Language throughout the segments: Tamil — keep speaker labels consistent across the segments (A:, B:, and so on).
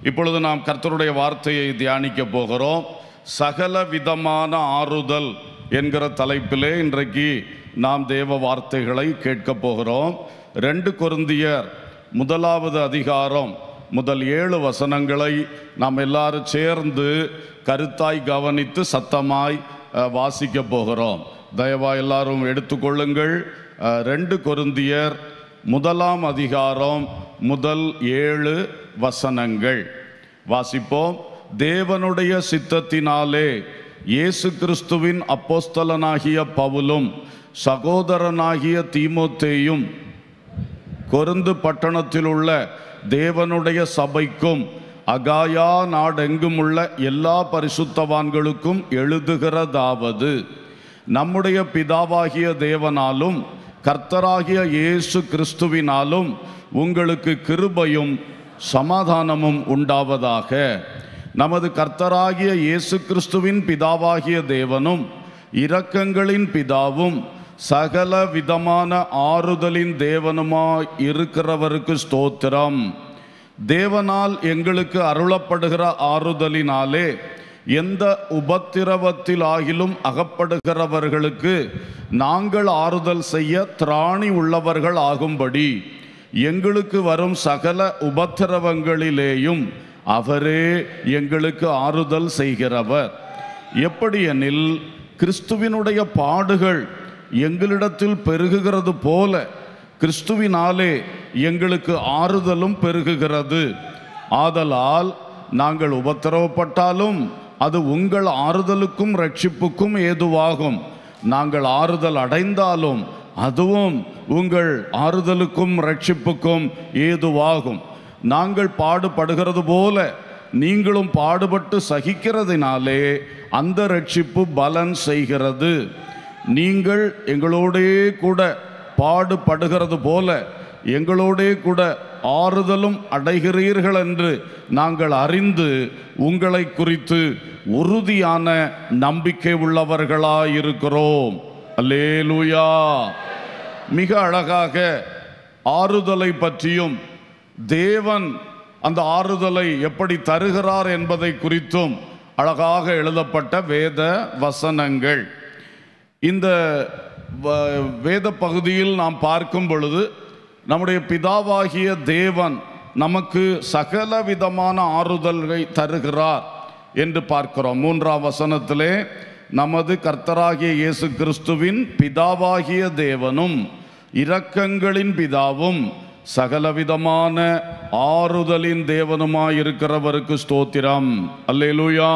A: இப்பொழுது நாம் கர்த்தருடைய வார்த்தையை தியானிக்க போகிறோம் சகல விதமான ஆறுதல் என்கிற தலைப்பிலே இன்றைக்கு நாம் தேவ வார்த்தைகளை கேட்க போகிறோம் ரெண்டு கொருந்தியர் முதலாவது அதிகாரம் முதல் ஏழு வசனங்களை நாம் எல்லாரும் சேர்ந்து கருத்தாய் கவனித்து சத்தமாய் அஹ், வாசிக்க போகிறோம் தயவா எல்லாரும் எடுத்துக்கொள்ளுங்கள் அஹ், ரெண்டு கொருந்தியர் முதலாம் அதிகாரம் முதல் ஏழு வசனங்கள் வாசிப்போம் தேவனுடைய சித்தத்தினாலே இயேசு கிறிஸ்துவின் அப்போஸ்தலனாகிய பவுலும் சகோதரனாகிய தீமோத்தேயும் கொருந்து பட்டணத்தில் உள்ள தேவனுடைய சபைக்கும் அகாயா நாடெங்கும் உள்ள எல்லா பரிசுத்தவான்களுக்கும் எழுதுகிறதாவது நம்முடைய பிதாவாகிய தேவனாலும் கர்த்தராகிய இயேசு கிறிஸ்துவினாலும் உங்களுக்கு கிருபையும் சமாதானமும் உண்டாவதாக நமது கர்த்தராகிய இயேசு கிறிஸ்துவின் பிதாவாகிய தேவனும் இரக்கங்களின் பிதாவும் சகல விதமான ஆறுதலின் தேவனுமாய் இருக்கிறவருக்கு ஸ்தோத்திரம் தேவனால் எங்களுக்கு அருளப்படுகிற ஆறுதலினாலே எந்த உபத்திரவத்தில் ஆகிலும் அகப்படுகிறவர்களுக்கு நாங்கள் ஆறுதல் செய்ய திராணி உள்ளவர்கள் ஆகும்படி எங்களுக்கு வரும் சகல உபத்திரவங்களிலேயும் அவரே எங்களுக்கு ஆறுதல் செய்கிறவர் எப்படியெனில் கிறிஸ்துவினுடைய பாடுகள் எங்களிடத்தில் பெருகுகிறது போல கிறிஸ்துவினாலே எங்களுக்கு ஆறுதலும் பெருகுகிறது ஆதலால் நாங்கள் உபத்திரவப்பட்டாலும் அது உங்கள் ஆறுதலுக்கும் ரட்சிப்புக்கும் ஏதுவாகும் நாங்கள் ஆறுதல் அடைந்தாலும் அதுவும் உங்கள் ஆறுதலுக்கும் ரட்சிப்புக்கும் ஏதுவாகும் நாங்கள் பாடுபடுகிறது போல நீங்களும் பாடுபட்டு சகிக்கிறதினாலே அந்த ரட்சிப்பு பலன் செய்கிறது நீங்கள் எங்களோடே கூட பாடுபடுகிறது போல எங்களோடே கூட ஆறுதலும் அடைகிறீர்கள் என்று நாங்கள் அறிந்து உங்களை குறித்து உறுதியான நம்பிக்கை உள்ளவர்களாயிருக்கிறோம் அல்லேலூயா மிக அழகாக ஆறுதலை பற்றியும் தேவன் அந்த ஆறுதலை எப்படி தருகிறார் என்பதை குறித்தும் அழகாக எழுதப்பட்ட வேத வசனங்கள் இந்த வ- வேத பகுதியில் நாம் பார்க்கும் பொழுது நம்முடைய பிதாவாகிய தேவன் நமக்கு சகல விதமான ஆறுதல்களை தருகிறார் என்று பார்க்கிறோம் மூன்றாம் வசனத்திலே நமது கர்த்தராகிய இயேசு கிறிஸ்துவின் பிதாவாகிய தேவனும் இரக்கங்களின் பிதாவும் சகலவிதமான ஆறுதலின் தேவனுமாயிருக்கிறவருக்கு ஸ்தோத்திரம் அல்லேலூயா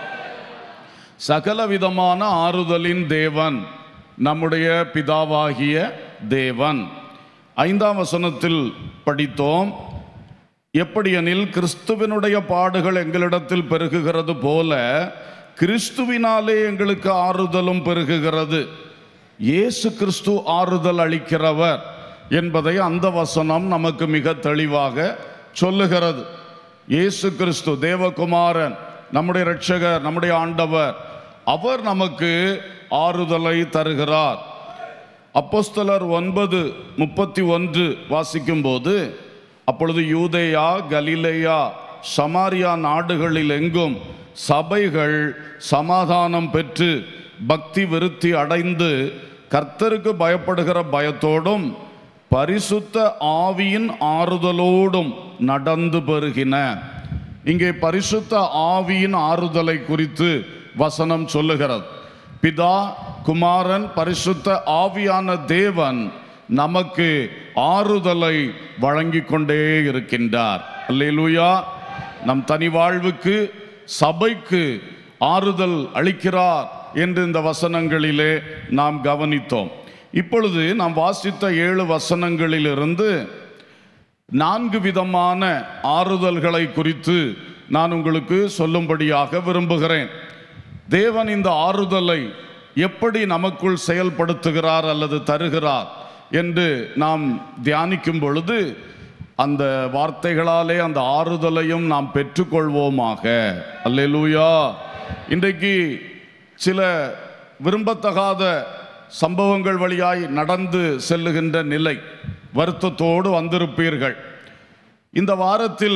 A: சகலவிதமான ஆறுதலின் தேவன் நம்முடைய பிதாவாகிய தேவன் ஐந்தாம் வசனத்தில் படித்தோம் எப்படியெனில் கிறிஸ்துவினுடைய பாடுகள் எங்களிடத்தில் பெருகுகிறது போல கிறிஸ்துவினாலே எங்களுக்கு ஆறுதலும் பெருகுகிறது இயேசு கிறிஸ்து ஆறுதல் அளிக்கிறவர் என்பதை அந்த வசனம் நமக்கு மிக தெளிவாக சொல்லுகிறது இயேசு கிறிஸ்து தேவகுமாரன் நம்முடைய இரட்சகர் நம்முடைய ஆண்டவர் அவர் நமக்கு ஆறுதலை தருகிறார் அப்போஸ்தலர் ஒன்பது முப்பத்தி ஒன்று வாசிக்கும்போது அப்பொழுது யூதேயா கலிலேயா சமாரியா நாடுகளில் எங்கும் சபைகள் சமாதானம் பெற்று பக்தி விருத்தி அடைந்து கர்த்தருக்கு பயப்படுகிற பயத்தோடும் பரிசுத்த ஆவியின் ஆறுதலோடும் நடந்து பெருகின இங்கே பரிசுத்த ஆவியின் ஆறுதலை குறித்து வசனம் சொல்லுகிறது பிதா குமாரன் பரிசுத்த ஆவியான தேவன் நமக்கு ஆறுதலை வழங்கிக் கொண்டே இருக்கின்றார் அல்லேலூயா நம் தனி வாழ்வுக்கு சபைக்கு ஆறுதல் அளிக்கிறார் என்று இந்த வசனங்களிலே நாம் கவனித்தோம் இப்பொழுது நாம் வாசித்த ஏழு வசனங்களிலிருந்து நான்கு விதமான ஆறுதல்களை குறித்து நான் உங்களுக்கு சொல்லும்படியாக விரும்புகிறேன் தேவன் இந்த ஆறுதலை எப்படி நமக்குள் செயல்படுத்துகிறார் அல்லது தருகிறார் என்று நாம் தியானிக்கும் பொழுது அந்த வார்த்தைகளாலே அந்த ஆறுதலையும் நாம் பெற்றுக்கொள்வோமாக அல்லேலூயா இன்றைக்கு சில விரும்பத்தகாத சம்பவங்கள் வழியாய் நடந்து செல்லுகின்ற நிலை வருத்தத்தோடு வந்திருப்பீர்கள் இந்த வாரத்தில்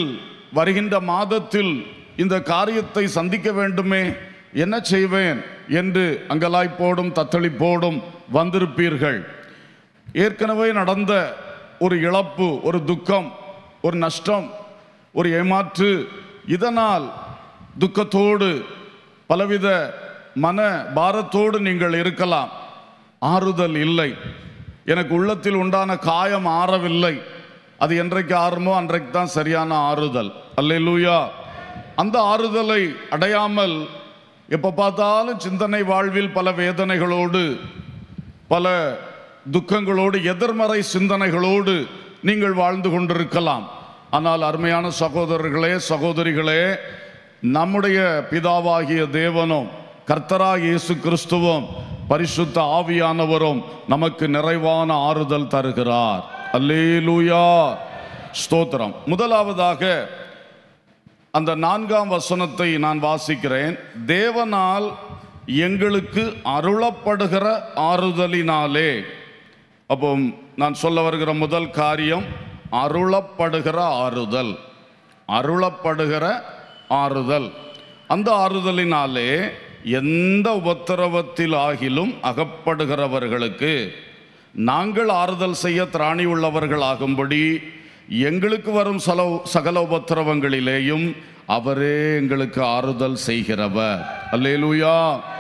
A: வருகின்ற மாதத்தில் இந்த காரியத்தை சந்திக்க வேண்டுமே என்ன செய்வேன் என்று அங்கலாய்ப்போடும் தத்தளிப்போடும் வந்திருப்பீர்கள் ஏற்கனவே நடந்த ஒரு இழப்பு ஒரு துக்கம் ஒரு நஷ்டம் ஒரு ஏமாற்று இதனால் துக்கத்தோடு பலவித மன பாரத்தோடு நீங்கள் இருக்கலாம் ஆறுதல் இல்லை எனக்கு உள்ளத்தில் உண்டான காயம் ஆறவில்லை அது என்றைக்கு ஆறுமோ அன்றைக்கு தான் சரியான ஆறுதல் அல்லேலூயா அந்த ஆறுதலை அடையாமல் எப்போ பார்த்தாலும் சிந்தனை வாழ்வில் பல வேதனைகளோடு பல துக்கங்களோடு எதிர்மறை சிந்தனைகளோடு நீங்கள் வாழ்ந்து கொண்டிருக்கலாம் ஆனால் அருமையான சகோதரர்களே சகோதரிகளே நம்முடைய பிதாவாகிய தேவனும் கர்த்தராக இயேசு கிறிஸ்துவும் பரிசுத்த ஆவியானவரும் நமக்கு நிறைவான ஆறுதல் தருகிறார் அல்லேலூயா ஸ்தோத்திரம் முதலாவதாக அந்த நான்காம் வசனத்தை நான் வாசிக்கிறேன் தேவனால் எங்களுக்கு அருளப்படுகிற ஆறுதலினாலே அப்போ நான் சொல்ல வருகிற முதல் காரியம் அருளப்படுகிற ஆறுதல் அருளப்படுகிற ஆறுதல் அந்த ஆறுதலினாலே எந்த உபத்திரவத்தில் ஆகிலும் அகப்படுகிறவர்களுக்கு நாங்கள் ஆறுதல் செய்ய திராணி உள்ளவர்கள் ஆகும்படி எங்களுக்கு வரும் சல சகல உபத்திரவங்களிலேயும் அவரே எங்களுக்கு ஆறுதல் செய்கிறவர் அல்லேலூயா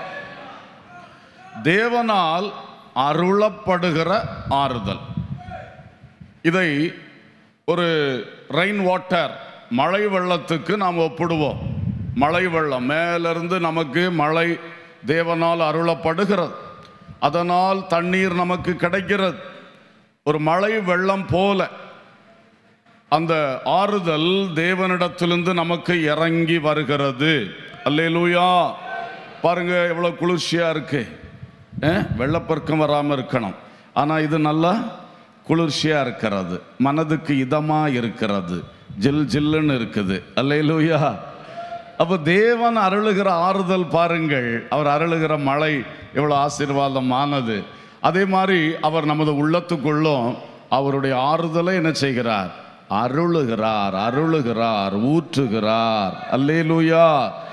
A: தேவனால் அருளப்படுகிற ஆறுதல் இதை ஒரு ரெயின் வாட்டர் மழை வெள்ளத்துக்கு நாம் ஒப்பிடுவோம் மழை வெள்ளம் மேலிருந்து நமக்கு மழை தேவனால் அருளப்படுகிறது அதனால் தண்ணீர் நமக்கு கிடைக்கிறது ஒரு மழை வெள்ளம் போல அந்த ஆறுதல் தேவனிடத்திலிருந்து நமக்கு இறங்கி வருகிறது அல்லேலூயா பாருங்க எவ்வளவு குளிர்ச்சியா இருக்கு அஹ், வெள்ளப்பெருக்கம் வராமல் இருக்கணும் ஆனால் இது நல்லா குளிர்ச்சியா இருக்கிறது மனதுக்கு இதமா இருக்கிறது ஜில் ஜில்லுன்னு இருக்குது அல்லேலூயா அப்போ தேவன் அருளுகிற ஆறுதல் பாருங்கள் அவர் அருளுகிற மழை எவ்வளோ ஆசீர்வாதமானது அதே மாதிரி அவர் நமது உள்ளத்துக்குள்ளும் அவருடைய ஆறுதலை என்ன செய்கிறார் அருளுகிறார் அருளுகிறார் ஊற்றுகிறார் அல்லேலூயா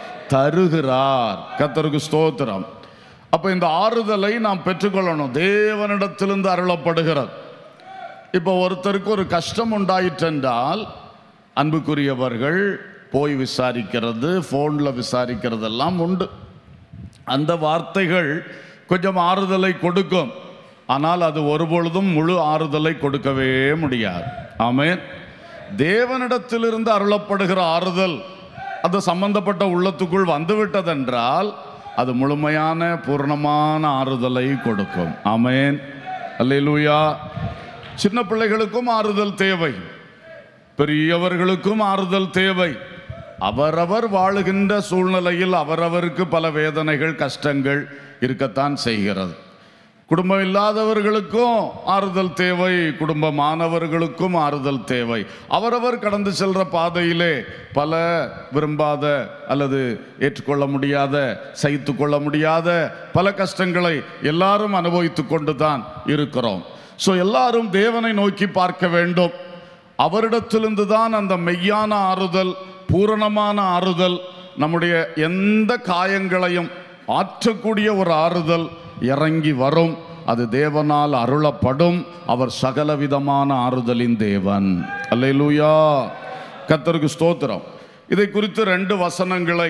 A: தருகிறார் கத்தருக்கு ஸ்தோத்திரம் அப்ப இந்த ஆறுதலை நாம் பெற்றுக்கொள்ளணும் தேவனிடத்திலிருந்து அருளப்படுகிறது இப்போ ஒருத்தருக்கு ஒரு கஷ்டம் உண்டாயிற்றென்றால் அன்புக்குரியவர்கள் போய் விசாரிக்கிறது ஃபோனில் விசாரிக்கிறதெல்லாம் உண்டு அந்த வார்த்தைகள் கொஞ்சம் ஆறுதலை கொடுக்கும் ஆனால் அது ஒருபொழுதும் முழு ஆறுதலை கொடுக்கவே முடியாது ஆமென் தேவனிடத்திலிருந்து அருளப்படுகிற ஆறுதல் அது சம்பந்தப்பட்ட உள்ளத்துக்குள் வந்துவிட்டதென்றால் அது முழுமையான பூர்ணமான ஆறுதலை கொடுக்கும் ஆமென் அல்லேலூயா சின்ன பிள்ளைகளுக்கும் ஆறுதல் தேவை பெரியவர்களுக்கும் ஆறுதல் தேவை அவரவர் வாழுகின்ற சூழ்நிலையில் அவரவருக்கு பல வேதனைகள் கஷ்டங்கள் இருக்கத்தான் செய்கிறது குடும்பம் இல்லாதவர்களுக்கும் ஆறுதல் தேவை குடும்பமானவர்களுக்கும் ஆறுதல் தேவை அவரவர் கடந்து செல்ற பாதையிலே பல விரும்பாத அல்லது ஏற்றுக்கொள்ள முடியாத சகித்து கொள்ள முடியாத பல கஷ்டங்களை எல்லாரும் அனுபவித்து கொண்டு தான் இருக்கிறோம் ஸோ எல்லாரும் தேவனை நோக்கி பார்க்க வேண்டும் அவரிடத்திலிருந்து தான் அந்த மெய்யான ஆறுதல் பூரணமான ஆறுதல் நம்முடைய எந்த காயங்களையும் ஆற்றக்கூடிய ஒரு ஆறுதல் இறங்கி வரும் அது தேவனால் அருளப்படும் அவர் சகலவிதமான ஆறுதலின் தேவன் அல்லேலூயா கத்தருக்கு ஸ்தோத்திரம் இதை குறித்து ரெண்டு வசனங்களை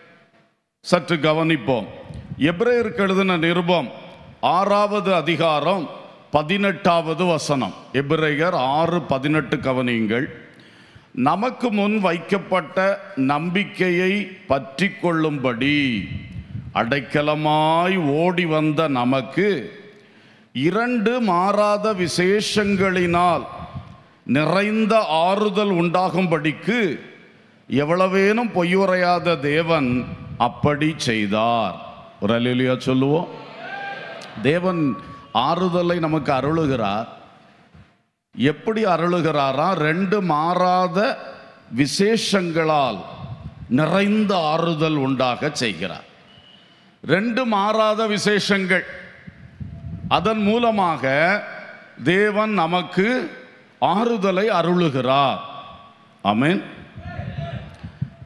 A: சற்று கவனிப்போம் எப்ரேயருக்கு எழுதின நிருபம் ஆறாவது அதிகாரம் பதினெட்டாவது வசனம் எபிரேயர் ஆறு பதினெட்டு கவனியுங்கள் நமக்கு முன் வைக்கப்பட்ட நம்பிக்கையை பற்றி கொள்ளும்படி அடைக்கலமாய் ஓடி வந்த நமக்கு இரண்டு மாறாத விசேஷங்களினால் நிறைந்த ஆறுதல் உண்டாகும்படிக்கு எவ்வளவேனும் பொய்யுரையாத தேவன் அப்படி செய்தார் ஒரு அலிலியா சொல்லுவோம் தேவன் ஆறுதலை நமக்கு அருளுகிறார் எப்படி அருளுகிறாரா ரெண்டு மாறாத விசேஷங்களால் நிறைந்த ஆறுதல் உண்டாக செய்கிறார் ரெண்டு மாறாத விசேஷங்கள் அதன் மூலமாக தேவன் நமக்கு ஆறுதலை அருளுகிறார் ஆமென்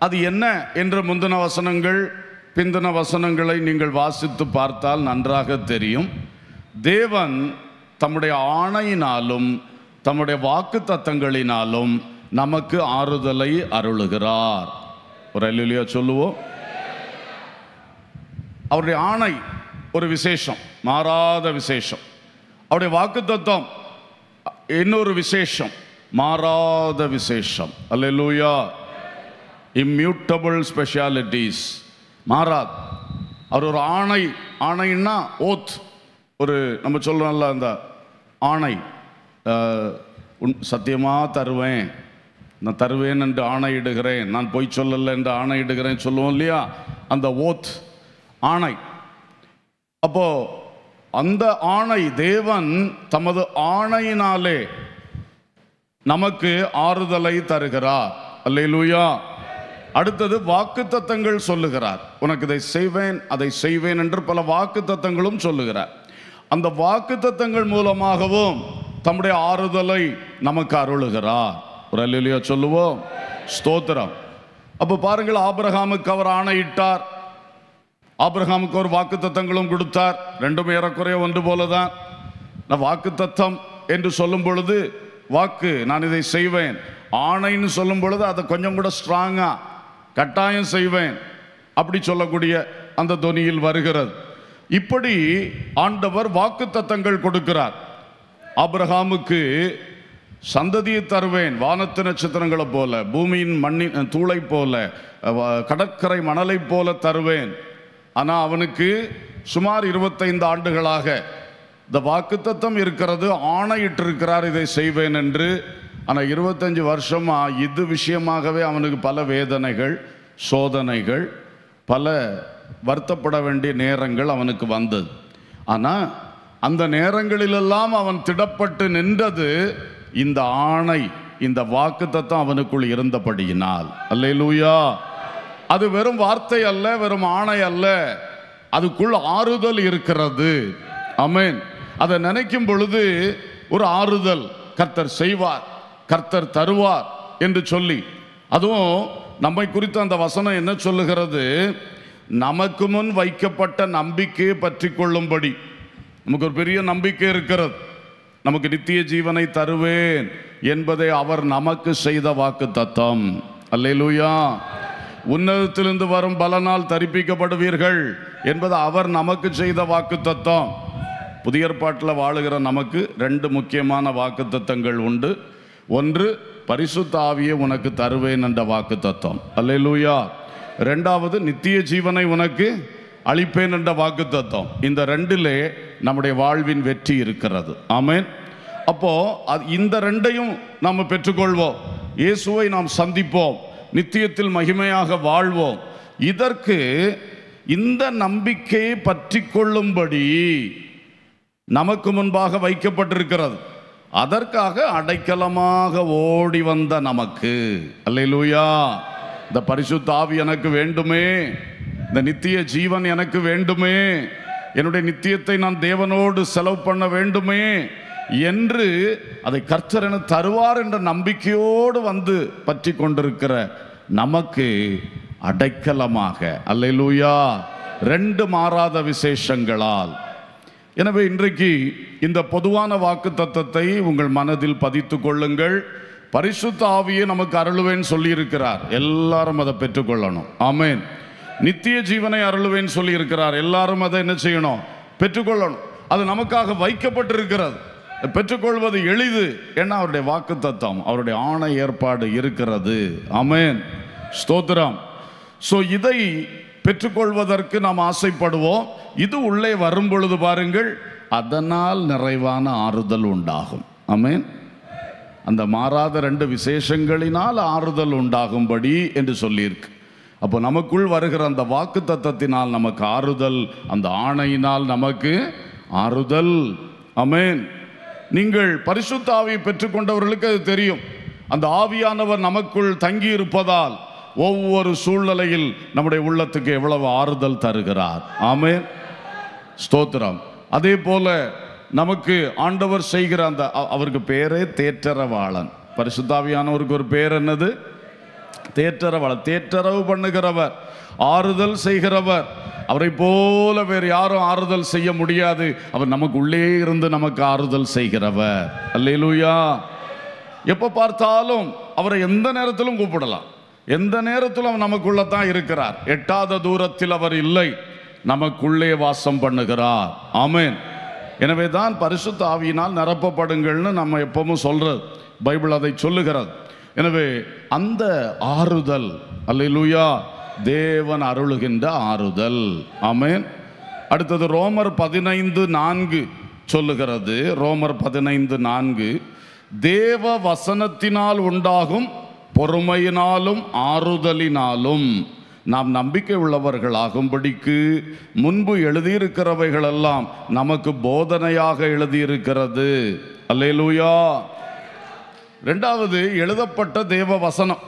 A: அது என்ன என்ற முந்தின வசனங்கள் பிந்தின வசனங்களை நீங்கள் வாசித்து பார்த்தால் நன்றாக தெரியும் தேவன் தம்முடைய ஆணையினாலும் தம்முடைய வாக்கு தத்தங்களினாலும் நமக்கு ஆறுதலை அருளுகிறார் ஒரு அல்லா சொல்லுவோம் அவருடைய ஆணை ஒரு விசேஷம் மாறாத விசேஷம் அவருடைய வாக்கு தத்துவம் இன்னொரு விசேஷம் மாறாத விசேஷம் அல்லேலூயா இம்யூட்டபிள் ஸ்பெஷாலிட்டிஸ் மாறாது அவர் ஒரு ஆணை ஆணைன்னா ஓத் ஒரு நம்ம சொல்றோம்ல அந்த ஆணை அஹ், உன் சத்தியமாக தருவேன் நான் தருவேன் என்று ஆணையிடுகிறேன் நான் பொய் சொல்லலை என்று ஆணையிடுகிறேன் சொல்லுவோம் இல்லையா அந்த ஓத் ஆணை அப்போ அந்த ஆணை தேவன் தமது ஆணையினாலே நமக்கு ஆறுதலை தருகிறார் அல்லேலூயா அடுத்தது வாக்குத்தத்தங்கள் சொல்லுகிறார் உனக்கு இதை செய்வேன் அதை செய்வேன் என்று பல வாக்குத்தத்தங்களும் சொல்லுகிறார் அந்த வாக்குத்தத்தங்கள் மூலமாகவும் தம்முடைய ஆறுதலை நமக்கு அருளுகிறார் ஒரு அல்லேலூயா சொல்லுவோம் ஸ்தோத்திரம் அப்போ பாருங்கள் ஆபிரகாமுக்கு அவர் ஆணையிட்டார் ஆபிரகாமுக்கு ஒரு வாக்குத்தத்தங்களும் கொடுத்தார் ரெண்டும் ஏறக்குறைய ஒன்று போலதான் நான் வாக்குத்தத்தம் என்று சொல்லும் பொழுது வாக்கு நான் இதை செய்வேன் ஆணைன்னு சொல்லும் பொழுது அதை கொஞ்சம் கூட ஸ்ட்ராங்கா கட்டாயம் செய்வேன் அப்படி சொல்லக்கூடிய அந்த தொனியில் வருகிறது இப்படி ஆண்டவர் வாக்குத்தத்தங்கள் கொடுக்கிறார் ஆபிரகாமுக்கு சந்ததியை தருவேன் வானத்து நட்சத்திரங்களை போல பூமியின் மண்ணின் தூளை போல அஹ், கடற்கரை மணலை போல தருவேன் ஆனால் அவனுக்கு சுமார் இருபத்தைந்து ஆண்டுகளாக இந்த வாக்குத்தத்தம் இருக்கிறது ஆணையிட்டிருக்கிறார் இதை செய்வேன் என்று ஆனால் இருபத்தஞ்சு வருஷமா இது விஷயமாகவே அவனுக்கு பல வேதனைகள் சோதனைகள் பல வருத்தப்பட வேண்டிய நேரங்கள் அவனுக்கு வந்தது ஆனால் அந்த நேரங்களிலெல்லாம் அவன் திடப்பட்டு நின்றது இந்த ஆணை இந்த வாக்குத்தத்தம் அவனுக்குள் இருந்தபடியினால் அல்லேலூயா அது வெறும் வார்த்தை அல்ல வெறும் ஆணை அல்ல அதுக்குள் ஆறுதல் இருக்கிறது ஆமென் அதை நினைக்கும் பொழுது ஒரு ஆறுதல் கர்த்தர் செய்வார் கர்த்தர் தருவார் என்று சொல்லி அதுவும் நம்மை குறித்து அந்த வசனம் என்ன சொல்லுகிறது நமக்கு முன் வைக்கப்பட்ட நம்பிக்கையை பற்றி கொள்ளும்படி நமக்கு ஒரு பெரிய நம்பிக்கை இருக்கிறது நமக்கு நித்திய ஜீவனை தருவேன் என்பதை அவர் நமக்கு செய்த வாக்கு தத்தம் அல்லேலூயா உன்னதத்திலிருந்து வரும் பலனால் தரிப்பிக்கப்படுவீர்கள் என்பது அவர் நமக்கு செய்த வாக்கு தத்தம் புதிய ஏற்பாட்டில் வாழுகிற நமக்கு ரெண்டு முக்கியமான வாக்கு தத்தங்கள் உண்டு ஒன்று பரிசுத்த ஆவியை உனக்கு தருவேன் என்ற வாக்கு தத்தம் அல்லேலூயா ரெண்டாவது நித்திய ஜீவனை உனக்கு அளிப்பேன் என்ற வாக்கு தத்தம் இந்த ரெண்டிலே நம்முடைய வாழ்வின் வெற்றி இருக்கிறது ஆமென் அப்போ அது இந்த ரெண்டையும் நாம் பெற்றுக்கொள்வோம் இயேசுவை நாம் சந்திப்போம் நித்தியத்தில் மகிமையாக வாழ்வோம் இதற்கு இந்த நம்பிக்கையை பற்றி கொள்ளும்படி நமக்கு முன்பாக வைக்கப்பட்டிருக்கிறது அதற்காக அடைக்கலமாக ஓடி வந்த நமக்கு அல்லேலூயா இந்த பரிசுத்த ஆவி எனக்கு வேண்டுமே இந்த நித்திய ஜீவன் எனக்கு வேண்டுமே என்னுடைய நித்தியத்தை நான் தேவனோடு செலவு பண்ண வேண்டுமே என்று அதை கர்த்தர் என தருவார் என்ற நம்பிக்கையோடு வந்து பற்றி கொண்டிருக்கிற நமக்கு அடைக்கலமாக அல்லேலூயா ரெண்டு மாறாத விசேஷங்களால் எனவே இன்றைக்கு இந்த பொதுவான வாக்கு தத்தத்தை உங்கள் மனதில் பதித்து கொள்ளுங்கள் பரிசுத்த ஆவியை நமக்கு அருளுவேன் சொல்லியிருக்கிறார் எல்லாரும் அதை பெற்றுக்கொள்ளணும் ஆமென் நித்திய ஜீவனை அருளுவேன் சொல்லியிருக்கிறார் எல்லாரும் அதை என்ன செய்யணும் பெற்றுக்கொள்ளணும் அது நமக்காக வைக்கப்பட்டிருக்கிறது பெற்றுக்கொள்வது எளிது ஏன்னா அவருடைய வாக்கு தத்தம் அவருடைய ஆணை ஏற்பாடு இருக்கிறது ஆமென் ஸ்தோத்திரம் ஸோ இதை பெற்றுக்கொள்வதற்கு நாம் ஆசைப்படுவோம் இது உள்ளே வரும் பொழுது பாருங்கள் அதனால் நிறைவான ஆறுதல் உண்டாகும் ஆமென் அந்த மாறாத ரெண்டு விசேஷங்களினால் ஆறுதல் உண்டாகும்படி என்று சொல்லியிருக்கு அப்போ நமக்குள் வருகிற அந்த வாக்கு தத்தத்தினால் நமக்கு ஆறுதல் அந்த ஆணையினால் நமக்கு ஆறுதல் அமேன் நீங்கள் பரிசுத்த ஆவியை பெற்றுக்கொண்டவர்களுக்கு அது தெரியும் அந்த ஆவியானவர் நமக்குள் தங்கி இருப்பதால் ஒவ்வொரு சூழ்நிலையில் நம்முடைய உள்ளத்துக்கு எவ்வளவு ஆறுதல் தருகிறார் ஆமென் ஸ்தோத்திரம் அதே போல நமக்கு ஆண்டவர் செய்கிற அந்த அ- அவருக்கு பேரே தேற்றரவாளன் பரிசுத்தாவியானவருக்கு ஒரு பேர் என்னது தேற்றரவள தேற்றரவு பண்ணுகிறவர் ஆறுதல் செய்கிறவர் அவரை போல வேறு யாரும் ஆறுதல் செய்ய முடியாது அவர் நமக்கு உள்ளே இருந்து நமக்கு ஆறுதல் செய்கிறவர் அல்லேலூயா எப்போ பார்த்தாலும் அவரை எந்த நேரத்திலும் கூப்பிடலாம் எந்த நேரத்திலும் அவர் நமக்குள்ள தான் இருக்கிறார் எட்டாத தூரத்தில் அவர் இல்லை நமக்குள்ளே வாசம் பண்ணுகிறார் ஆமென் எனவே தான் பரிசுத்த ஆவியினால் நிரப்பப்படுங்கள்னு நம்ம எப்பவும் சொல்றது பைபிள் அதை சொல்லுகிறது எனவே அந்த ஆறுதல் அல்லேலூயா தேவன் அருளுகின்ற ஆறுதல் ஆமென் அடுத்தது ரோமர் பதினைந்து நான்கு சொல்லுகிறது ரோமர் பதினைந்து நான்கு தேவ வசனத்தினால் உண்டாகும் பொறுமையினாலும் ஆறுதலினாலும் நாம் நம்பிக்கை உள்ளவர்களாகும்படிக்கு முன்பு எழுதியிருக்கிறவைகளெல்லாம் நமக்கு போதனையாக எழுதியிருக்கிறது அல்லேலூயா ரெண்டாவது எழுதப்பட்ட தேவ வசனம்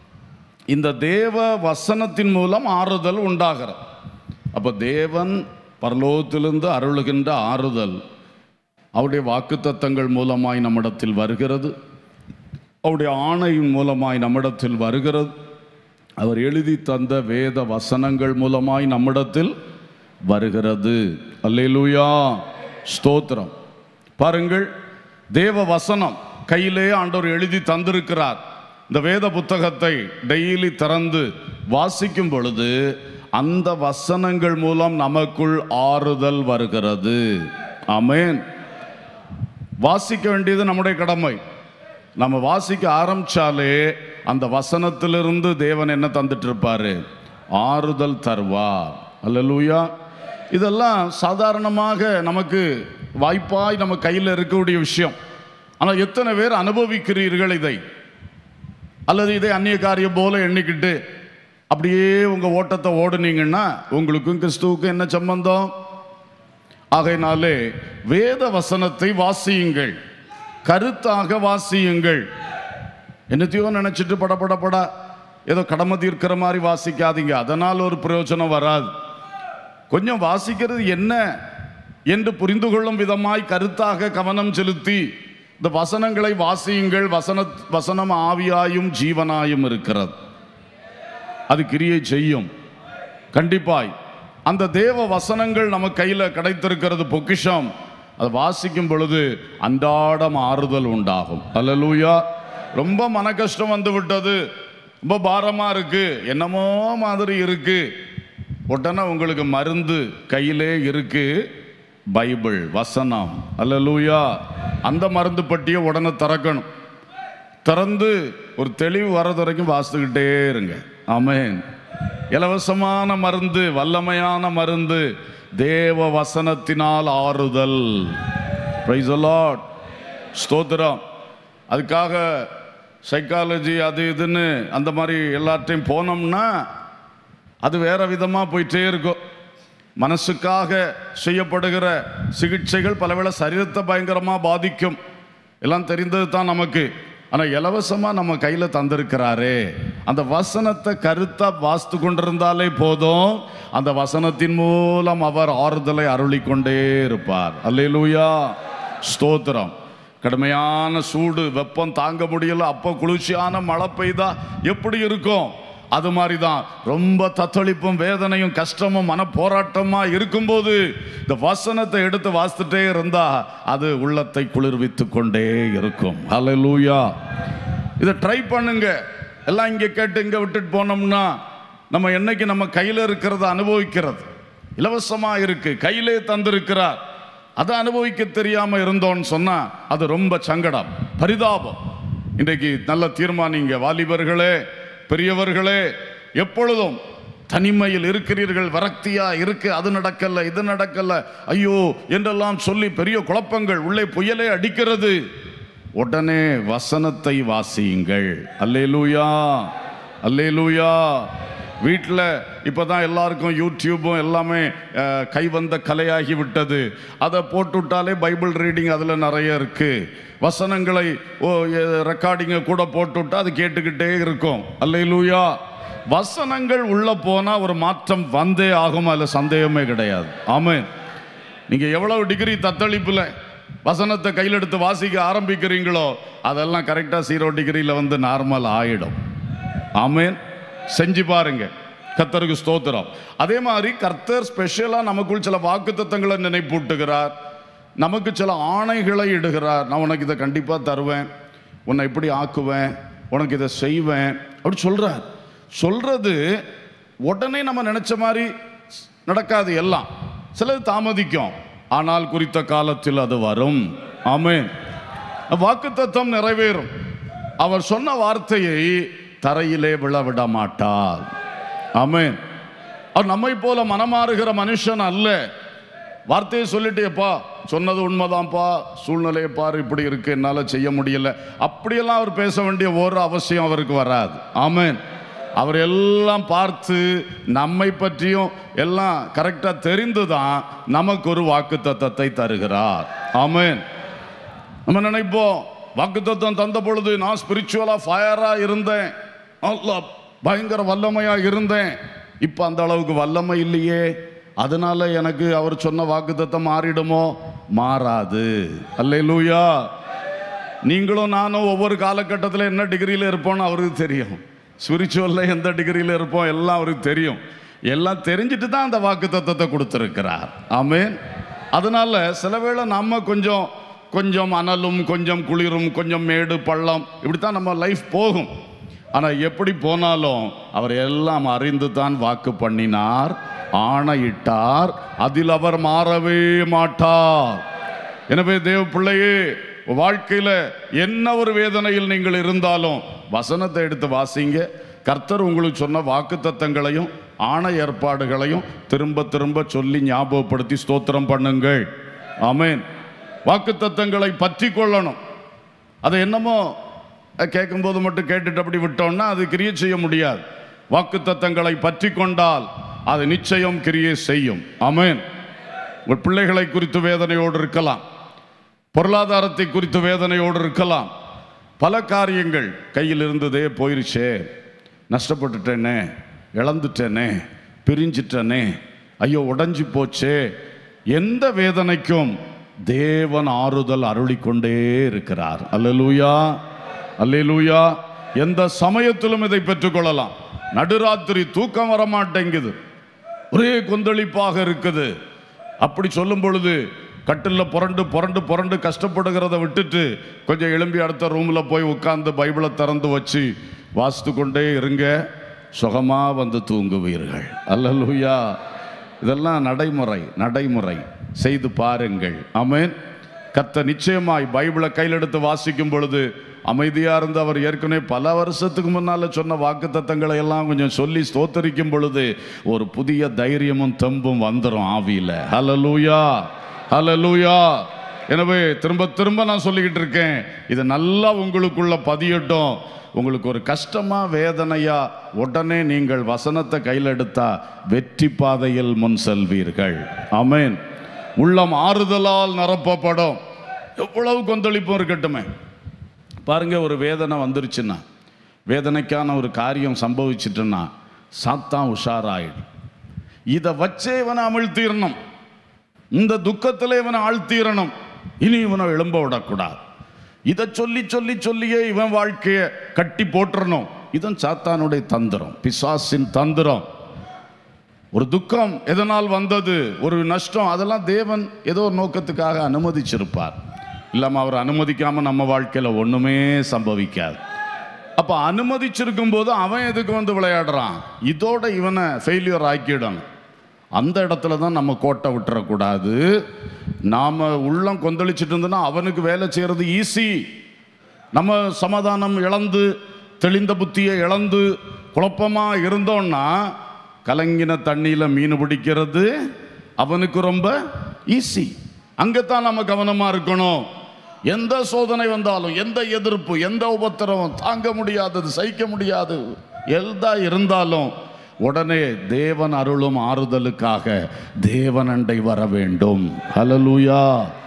A: இந்த தேவ வசனத்தின் மூலம் ஆறுதல் உண்டாகிறது அப்போ தேவன் பரலோகத்திலிருந்து அருளுகின்ற ஆறுதல் அவருடைய வாக்குத்தத்தங்கள் மூலமாய் நம்மிடத்தில் வருகிறது அவருடைய ஆணையின் மூலமாய் நம்மிடத்தில் வருகிறது அவர் எழுதி தந்த வேத வசனங்கள் மூலமாய் நம்மிடத்தில் வருகிறது அல்லேலூயா ஸ்தோத்திரம் பாருங்கள் தேவ வசனம் கையிலே ஆண்டவர் எழுதி தந்திருக்கிறார் இந்த வேத புத்தகத்தை டெய்லி திறந்து வாசிக்கும் பொழுது அந்த வசனங்கள் மூலம் நமக்குள் ஆறுதல் வருகிறது ஆமென் வாசிக்க வேண்டியது நம்முடைய கடமை நம்ம வாசிக்க ஆரம்பிச்சாலே அந்த வசனத்திலிருந்து தேவன் என்ன தந்துட்டு இருப்பாரு ஆறுதல் தருவார் அல்லேலூயா இதெல்லாம் சாதாரணமாக நமக்கு வாய்ப்பாய் நம்ம கையில் இருக்கக்கூடிய விஷயம் ஆனால் எத்தனை பேர் அனுபவிக்கிறீர்கள் இதை அல்லது இதை அந்நிய காரியம் போல எண்ணிக்கிட்டு அப்படியே உங்க ஓட்டத்தை ஓடுனீங்கன்னா உங்களுக்கும் கிறிஸ்துவுக்கும் என்ன சம்பந்தம் ஆகையினாலே வேத வசனத்தை வாசியுங்கள் கருத்தாக வாசியுங்கள் என்னத்தையோ நினைச்சிட்டு பட பட பட ஏதோ கடமை தீர்க்கிற மாதிரி வாசிக்காதீங்க அதனால் ஒரு பிரயோஜனம் வராது கொஞ்சம் வாசிக்கிறது என்ன என்று புரிந்து கொள்ளும் விதமாய் கருத்தாக கவனம் செலுத்தி இந்த வசனங்களை வாசியுங்கள் வசன வசனம் ஆவியாயும் ஜீவனாயும் இருக்கிறது அது கிரியை செய்யும் கண்டிப்பாய் அந்த தேவ வசனங்கள் நம்ம கையில் கிடைத்திருக்கிறது பொக்கிஷம் அதை வாசிக்கும் பொழுது அன்றாடம் ஆறுதல் உண்டாகும் அல்லேலூயா ரொம்ப மன கஷ்டம் வந்து விட்டது ரொம்ப பாரமா இருக்கு என்னமோ மாதிரி இருக்கு உடனே உங்களுக்கு மருந்து கையிலே இருக்கு பைபிள் வசனம் அல்லேலூயா அந்த மருந்து பட்டியை உடனே திறக்கணும் திறந்து ஒரு தெளிவு வர்றது வரைக்கும் வாசித்துக்கிட்டே இருங்க ஆமென் இலவசமான மருந்து வல்லமையான மருந்து தேவ வசனத்தினால் ஆறுதல் Praise the Lord. ஸ்தோத்திரம் அதுக்காக சைக்காலஜி அது இதுன்னு அந்த மாதிரி எல்லாத்தையும் போனோம்னா அது வேற விதமாக போயிட்டே இருக்கும் மனசுக்காக செய்யப்படுகிற சிகிச்சைகள் பலவேளை சரீரத்தை பயங்கரமாக பாதிக்கும் எல்லாம் தெரிந்தது தான் நமக்கு ஆனால் இலவசமாக நம்ம கையில் தந்திருக்கிறாரே அந்த வசனத்தை கருத்தாக வாசித்து கொண்டிருந்தாலே போதும் அந்த வசனத்தின் மூலம் அவர் ஆறுதலை அருளிக்கொண்டே இருப்பார் அல்லேலூயா ஸ்தோத்திரம் கடுமையான சூடு வெப்பம் தாங்க முடியல அப்போ குளிர்ச்சியான மழை பெய்தா எப்படி இருக்கும் அது மாதிரி தான் ரொம்ப தத்தளிப்பும் வேதனையும் கஷ்டமும் மன போராட்டமா இருக்கும்போது இந்த வசனத்தை எடுத்து வாசித்துட்டே இருந்தா அது உள்ளத்தை குளிர்வித்து கொண்டே இருக்கும் ஹalleluya இதை ட்ரை பண்ணுங்க எல்லாம் இங்கே கேட்டு இங்கே விட்டுட்டு போனோம்னா நம்ம என்னைக்கு நம்ம கையில் இருக்கிறத அனுபவிக்கிறது இலவசமா இருக்கு கையிலே தந்திருக்கிறார் அதை அனுபவிக்க தெரியாம இருந்தோம்னு சொன்னா அது ரொம்ப சங்கடம் பரிதாபம் இன்றைக்கு நல்ல தீர்மானிங்க வாலிபர்களே பெரியவர்களே எப்பொழுதும் தனிமையில் இருக்கிறீர்கள் விரக்தியா இருக்கு அது நடக்கல இது நடக்கல ஐயோ என்றெல்லாம் சொல்லி பெரிய குழப்பங்கள் உள்ளே புயலே அடிக்கிறது உடனே வசனத்தை வாசியுங்கள் அல்லேலூயா அல்லேலூயா வீட்டில் இப்போ தான் எல்லாருக்கும் யூடியூப்பும் எல்லாமே அஹ், கைவந்த கலையாகி விட்டது அதை போட்டுவிட்டாலே பைபிள் ரீடிங் அதில் நிறைய இருக்குது வசனங்களை ஓ ரெக்கார்டிங்கை கூட போட்டுவிட்டா அது கேட்டுக்கிட்டே இருக்கும் அல்லேலூயா வசனங்கள் உள்ளே போனால் ஒரு மாற்றம் வந்தே ஆகும் அதில் சந்தேகமே கிடையாது ஆமென் நீங்கள் எவ்வளவு டிகிரி தத்தளிப்பில் வசனத்தை கையில் எடுத்து வாசிக்க ஆரம்பிக்கிறீங்களோ அதெல்லாம் கரெக்டாக ஜீரோ டிகிரியில் வந்து நார்மல் ஆயிடும் ஆமென் செஞ்சு பாருங்க கர்த்தருக்கு ஸ்தோத்திரம் அதே மாதிரி கர்த்தர் ஸ்பெஷலா நமக்குள் சில வாக்குத்தத்தங்களை நினைப்பூட்டுகிறார் நமக்கு சில ஆணைகளை இடுகிறார் நான் உனக்கு இதை கண்டிப்பா தருவேன் உன்னை இப்படி ஆக்குவேன் உனக்கு இதை செய்வேன் அப்படி சொல்றார் சொல்றது உடனே நம்ம நினைச்ச மாதிரி நடக்காது எல்லாம் சிலது தாமதிக்கும் ஆனால் குறித்த காலத்தில் அது வரும் ஆமென் வாக்குத்தத்தம் நிறைவேறும் அவர் சொன்ன வார்த்தையை தரையிலே விழ விட மாட்டார் ஆமென் அவர் நம்மை போல மனமாறுகிற மனுஷன் அல்ல வார்த்தையை சொல்லிட்டேப்பா சொன்னது உண்மைதான்ப்பா சூழ்நிலையை பாரு இப்படி இருக்கு என்னால செய்ய முடியல அப்படியெல்லாம் அவர் பேச வேண்டிய ஒரு அவசியம் அவருக்கு வராது ஆமென் அவர் எல்லாம் பார்த்து நம்மை பற்றியும் எல்லாம் கரெக்டா தெரிந்து தான் நமக்கு ஒரு வாக்கு தத்தத்தை தருகிறார் ஆமென் நம்ம நினைப்போம் வாக்குத்தத்தம் தந்த பொழுது நான் ஸ்பிரிச்சுவலா ஃபயரா இருந்தேன் நல்லா பயங்கர வல்லமையா இருந்தேன் இப்போ அந்த அளவுக்கு வல்லமை இல்லையே அதனால எனக்கு அவர் சொன்ன வாக்குத்தத்தம் மாறிடுமோ மாறாது அல்லேலூயா நீங்களும் நானும் ஒவ்வொரு காலகட்டத்தில் என்ன டிகிரியில் இருப்போம்னு அவருக்கு தெரியும் ஸ்பிரிச்சுவலில் எந்த டிகிரியில் இருப்போம் எல்லாம் அவருக்கு தெரியும் எல்லாம் தெரிஞ்சுட்டு தான் அந்த வாக்கு தத்தத்தை கொடுத்துருக்கிறார் ஆமென் அதனால சில வேளை நம்ம கொஞ்சம் கொஞ்சம் அனலும் கொஞ்சம் குளிரும் கொஞ்சம் மேடு பள்ளம் இப்படி தான் நம்ம லைஃப் போகும் ஆனால் எப்படி போனாலும் அவர் எல்லாம் அறிந்து தான் வாக்கு பண்ணினார் ஆணையிட்டார் அதில் அவர் மாறவே மாட்டார் எனவே தேவ பிள்ளையே வாழ்க்கையில என்ன ஒரு வேதனையில் நீங்கள் இருந்தாலும் வசனத்தை எடுத்து வாசிங்க கர்த்தர் உங்களுக்கு சொன்ன வாக்குத்தத்தங்களையும் ஆணை ஏற்பாடுகளையும் திரும்ப திரும்ப சொல்லி ஞாபகப்படுத்தி ஸ்தோத்திரம் பண்ணுங்கள் ஆமென் வாக்குத்தத்தங்களை பற்றி கொள்ளணும் அதை என்னமோ அஹ், கேட்கும்போது மட்டும் கேட்டுட்டு அப்படி விட்டோம்னா அது கிரியை செய்ய முடியாது வாக்குத்தத்தங்களை பற்றி கொண்டால் அது நிச்சயம் கிரியை செய்யும் ஆமென் உங்கள் பிள்ளைகளை குறித்து வேதனையோடு இருக்கலாம் பொருளாதாரத்தை குறித்து வேதனையோடு இருக்கலாம் பல காரியங்கள் கையில் இருந்ததே போயிருச்சே நஷ்டப்பட்டுட்டேனே இழந்துட்டேனே பிரிஞ்சிட்டேனே ஐயோ உடைஞ்சு போச்சே எந்த வேதனைக்கும் தேவன் ஆறுதல் அருளிக்கொண்டே இருக்கிறார் அல்லேலூயா அல்லேலூயா எந்த சமயத்திலும் இதை பெற்றுக்கொள்ளலாம் நடுராத்திரி தூக்கம் வர மாட்டேங்குது ஒரே கொந்தளிப்பாக இருக்குது அப்படி சொல்லும் பொழுது கட்டில்ல புரண்டு புரண்டு புரண்டு கஷ்டப்படுகிறத விட்டுட்டு கொஞ்சம் எழும்பி அடுத்த ரூம்ல போய் உட்கார்ந்து பைபிளை திறந்து வச்சு வாசித்து கொண்டே இருங்க சுகமா வந்து தூங்குவீர்கள் அல்லேலூயா இதெல்லாம் நடைமுறை நடைமுறை செய்து பாருங்கள் ஆமென் கத்த நிச்சயமாய் பைபிளை கையில் எடுத்து வாசிக்கும் பொழுது அமைதியா இருந்து அவர் ஏற்கனவே பல வருஷத்துக்கு முன்னால சொன்ன வாக்குத்தத்தங்களை எல்லாம் கொஞ்சம் சொல்லி ஸ்தோத்தரிக்கும் பொழுது ஒரு புதிய தைரியமும் தெம்பும் வந்துடும் ஆவியில ஹalleluya ஹalleluya எனவே திரும்ப திரும்ப நான் சொல்லிக்கிட்டு இருக்கேன் இது நல்லா உங்களுக்குள்ள பதியட்டும் உங்களுக்கு ஒரு கஷ்டமா வேதனையா உடனே நீங்கள் வசனத்தை கையில் எடுத்தா வெற்றி பாதையில் முன் செல்வீர்கள் ஆமென் உள்ளம் ஆறுதலால் நிரப்பப்படும் எவ்வளவு கொந்தளிப்பும் இருக்கட்டுமே பாருங்க ஒரு வேதனை வந்துருச்சுன்னா வேதனைக்கான ஒரு காரியம் சம்பவிச்சிட்டுன்னா சாத்தான் உஷாராயிடும் இதை வச்சே இவனை அமிழ்த்திடணும் இந்த துக்கத்தில் இவனை ஆழ்த்திடணும் இனி இவனை எழும்ப விடக்கூடாது இதை சொல்லி சொல்லி சொல்லியே இவன் வாழ்க்கையை கட்டி போட்டுறணும் இதன் சாத்தானுடைய தந்திரம் பிசாசின் தந்திரம் ஒரு துக்கம் எதனால் வந்தது ஒரு நஷ்டம் அதெல்லாம் தேவன் ஏதோ ஒரு நோக்கத்துக்காக அனுமதிச்சிருப்பார் இல்லாம அவர் அனுமதிக்காம நம்ம வாழ்க்கையில ஒண்ணுமே சம்பவிக்காது அப்ப அனுமதிச்சிருக்கும் போது அவன் எதுக்கு வந்து விளையாடுறான் இதோட இவனை ஃபெயிலியர் ஆக்கிடணும் அந்த இடத்துல தான் நம்ம கோட்டை விட்டுறக்கூடாது நாம உள்ளம் கொந்தளிச்சிட்டு இருந்தோம்னா அவனுக்கு வேலை செய்யறது ஈஸி நம்ம சமாதானம் இழந்து தெளிந்த புத்தியை இழந்து குழப்பமா இருந்தோம்னா கலங்கின தண்ணியில மீன் பிடிக்கிறது அவனுக்கு ரொம்ப ஈஸி அங்கத்தான் நம்ம கவனமா இருக்கணும் எந்த சோதனை வந்தாலும் எந்த எதிர்ப்பு எந்த உபத்திரவம் தாங்க முடியாதது சகிக்க முடியாது எல்தா இருந்தாலும் உடனே தேவன் அருளும் ஆறுதலுக்காக தேவனண்டை வர வேண்டும் ஹalleluya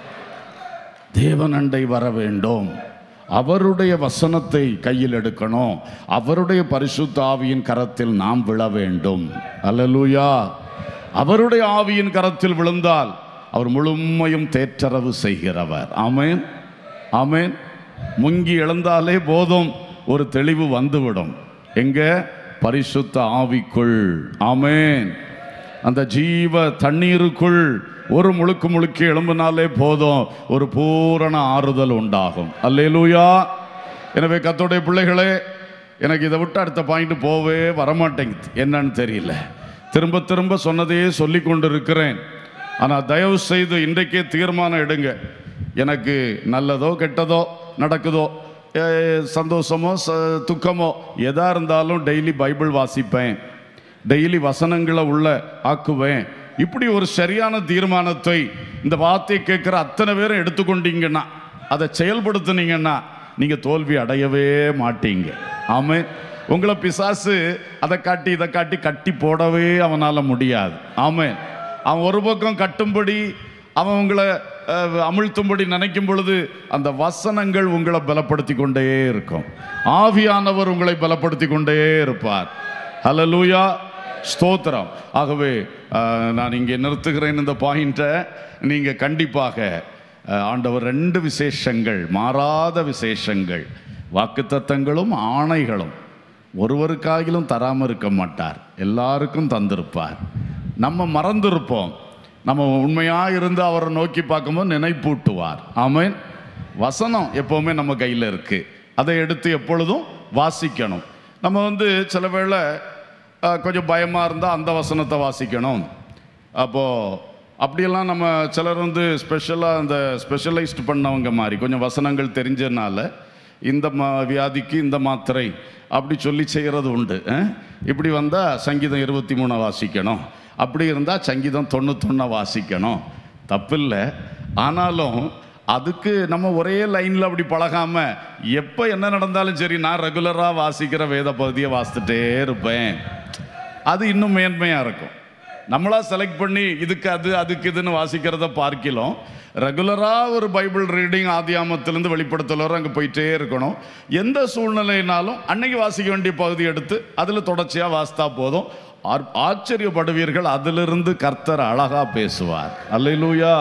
A: தேவனண்டை வர வேண்டும் அவருடைய வசனத்தை கையில் எடுக்கணும் அவருடைய பரிசுத்த ஆவியின் கரத்தில் நாம் விழ வேண்டும் அல்லேலூயா அவருடைய ஆவியின் கரத்தில் விழுந்தால் அவர் முழுமையும் தேற்றரவு செய்கிறவர் ஆமென் ஆமென் முங்கி எழுந்தாலே போதும் ஒரு தெளிவு வந்துவிடும் எங்க பரிசுத்த ஆவிக்குள் ஆமென் அந்த ஜீவ தண்ணீருக்குள் ஒரு முழுக்கு முழுக்கி எழும்பினாலே போதும் ஒரு பூரண ஆறுதல் உண்டாகும் அல்லேலூயா எனவே கத்தோடைய பிள்ளைகளே எனக்கு இதை விட்டு அடுத்த பாயிண்ட் போவே வரமாட்டேங்குது என்னன்னு தெரியல திரும்ப திரும்ப சொன்னதையே சொல்லி கொண்டு இருக்கிறேன் ஆனால் தயவு செய்து இன்றைக்கே தீர்மானம் எடுங்க எனக்கு நல்லதோ கெட்டதோ நடக்குதோ அஹ், சந்தோஷமோ ச துக்கமோ எதா இருந்தாலும் டெய்லி பைபிள் வாசிப்பேன் டெய்லி வசனங்களை உள்ள ஆக்குவேன் இப்படி ஒரு சரியான தீர்மானத்தை இந்த வார்த்தையை கேட்குற அத்தனை பேரும் எடுத்துக்கொண்டீங்கன்னா அதை செயல்படுத்துனீங்கன்னா நீங்க தோல்வி அடையவே மாட்டீங்க ஆமே உங்களை பிசாசு அதை காட்டி இதை காட்டி கட்டி போடவே அவனால முடியாது ஆமே அவன் ஒரு பக்கம் கட்டும்படி அவன் உங்களை அஹ், அமிழ்த்தும்படி நினைக்கும் பொழுது அந்த வசனங்கள் உங்களை பலப்படுத்தி கொண்டே இருக்கும் ஆவியானவர் உங்களை பலப்படுத்தி கொண்டே இருப்பார் ஹalleluya ஸ்தோத்திரம் ஆகவே அஹ், நான் இங்கே நிறுத்துகிறேன் இந்த பாயிண்ட்டை நீங்கள் கண்டிப்பாக அஹ், ஆண்டவர் ரெண்டு விசேஷங்கள் மாறாத விசேஷங்கள் வாக்குத்தத்தங்களும் ஆணைகளும் ஒருவருக்காகிலும் தராமல் இருக்க மாட்டார் எல்லாருக்கும் தந்திருப்பார் நம்ம மறந்திருப்போம் நம்ம உண்மையாக இருந்து அவரை நோக்கி பார்க்கும்போது நினைப்பூட்டுவார் ஆமென் வசனம் எப்போவுமே நம்ம கையில் இருக்குது அதை எடுத்து எப்பொழுதும் வாசிக்கணும் நம்ம வந்து சில வேளை அஹ், கொஞ்சம் பயமாக இருந்தால் அந்த வசனத்தை வாசிக்கணும் அப்போது அப்படியெல்லாம் நம்ம சிலர் வந்து ஸ்பெஷலாக அந்த ஸ்பெஷலைஸ்ட் பண்ணவங்க மாதிரி கொஞ்சம் வசனங்கள் தெரிஞ்சதுனால இந்த மா வியாதிக்கு இந்த மாத்திரை அப்படி சொல்லி செய்கிறது உண்டு அஹ்? இப்படி வந்தால் சங்கீதம் இருபத்தி மூணை வாசிக்கணும் அப்படி இருந்தால் சங்கீதம் தொண்ணூத்தொன்னை வாசிக்கணும் தப்பில்லை ஆனாலும் அதுக்கு நம்ம ஒரே லைனில் அப்படி பழகாம எப்போ என்ன நடந்தாலும் சரி நான் ரெகுலராக வாசிக்கிற வேத பகுதியை வாசித்துட்டே இருப்பேன் அது இன்னும் மேன்மையாக இருக்கும் நம்மளா செலக்ட் பண்ணி இதுக்கு அது அதுக்கு இதுன்னு வாசிக்கிறத பார்க்கலாம் ரெகுலராக ஒரு பைபிள் ரீடிங் ஆதியாமத்திலேருந்து வெளிப்படுத்தல் வரை அங்கே போயிட்டே இருக்கணும் எந்த சூழ்நிலையினாலும் அன்னைக்கு வாசிக்க வேண்டிய பகுதி எடுத்து அதில் தொடர்ச்சியாக வாசித்தா போதும் ஆர்- ஆச்சரியப்படுவீர்கள் அதிலிருந்து கர்த்தர் அழகா பேசுவார் அல்லேலூயா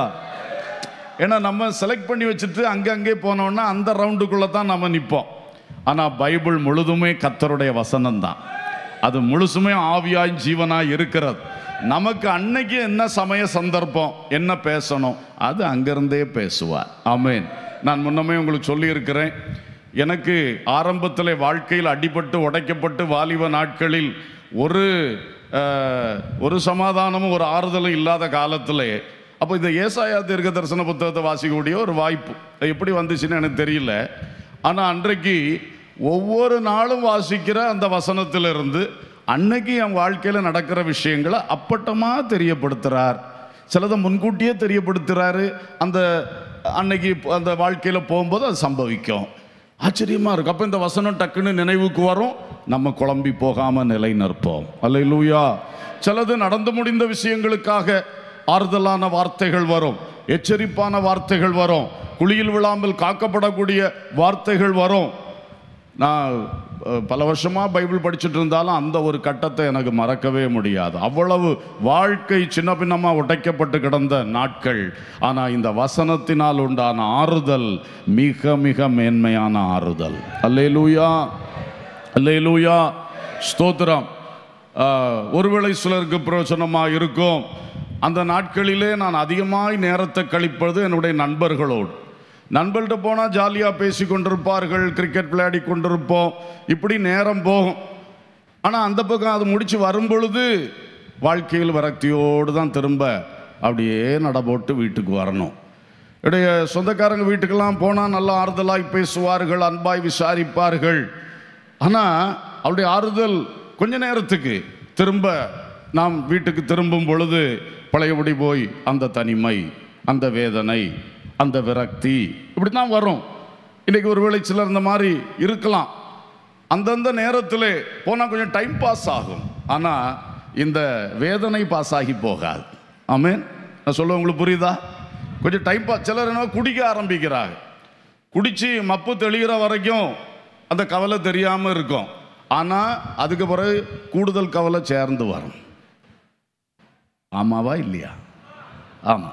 A: ஏன்னா நம்ம செலக்ட் பண்ணி வச்சுட்டு அங்கங்கே போனோம்னா அந்த ரவுண்டுக்குள்ளே தான் நம்ம நிற்போம் ஆனால் பைபிள் முழுதுமே கர்த்தருடைய வசனம் தான் அது முழுசுமே ஆவியாய் ஜீவனாய் இருக்கிறது நமக்கு அன்னைக்கு என்ன சமய சந்தர்ப்பம் என்ன பேசணும் அது அங்கிருந்தே பேசுவார் ஆமென் நான் முன்னமே உங்களுக்கு சொல்லியிருக்கிறேன் எனக்கு ஆரம்பத்தில் வாழ்க்கையில் அடிபட்டு உடைக்கப்பட்டு வாலிப நாட்களில் ஒரு அஹ், ஒரு சமாதானமும் ஒரு ஆறுதலும் இல்லாத காலத்திலே அப்போ இந்த ஏசாயா தீர்க்க தரிசன புத்தகத்தை வாசிக்கக்கூடிய ஒரு வாய்ப்பு அது எப்படி வந்துச்சுன்னு எனக்கு தெரியல ஆனால் அன்றைக்கு ஒவ்வொரு நாளும் வாசிக்கிற அந்த வசனத்திலிருந்து அன்னைக்கு என் வாழ்க்கையில் நடக்கிற விஷயங்களை அப்பட்டமாக தெரியப்படுத்துகிறார் சிலதை முன்கூட்டியே தெரியப்படுத்துகிறாரு அந்த அன்னைக்கு அந்த வாழ்க்கையில் போகும்போது அது சம்பவிக்கும் ஆச்சரியமாக இருக்கும் அப்போ இந்த வசனம் டக்குன்னு நினைவுக்கு வரும் நம்ம குழம்பி போகாமல் நிலை நிற்போம் அல்லேலூயா சிலது நடந்து முடிந்த விஷயங்களுக்காக ஆறுதலான வார்த்தைகள் வரும் எச்சரிப்பான வார்த்தைகள் வரும் குழியில் விழாமல் காக்கப்படக்கூடிய வார்த்தைகள் வரும் நான் அஹ், பல வருஷமா பைபிள் படிச்சுட்டு இருந்தாலும் அந்த ஒரு கட்டத்தை எனக்கு மறக்கவே முடியாது அவ்வளவு வாழ்க்கை சின்ன பின்னமா உடைக்கப்பட்டு கிடந்த நாட்கள் ஆனா இந்த வசனத்தினால் உண்டான ஆறுதல் மிக மிக மேன்மையான ஆறுதல் அல்லேலூயா அல்லேலூயா ஸ்தோத்திரம் ஆஹ், ஒருவேளை சிலருக்கு பிரயோஜனமாக இருக்கும் அந்த நாட்களிலே நான் அதிகமாய் நேரத்தை கழிப்பது என்னுடைய நண்பர்களோடு நண்பர்கள்ட்ட போனால் ஜாலியாக பேசி கொண்டிருப்பார்கள் கிரிக்கெட் விளையாடி கொண்டிருப்போம் இப்படி நேரம் போகும் ஆனால் அந்த பக்கம் அது முடிச்சு வரும் பொழுது வாழ்க்கையில் விரக்தியோடு தான் திரும்ப அப்படியே நடபோட்டு வீட்டுக்கு வரணும் இடைய சொந்தக்காரங்க வீட்டுக்கெல்லாம் போனால் நல்லா ஆறுதலாய் பேசுவார்கள் அன்பாய் விசாரிப்பார்கள் ஆனால் அவருடைய ஆறுதல் கொஞ்ச நேரத்துக்கு திரும்ப நாம் வீட்டுக்கு திரும்பும் பொழுது பழையபடி போய் அந்த தனிமை அந்த வேதனை அந்த விரக்தி இப்படி தான் வரும் இன்னைக்கு ஒருவேளை சிலர் இந்த மாதிரி இருக்கலாம் அந்தந்த நேரத்தில் போனால் கொஞ்சம் டைம் பாஸ் ஆகும் ஆனால் இந்த வேதனை பாஸ் ஆகி போகாது ஆமென் நான் சொல்ல உங்களுக்கு புரியுதா கொஞ்சம் டைம் பாஸ் சிலர் என்ன குடிக்க ஆரம்பிக்கிறாங்க குடிச்சு மப்பு தெளிகிற வரைக்கும் அந்த கவலை தெரியாமல் இருக்கும் ஆனால் அதுக்கு பிறகு கூடுதல் கவலை சேர்ந்து வரும் ஆமாவா இல்லையா ஆமாம்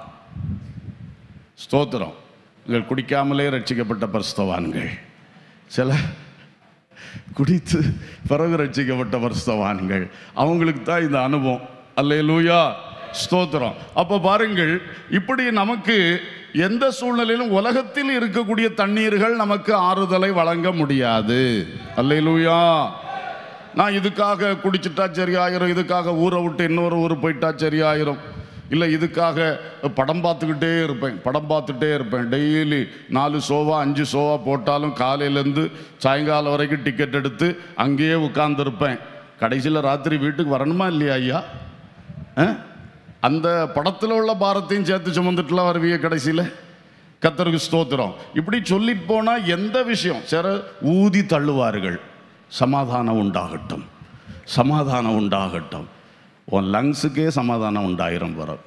A: ஸ்தோத்திரம் நீங்கள் குடிக்காமலே ரட்சிக்கப்பட்ட பரிசுத்தவான்கள் சில குடித்து பிறகு ரட்சிக்கப்பட்ட பரிசுத்தவான்கள் அவங்களுக்கு தான் இந்த அனுபவம் அல்லேலூயா ஸ்தோத்திரம் அப்போ பாருங்கள் இப்படி நமக்கு எந்த சூழ்நிலையிலும் உலகத்தில் இருக்கக்கூடிய தண்ணீர்கள் நமக்கு ஆறுதலை வழங்க முடியாது அல்லேலூயா நான் இதுக்காக குடிச்சிட்டா சரியாயிரும் இதுக்காக ஊரை விட்டு இன்னொரு ஊர் போயிட்டா சரியாயிரும் இல்லை இதுக்காக படம் பார்த்துக்கிட்டே இருப்பேன் படம் பார்த்துட்டே இருப்பேன் டெய்லி நாலு ஷோவா அஞ்சு ஷோவா போட்டாலும் காலையிலேருந்து சாயங்காலம் வரைக்கும் டிக்கெட் எடுத்து அங்கேயே உட்கார்ந்துருப்பேன் கடைசியில் ராத்திரி வீட்டுக்கு வரணுமா இல்லையா ஐயா ஆ? அந்த படத்தில் உள்ள பாரத்தையும் சேர்த்து சுமந்துட்டுலாம் வருவீங்க கடைசியில் கத்தருக்கு ஸ்தோத்திரம் இப்படி சொல்லிட்டு போனால் எந்த விஷயம் சில ஊதி தள்ளுவார்கள் சமாதானம் உண்டாகட்டும் சமாதானம் உண்டாகட்டும் உன் லங்ஸுக்கே சமாதானம் உண்டாயிரும் வரும்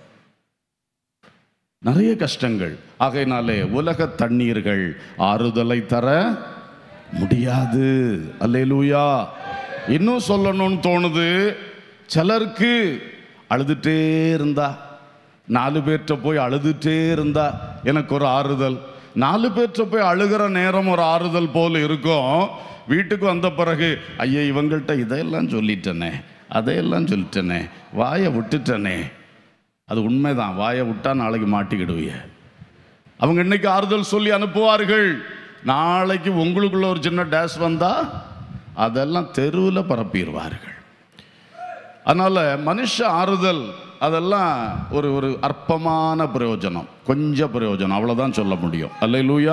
A: நிறைய கஷ்டங்கள் ஆகையினாலே உலக தண்ணீர்கள் ஆறுதலை தர முடியாது அல்லேலூயா இன்னும் சொல்லணும்னு தோணுது சிலருக்கு அழுதுட்டே இருந்தா நாலு பேர்கிட்ட போய் அழுதுட்டே இருந்தா எனக்கு ஒரு ஆறுதல் நாலு பேர்கிட்ட போய் அழுகிற நேரம் ஒரு ஆறுதல் போல இருக்கும் வீட்டுக்கு வந்த பிறகு ஐயா இவங்கள்ட்ட இதையெல்லாம் சொல்லிட்டேனே அதையெல்லாம் சொல்லிட்டேனே வாயை விட்டுட்டேனே அது உண்மைதான் வாயை விட்டா நாளைக்கு மாட்டிக்கிடுவீங்க அவங்க இன்னைக்கு ஆறுதல் சொல்லி அனுப்புவார்கள் நாளைக்கு உங்களுக்குள்ள ஒரு சின்ன டேஷ் வந்தா அதெல்லாம் தெருவில் பரப்பிடுவார்கள் அதனால மனுஷ ஆறுதல் அதெல்லாம் ஒரு ஒரு அற்பமான பிரயோஜனம் கொஞ்சம் பிரயோஜனம் அவ்வளவுதான் சொல்ல முடியும் அல்ல லூயா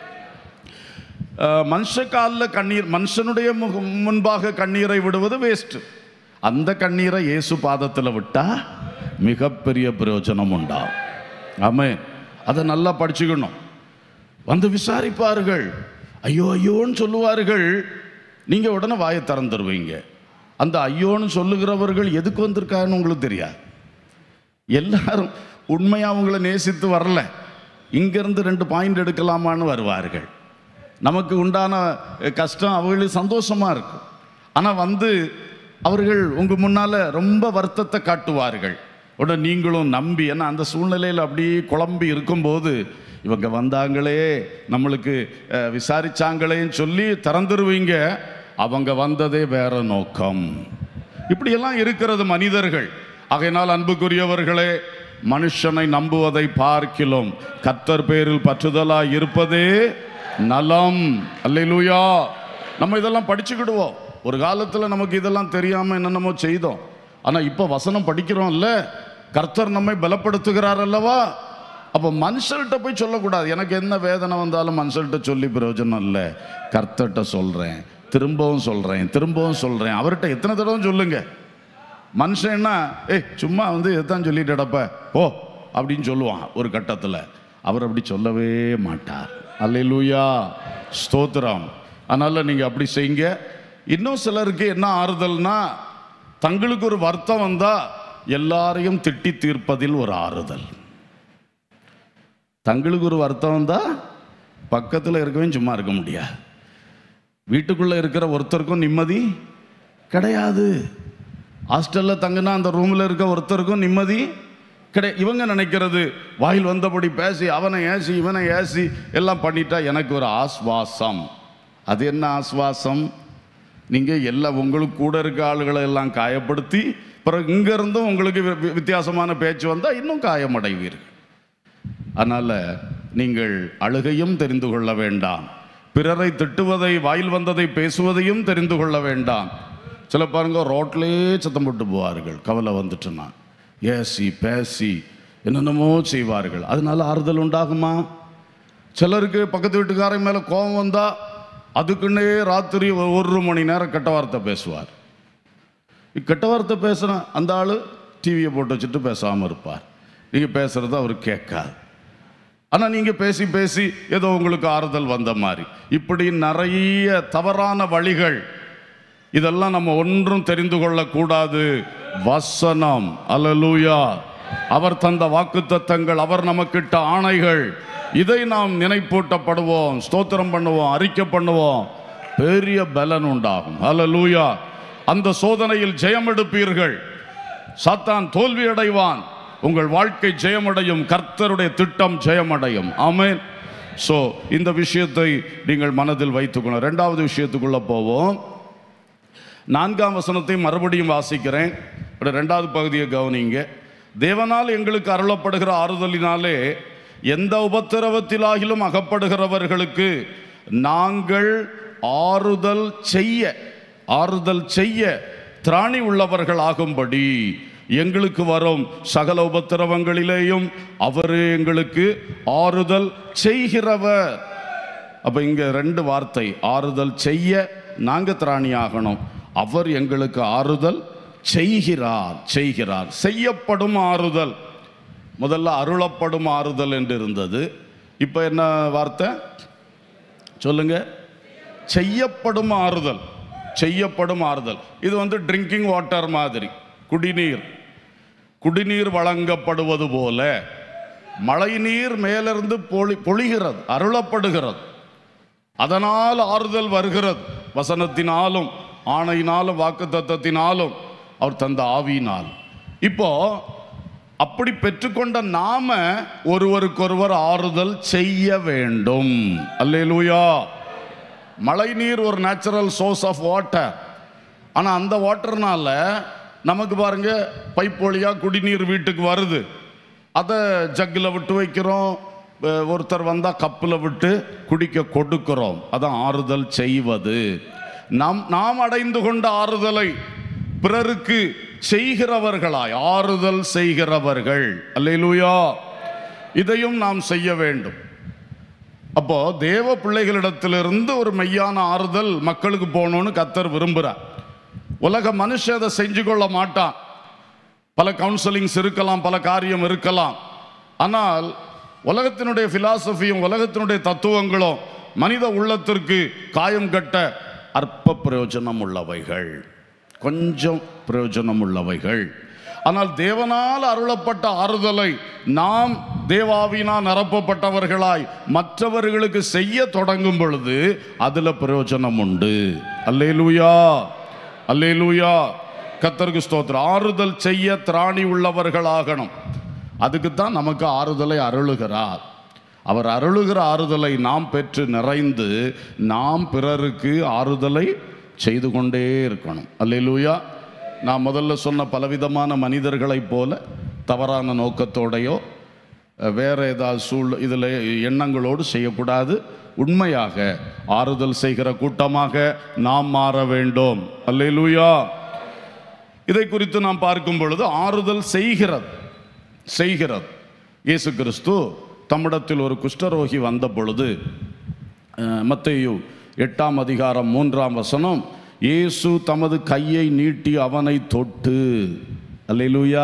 A: மனுஷ காலில் கண்ணீர் மனுஷனுடைய முக முன்பாக கண்ணீரை விடுவது வேஸ்ட் அந்த கண்ணீரை இயேசு பாதத்தில் விட்டா மிகப்பெரிய பிரயோஜனம் உண்டாகும் ஆமே அதை நல்லா படிச்சுக்கணும் வந்து விசாரிப்பார்கள் ஐயோ ஐயோன்னு சொல்லுவார்கள் நீங்க உடனே வாயை திறந்துருவீங்க அந்த ஐயோன்னு சொல்லுகிறவர்கள் எதுக்கு வந்திருக்காங்கன்னு உங்களுக்கு தெரியாது எல்லாரும் உண்மையா அவங்கள நேசித்து வரல இங்கிருந்து ரெண்டு பாயிண்ட் எடுக்கலாமான்னு வருவார்கள் நமக்கு உண்டான அஹ், கஷ்டம் அவங்களுக்கு சந்தோஷமா இருக்கும் ஆனா வந்து அவர்கள் உங்க முன்னால ரொம்ப வருத்தத்தை காட்டுவார்கள் உடனே நீங்களும் நம்பி ஏன்னா அந்த சூழ்நிலையில் அப்படியே குழம்பி இருக்கும்போது இவங்க வந்தாங்களே நம்மளுக்கு அஹ், விசாரிச்சாங்களேன்னு சொல்லி திறந்துருவீங்க அவங்க வந்ததே வேற நோக்கம் இப்படியெல்லாம் இருக்கிறது மனிதர்கள் ஆகையினால் அன்புக்குரியவர்களே மனுஷனை நம்புவதை பார்க்கிலும் கத்தர் பேரில் பற்றுதலாய் இருப்பதே நலம் அல்லேலூயா நம்ம இதெல்லாம் படிச்சுக்கிடுவோம் ஒரு காலத்துல நமக்கு இதெல்லாம் தெரியாம என்னென்னமோ செய்தோம் ஆனா இப்ப வசனம் படிக்கிறோம்ல கர்த்தர் நம்மை பலப்படுத்துகிறார் அல்லவா அப்போ மனுஷர்கிட்ட போய் சொல்லக்கூடாது எனக்கு என்ன வேதனை வந்தாலும் மனுஷர்கிட்ட சொல்லி பிரயோஜனம் இல்லை கர்த்தர்கிட்ட சொல்றேன் திரும்பவும் சொல்றேன் திரும்பவும் சொல்றேன் அவர்கிட்ட எத்தனை தடவை சொல்லுங்க மனுஷன்னா ஏய் சும்மா வந்து இதைத்தான் சொல்லிட்டு கிடப்ப போ அப்படின்னு சொல்லுவான் ஒரு கட்டத்தில் அவர் அப்படி சொல்லவே மாட்டார் அல்லேலூயா ஸ்தோத்திரம் அதனால நீங்கள் அப்படி செய்யுங்க இன்னும் சிலருக்கு என்ன ஆறுதல்னா தங்களுக்கு ஒரு வருத்தம் வந்தா எல்லாரையும் திட்டி தீர்ப்பதில் ஒரு ஆறுதல் தங்களுக்கு ஒரு வருத்தம் வந்தா பக்கத்தில் இருக்கவே சும்மா இருக்க முடியாது வீட்டுக்குள்ள இருக்கிற ஒருத்தருக்கும் நிம்மதி கிடையாது ஹாஸ்டல்ல தங்கினா அந்த ரூம்ல இருக்க ஒருத்தருக்கும் நிம்மதி கிடை இவங்க நினைக்கிறது வாயில் வந்தபடி பேசி அவனை ஏசி இவனை ஏசி எல்லாம் பண்ணிட்டா எனக்கு ஒரு ஆஸ்வாசம் அது என்ன ஆஸ்வாசம் நீங்க எல்லாம் உங்களுக்கு கூட இருக்க ஆளுகளை எல்லாம் காயப்படுத்தி பிறகு இங்க இருந்தும் உங்களுக்கு வி- வி- வித்தியாசமான பேச்சு வந்தா இன்னும் காயமடைவீர்கள் அதனால நீங்கள் அழுகையும் தெரிந்து கொள்ள வேண்டாம் பிறரை திட்டுவதை வாயில் வந்ததை பேசுவதையும் தெரிந்து கொள்ள வேண்டாம் சில பாருங்க ரோட்லேயே சத்தம் போட்டு போவார்கள் கவலை வந்துட்டுனா ஏசி பேசி என்னென்னமோ செய்வார்கள் அதனால ஆறுதல் உண்டாகுமா சிலருக்கு பக்கத்து வீட்டுக்காரன் மேலே கோபம் வந்தா அதுக்குன்னே ராத்திரி ஒரு- ஒரு மணி நேரம் கெட்ட வார்த்தை பேசுவார் கெட்ட வார்த்தை பேசுனா அந்த ஆள் டிவியை போட்டு வச்சுட்டு பேசாமல் இருப்பார் நீங்கள் பேசுறது அவர் கேட்காது ஆனால் நீங்கள் பேசி பேசி ஏதோ உங்களுக்கு ஆறுதல் வந்த மாதிரி இப்படி நிறைய தவறான வழிகள் இதெல்லாம் நம்ம ஒன்றும் தெரிந்து கொள்ளக்கூடாது வசனம் அல்லேலூயா அவர் தந்த வாக்குத்தத்தங்கள் அவர் நமக்கிட்ட ஆணைகள் இதை நாம் நினைப்பூட்டப்படுவோம் ஸ்தோத்திரம் பண்ணுவோம் அறிக்கை பண்ணுவோம் பெரிய பலன் உண்டாகும் அல்லேலூயா அந்த சோதனையில் ஜெயம் எடுப்பீர்கள் சாத்தான் தோல்வி அடைவான் உங்கள் வாழ்க்கை ஜெயமடையும் கர்த்தருடைய திட்டம் ஜெயமடையும் ஆமென் ஸோ இந்த விஷயத்தை நீங்கள் மனதில் வைத்துக்கணும் ரெண்டாவது விஷயத்துக்குள்ள போவோம் நான்காம் வசனத்தை மறுபடியும் வாசிக்கிறேன் இப்படி ரெண்டாவது பகுதியை கவனிங்க தேவனால் எங்களுக்கு அருளப்படுகிற ஆறுதலினாலே எந்த உபத்திரவத்திலாகிலும் அகப்படுகிறவர்களுக்கு நாங்கள் ஆறுதல் செய்ய ஆறுதல் செய்ய திராணி உள்ளவர்கள் ஆகும்படி எங்களுக்கு வரும் சகல உபத்திரவங்களிலேயும் அவரே எங்களுக்கு ஆறுதல் செய்கிறவர் அப்ப இங்க ரெண்டு வார்த்தை ஆறுதல் செய்ய நாங்க திராணி ஆகணும் அவர் எங்களுக்கு ஆறுதல் செய்கிறார் செய்கிறார் செய்யப்படும் ஆறுதல் முதல்ல அருளப்படும் ஆறுதல் என்று இருந்தது இப்போ என்ன வார்த்தை சொல்லுங்க செய்யப்படும் ஆறுதல் செய்யப்படும் ஆறுதல் இது வந்து ட்ரிங்கிங் வாட்டர் மாதிரி குடிநீர் குடிநீர் வழங்கப்படுவது போல மழைநீர் மேலிருந்து பொழி பொழிகிறது அருளப்படுகிறது அதனால் ஆறுதல் வருகிறது வசனத்தினாலும் ஆணையினாலும் வாக்கு தத்தத்தினாலும் அவர் தந்த ஆவியினால் இப்போ அப்படி பெற்றுக்கொண்ட நாம ஒருவருக்கொருவர் ஆறுதல் செய்ய வேண்டும் அல்லேலூயா மழைநீர் ஒரு நேச்சுரல் சோர்ஸ் ஆஃப் வாட்டர் ஆனால் அந்த வாட்டர்னால நமக்கு பாருங்க பைப் வழியா குடிநீர் வீட்டுக்கு வருது அதை ஜக்கில் விட்டு வைக்கிறோம் அஹ் ஒருத்தர் வந்தால் கப்பில் விட்டு குடிக்க கொடுக்கிறோம் அதான் ஆறுதல் செய்வது நாம் நாம் அடைந்து கொண்ட ஆறுதலை பிறருக்கு செய்கிறவர்களாய் ஆறுதல் செய்கிறவர்கள் அல்லேலூயா இதையும் நாம் செய்ய வேண்டும் அப்போ தேவ பிள்ளைகளிடத்திலிருந்து ஒரு மெய்யான ஆறுதல் மக்களுக்கு போகணும்னு கத்தர் விரும்புகிறார் உலக மனுஷன் அதை செஞ்சு கொள்ள மாட்டான் பல கவுன்சிலிங்ஸ் இருக்கலாம் பல காரியம் இருக்கலாம் ஆனால் உலகத்தினுடைய பிலாசபியும் உலகத்தினுடைய தத்துவங்களும் மனித உள்ளத்திற்கு காயம் கட்ட அற்ப பிரயோஜனம் உள்ளவைகள் கொஞ்சம் பிரயோஜனம் உள்ளவைகள் ஆனால் தேவனால் அருளப்பட்ட ஆறுதலை நாம் தேவாவினா நிரப்பப்பட்டவர்களாய் மற்றவர்களுக்கு செய்ய தொடங்கும் பொழுது அதுல பிரயோஜனம் உண்டு அல்லேலூயா அல்லேலூயா கத்தருக்கு ஸ்தோத்திரம் ஆறுதல் செய்ய திராணி உள்ளவர்களாகணும் அதுக்கு தான் நமக்கு ஆறுதலை அருளுகிறார் அவர் அருளுகிற ஆறுதலை நாம் பெற்று நிறைந்து நாம் பிறருக்கு ஆறுதலை செய்து கொண்டே இருக்கணும் அல்லேலூயா நான் முதல்ல சொன்ன பலவிதமான மனிதர்களைப் போல தவறான நோக்கத்தோடையோ அஹ், வேற ஏதாவது சூழ் இதில் எண்ணங்களோடு செய்யக்கூடாது உண்மையாக ஆறுதல் செய்கிற கூட்டமாக நாம் மாற வேண்டும் அல்லேலூயா இதை குறித்து நாம் பார்க்கும் பொழுது ஆறுதல் செய்கிறது செய்கிறது இயேசு கிறிஸ்து தம்மிடத்தில் ஒரு குஷ்டரோகி வந்த பொழுது அஹ், மத்தேயு எட்டாம் அதிகாரம் மூன்றாம் வசனம் இயேசு தமது கையை நீட்டி அவனை தொட்டு அல்லேலூயா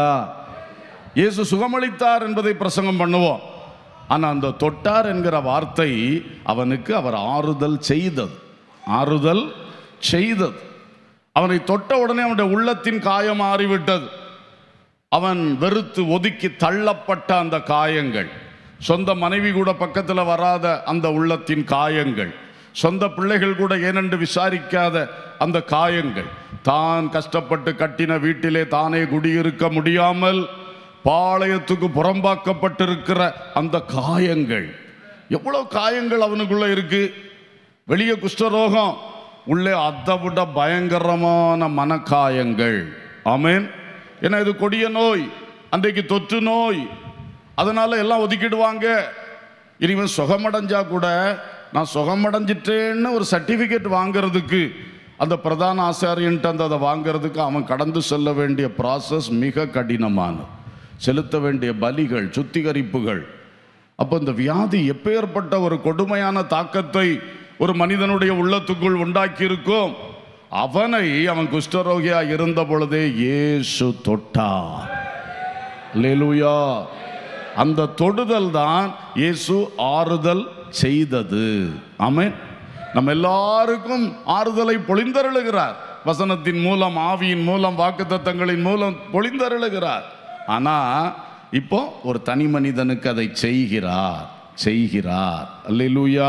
A: இயேசு சுகமளித்தார் என்பதை பிரசங்கம் பண்ணுவோம் ஆனால் அந்த தொட்டார் என்கிற வார்த்தை அவனுக்கு அவர் ஆறுதல் செய்தது ஆறுதல் செய்தது அவனை தொட்ட உடனே அவனுடைய உள்ளத்தின் காயம் மாறிவிட்டது அவன் வெறுத்து ஒதுக்கி தள்ளப்பட்ட அந்த காயங்கள் சொந்த மனைவி கூட பக்கத்தில் வராத அந்த உள்ளத்தின் காயங்கள் சொந்த பிள்ளைகள் கூட ஏனென்று விசாரிக்காத அந்த காயங்கள் தான் கஷ்டப்பட்டு கட்டின வீட்டிலே தானே குடியிருக்க முடியாமல் பாளையத்துக்கு புறம்பாக்கப்பட்டிருக்கிற அந்த காயங்கள் எவ்வளவு காயங்கள் அவனுக்குள்ள இருக்கு வெளியே குஷ்டரோகம் உள்ளே அதை விட பயங்கரமான மனக்காயங்கள் ஆமென் ஏன்னா இது கொடிய நோய் அன்றைக்கு தொற்று நோய் அதனால எல்லாம் ஒதுக்கிடுவாங்க இனிமேல் சுகமடைஞ்சா கூட நான் சுகமடைஞ்சிட்டேன்னு ஒரு சர்டிஃபிகேட் வாங்குறதுக்கு அந்த பிரதான ஆசாரியன்ட்டு அந்த அதை வாங்குறதுக்கு அவன் கடந்து செல்ல வேண்டிய ப்ராசஸ் மிக கடினமானது செலுத்த வேண்டிய பலிகள் சுத்திகரிப்புகள் அப்போ இந்த வியாதி எப்பேற்பட்ட ஒரு கொடுமையான தாக்கத்தை ஒரு மனிதனுடைய உள்ளத்துக்குள் உண்டாக்கி இருக்கும் அவனை அவன் குஷ்டரோகியா இருந்த பொழுதே இயேசு தொட்டார் அல்லேலூயா அந்த தொடுதல் தான் இயேசு ஆறுதல் செய்தது ஆமென் நம்ம எல்லாருக்கும் ஆறுதலை பொழிந்தருளுகிறார் வசனத்தின் மூலம் ஆவியின் மூலம் வாக்குத்தத்தங்களின் மூலம் பொழிந்தருளுகிறார் ஆனா இப்போ ஒரு தனி மனிதனுக்கு அதை செய்கிறார் செய்கிறார் அல்லேலூயா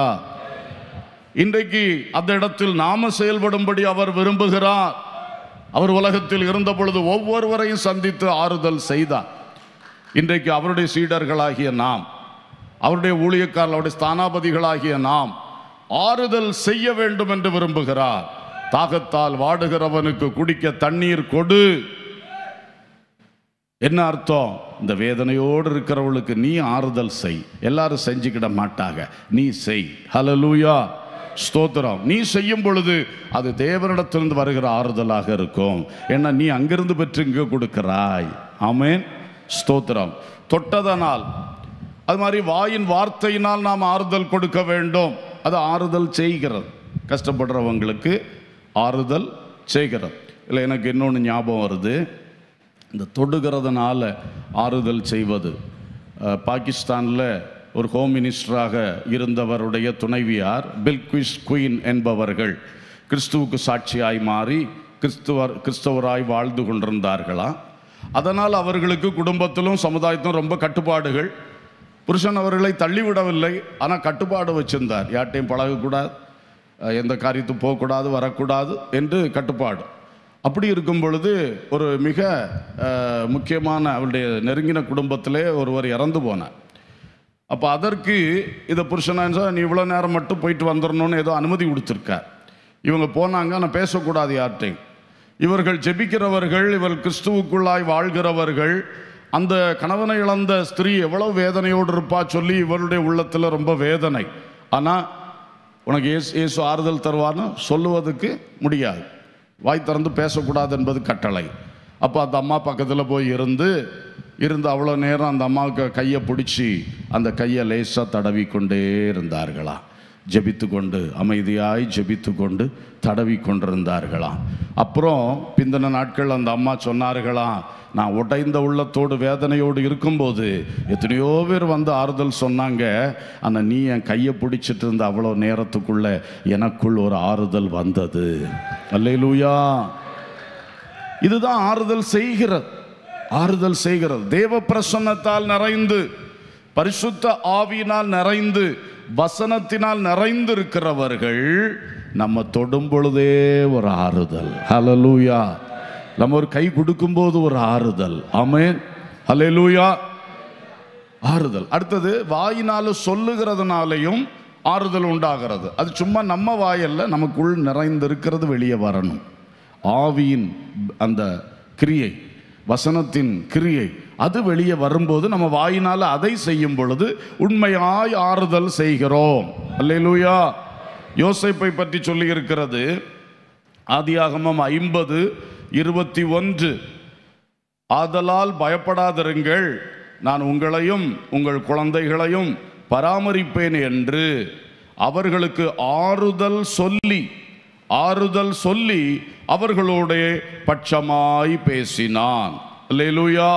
A: இன்றைக்கு அந்த இடத்தில் நாம செயல்படும்படி அவர் விரும்புகிறார் அவர் உலகத்தில் இருந்த பொழுது ஒவ்வொருவரையும் சந்தித்து ஆறுதல் செய்தார் இன்றைக்கு அவருடைய சீடர்களாகிய நாம் அவருடைய ஊழியக்காரர் அவருடைய ஸ்தானாபதிகளாகிய நாம் ஆறுதல் செய்ய வேண்டும் என்று விரும்புகிறார் தாகத்தால் வாடுகிறவனுக்கு குடிக்க தண்ணீர் கொடு என்ன அர்த்தம் இந்த வேதனையோடு இருக்கிறவளுக்கு நீ ஆறுதல் செய் எல்லாரும் செஞ்சுக்கிட மாட்டாங்க நீ செய் ஹலலூயா ஸ்தோத்திரம் நீ செய்யும் பொழுது அது தேவனிடத்திலிருந்து வருகிற ஆறுதலாக இருக்கும் ஏன்னா நீ அங்கிருந்து பெற்று இங்கே கொடுக்கிறாய் ஆமென் ஸ்தோத்திரம் தொட்டதனால் அது மாதிரி வாயின் வார்த்தையினால் நாம் ஆறுதல் கொடுக்க வேண்டும் அது ஆறுதல் செய்கிறது கஷ்டப்படுறவங்களுக்கு ஆறுதல் செய்கிறது இல்லை எனக்கு இன்னொன்று ஞாபகம் வருது இந்த தொடுகிறதுனால ஆறுதல் செய்வது அஹ், பாகிஸ்தானில் ஒரு ஹோம் மினிஸ்டராக இருந்தவருடைய துணைவியார் பில்குயிஸ் குயின் என்பவர்கள் கிறிஸ்துவுக்கு சாட்சியாய் மாறி கிறிஸ்துவர் கிறிஸ்தவராய் வாழ்ந்து கொண்டிருந்தார்களாம் அதனால் அவர்களுக்கு குடும்பத்திலும் சமுதாயத்திலும் ரொம்ப கட்டுப்பாடுகள் புருஷன் அவர்களை தள்ளிவிடவில்லை ஆனால் கட்டுப்பாடு வச்சிருந்தார் யார்ட்டையும் பழகக்கூடாது அஹ், எந்த காரியத்துக்கு போகக்கூடாது வரக்கூடாது என்று கட்டுப்பாடு அப்படி இருக்கும் பொழுது ஒரு மிக அஹ், முக்கியமான அவருடைய நெருங்கின குடும்பத்திலே ஒருவர் இறந்து போனார் அப்போ அதற்கு இதை புருஷனா நீ இவ்வளோ நேரம் மட்டும் போயிட்டு வந்துடணும்னு ஏதோ அனுமதி கொடுத்துருக்கார் இவங்க போனாங்க ஆனால் பேசக்கூடாது யார்கிட்டையும் இவர்கள் ஜெபிக்கிறவர்கள் இவர் கிறிஸ்துவுக்குள்ளாய் வாழ்கிறவர்கள் அந்த கணவனை இழந்த ஸ்திரீ எவ்வளவு வேதனையோடு இருப்பா சொல்லி இவருடைய உள்ளத்தில் ரொம்ப வேதனை ஆனால் உனக்கு இயேசு இயேசு ஆறுதல் தருவார்னு சொல்லுவதற்கு முடியாது வாய் திறந்து பேசக்கூடாது என்பது கட்டளை அப்போ அந்த அம்மா பக்கத்தில் போய் இருந்து இருந்து அவ்வளோ நேரம் அந்த அம்மாவுக்கு கையை பிடிச்சி அந்த கையை லேசாக தடவி கொண்டே இருந்தார்களாம் ஜெபித்து கொண்டு அமைதியாய் ஜெபித்து கொண்டு தடவி கொண்டிருந்தார்களாம் அப்புறம் பிந்தின நாட்கள் அந்த அம்மா சொன்னார்களாம் நான் உடைந்த உள்ளத்தோடு வேதனையோடு இருக்கும்போது எத்தனையோ பேர் வந்து ஆறுதல் சொன்னாங்க ஆனால் நீ என் கையை பிடிச்சிட்டு இருந்த அவ்வளோ நேரத்துக்குள்ள எனக்குள் ஒரு ஆறுதல் வந்தது அல்லேலூயா இதுதான் ஆறுதல் செய்கிறது ஆறுதல் செய்கிறது தேவ பிரசன்னத்தால் நிறைந்து பரிசுத்த ஆவியினால் நிறைந்து வசனத்தினால் நிறைந்து இருக்கிறவர்கள் நம்ம தொடும் பொழுதே ஒரு ஆறுதல் ஹalleluya நம்ம ஒரு கை கொடுக்கும்போது ஒரு ஆறுதல் ஆமென் ஹalleluya ஆறுதல் அடுத்தது வாயினால சொல்லுகிறதுனாலையும் ஆறுதல் உண்டாகிறது அது சும்மா நம்ம வாயல்ல நமக்குள் நிறைந்திருக்கிறது வெளியே வரணும் ஆவியின் அந்த கிரியை வசனத்தின் கிரியை அது வெளியே வரும்போது நம்ம வாயினால அதை செய்யும் பொழுது உண்மையாய் ஆறுதல் செய்கிறோம் அல்லேலூயா யோசேப்பை பற்றி சொல்லி இருக்கிறது ஆதியாகமம் ஐம்பது இருபத்தி ஒன்று ஆதலால் பயப்படாதிருங்கள் நான் உங்களையும் உங்கள் குழந்தைகளையும் பராமரிப்பேன் என்று அவர்களுக்கு ஆறுதல் சொல்லி ஆறுதல் சொல்லி அவர்களோட பட்சமாய் பேசினான் அல்லேலூயா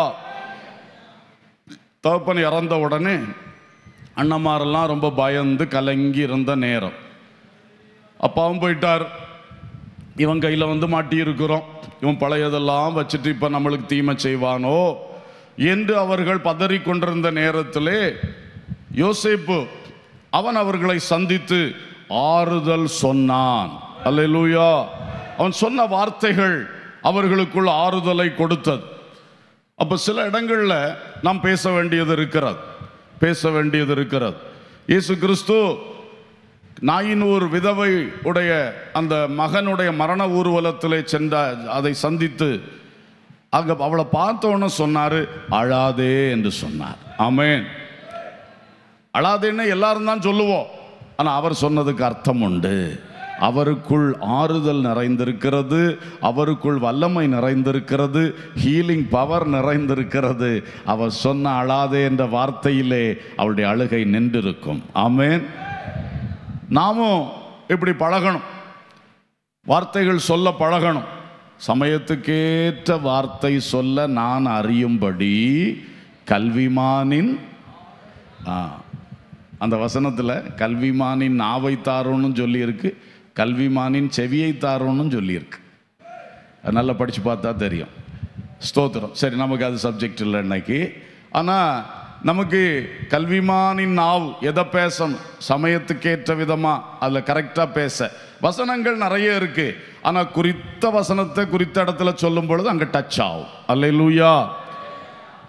A: தகப்பன் இறந்த உடனே அண்ணமாரெல்லாம் ரொம்ப பயந்து கலங்கி இருந்த நேரம் அப்பாவும் போயிட்டார் இவன் கையில் வந்து மாட்டியிருக்கிறோம் இவன் பழையதெல்லாம் வச்சுட்டு இப்போ நம்மளுக்கு தீமை செய்வானோ என்று அவர்கள் பதறிக் கொண்டிருந்த நேரத்திலே யோசேப்பு அவன் அவர்களை சந்தித்து ஆறுதல் சொன்னான் அல்லேலூயா அவன் சொன்ன வார்த்தைகள் அவர்களுக்குள் ஆறுதலை கொடுத்தது அப்போ சில இடங்களில் நாம் பேச வேண்டியது இருக்கிறது பேச வேண்டியது இருக்கிறது இயேசு கிறிஸ்து நாயினூர் விதவை உடைய அந்த மகனுடைய மரண ஊர்வலத்திலே சென்ற அதை சந்தித்து அங்க அவளை பார்த்த உடனே சொன்னாரு அழாதே என்று சொன்னார் ஆமென் அழாதேன்னு எல்லாரும் தான் சொல்லுவோம் ஆனா அவர் சொன்னதுக்கு அர்த்தம் உண்டு அவருக்குள் ஆறுதல் நிறைந்திருக்கிறது அவருக்குள் வல்லமை நிறைந்திருக்கிறது ஹீலிங் பவர் நிறைந்திருக்கிறது அவர் சொன்ன அழாதே என்ற வார்த்தையிலே அவளுடைய அழுகை நின்றிருக்கும் ஆமென் நாமும் இப்படி பழகணும் வார்த்தைகள் சொல்ல பழகணும் சமயத்துக்கேற்ற வார்த்தை சொல்ல நான் அறியும்படி கல்விமானின் ஆ, அந்த வசனத்தில் கல்விமானின் நாவை தாரோன்னு சொல்லியிருக்கு கல்விமானின் செவியை தாரோன்னு சொல்லியிருக்கு அது நல்லா படித்து பார்த்தா தெரியும் ஸ்தோத்திரம் சரி நமக்கு அது சப்ஜெக்ட் இல்லை இன்னைக்கு ஆனால் நமக்கு கல்விமானின் நாவ் எதை பேசணும் சமயத்துக்கேற்ற விதமாக அதில் கரெக்டாக பேச வசனங்கள் நிறைய இருக்கு ஆனால் குறித்த வசனத்தை குறித்த இடத்துல சொல்லும் பொழுது அங்கே டச் ஆகும் அல்லேலூயா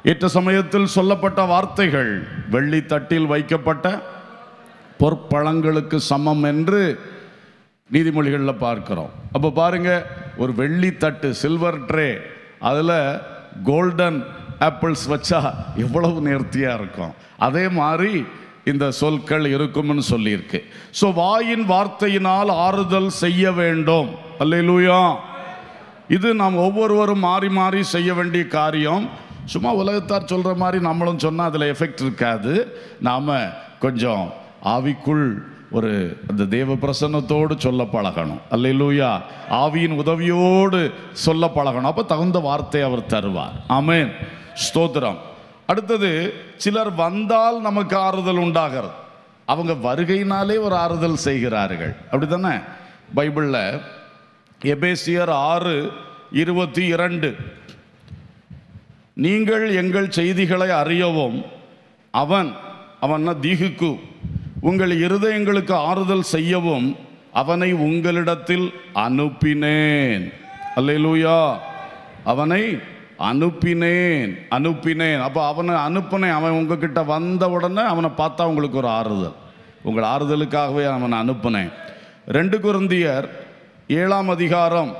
A: ஏற்ற சமயத்தில் சொல்லப்பட்ட வார்த்தைகள் வெள்ளி தட்டில் வைக்கப்பட்ட பொற்பழங்களுக்கு சமம் என்று நீதிமொழிகளில் பார்க்கிறோம் அப்போ பாருங்க ஒரு வெள்ளி தட்டு சில்வர் ட்ரே அதில் கோல்டன் ஆப்பிள்ஸ் வச்சா எவ்வளவு நேர்த்தியாக இருக்கும் அதே மாதிரி இந்த சொற்கள் இருக்கும்னு சொல்லியிருக்கு ஸோ வாயின் வார்த்தையினால் ஆறுதல் செய்ய வேண்டும் அல்லேலூயா இது நாம் ஒவ்வொருவரும் மாறி மாறி செய்ய வேண்டிய காரியம் சும்மா உலகத்தார் சொல்கிற மாதிரி நம்மளும் சொன்னால் அதில் எஃபெக்ட் இருக்காது நாம் கொஞ்சம் ஆவிக்குள் ஒரு அந்த தேவ பிரசன்னத்தோடு சொல்ல பழகணும் அல்லேலூயா ஆவியின் உதவியோடு சொல்ல பழகணும் அப்போ தகுந்த வார்த்தை அவர் தருவார் ஆமென் ஸ்தோத்திரம் அடுத்தது சிலர் வந்தால் நமக்கு ஆறுதல் உண்டாகிறது அவங்க வருகையினாலே ஒரு ஆறுதல் செய்கிறார்கள் அப்படிதானே பைபிளில் எபேசியர் ஆறு இருபத்தி இரண்டு நீங்கள் எங்கள் செய்திகளை அறியவும் அவன் அவன்னா தீகுக்கு உங்கள் இருதயங்களுக்கு ஆறுதல் செய்யவும் அவனை உங்களிடத்தில் அனுப்பினேன் அல்லேலூயா அவனை அனுப்பினேன் அனுப்பினேன் அப்போ அவனை அனுப்பினேன் அவன் உங்ககிட்ட வந்த உடனே அவனை பார்த்தா உங்களுக்கு ஒரு ஆறுதல் உங்கள் ஆறுதலுக்காகவே அவனை அனுப்பினேன் ரெண்டு குருந்தியர் ஏழாம் அதிகாரம்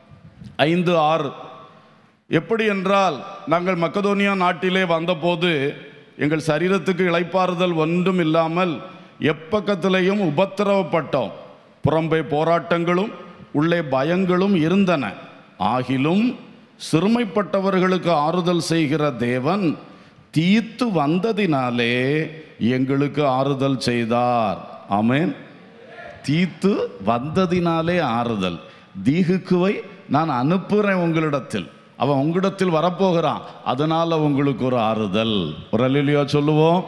A: ஐந்து ஆறு எப்படி என்றால் நாங்கள் மக்கதோனியா நாட்டிலே வந்தபோது எங்கள் சரீரத்துக்கு இளைப்பாறுதல் ஒன்றும் இல்லாமல் எப்பக்கத்திலேயும் உபத்திரவப்பட்டோம் புறம்பே போராட்டங்களும் உள்ளே பயங்களும் இருந்தன ஆகிலும் சிறுமைப்பட்டவர்களுக்கு ஆறுதல் செய்கிற தேவன் தீத்து வந்ததினாலே எங்களுக்கு ஆறுதல் செய்தார் ஆமென் தீத்து வந்ததினாலே ஆறுதல் தீகுக்குவை நான் அனுப்புகிறேன் உங்களிடத்தில் அவன் உங்களிடத்தில் வரப்போகிறான் அதனால உங்களுக்கு ஒரு ஆறுதல் ஒரு அல்லையா சொல்லுவோம்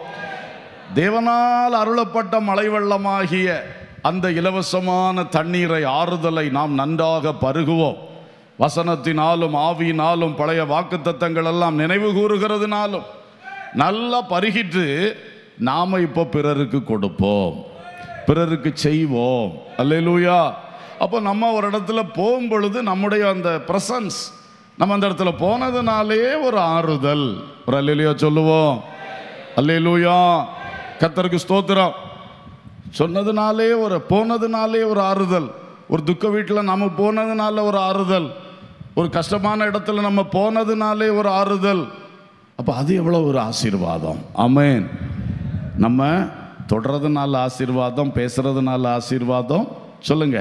A: தேவனால் அருளப்பட்ட மழை வெள்ளமாகிய அந்த இலவசமான தண்ணீரை ஆறுதலை நாம் நன்றாக பருகுவோம் வசனத்தினாலும் ஆவியினாலும் பழைய வாக்குத்தத்தங்கள் எல்லாம் நினைவு கூறுகிறதுனாலும் நல்லா பருகிட்டு நாம இப்போ பிறருக்கு கொடுப்போம் பிறருக்கு செய்வோம் அல்லேலூயா அப்போ நம்ம ஒரு இடத்துல போகும் பொழுது நம்முடைய அந்த பிரசன்ஸ் நம்ம அந்த இடத்துல போனதுனாலே ஒரு ஆறுதல் ஒரு அல்லேலூயா சொல்லுவோம் அல்லேலூயா கத்தருக்கு ஸ்தோத்திரம் சொன்னதுனாலே ஒரு போனதுனாலே ஒரு ஆறுதல் ஒரு துக்க வீட்டில் நம்ம போனதுனால ஒரு ஆறுதல் ஒரு கஷ்டமான இடத்துல நம்ம போனதுனாலே ஒரு ஆறுதல் அப்போ அது எவ்வளோ ஒரு ஆசீர்வாதம் ஆமென் நம்ம தொடறதுனால ஆசீர்வாதம் பேசுறதுனால ஆசீர்வாதம் சொல்லுங்க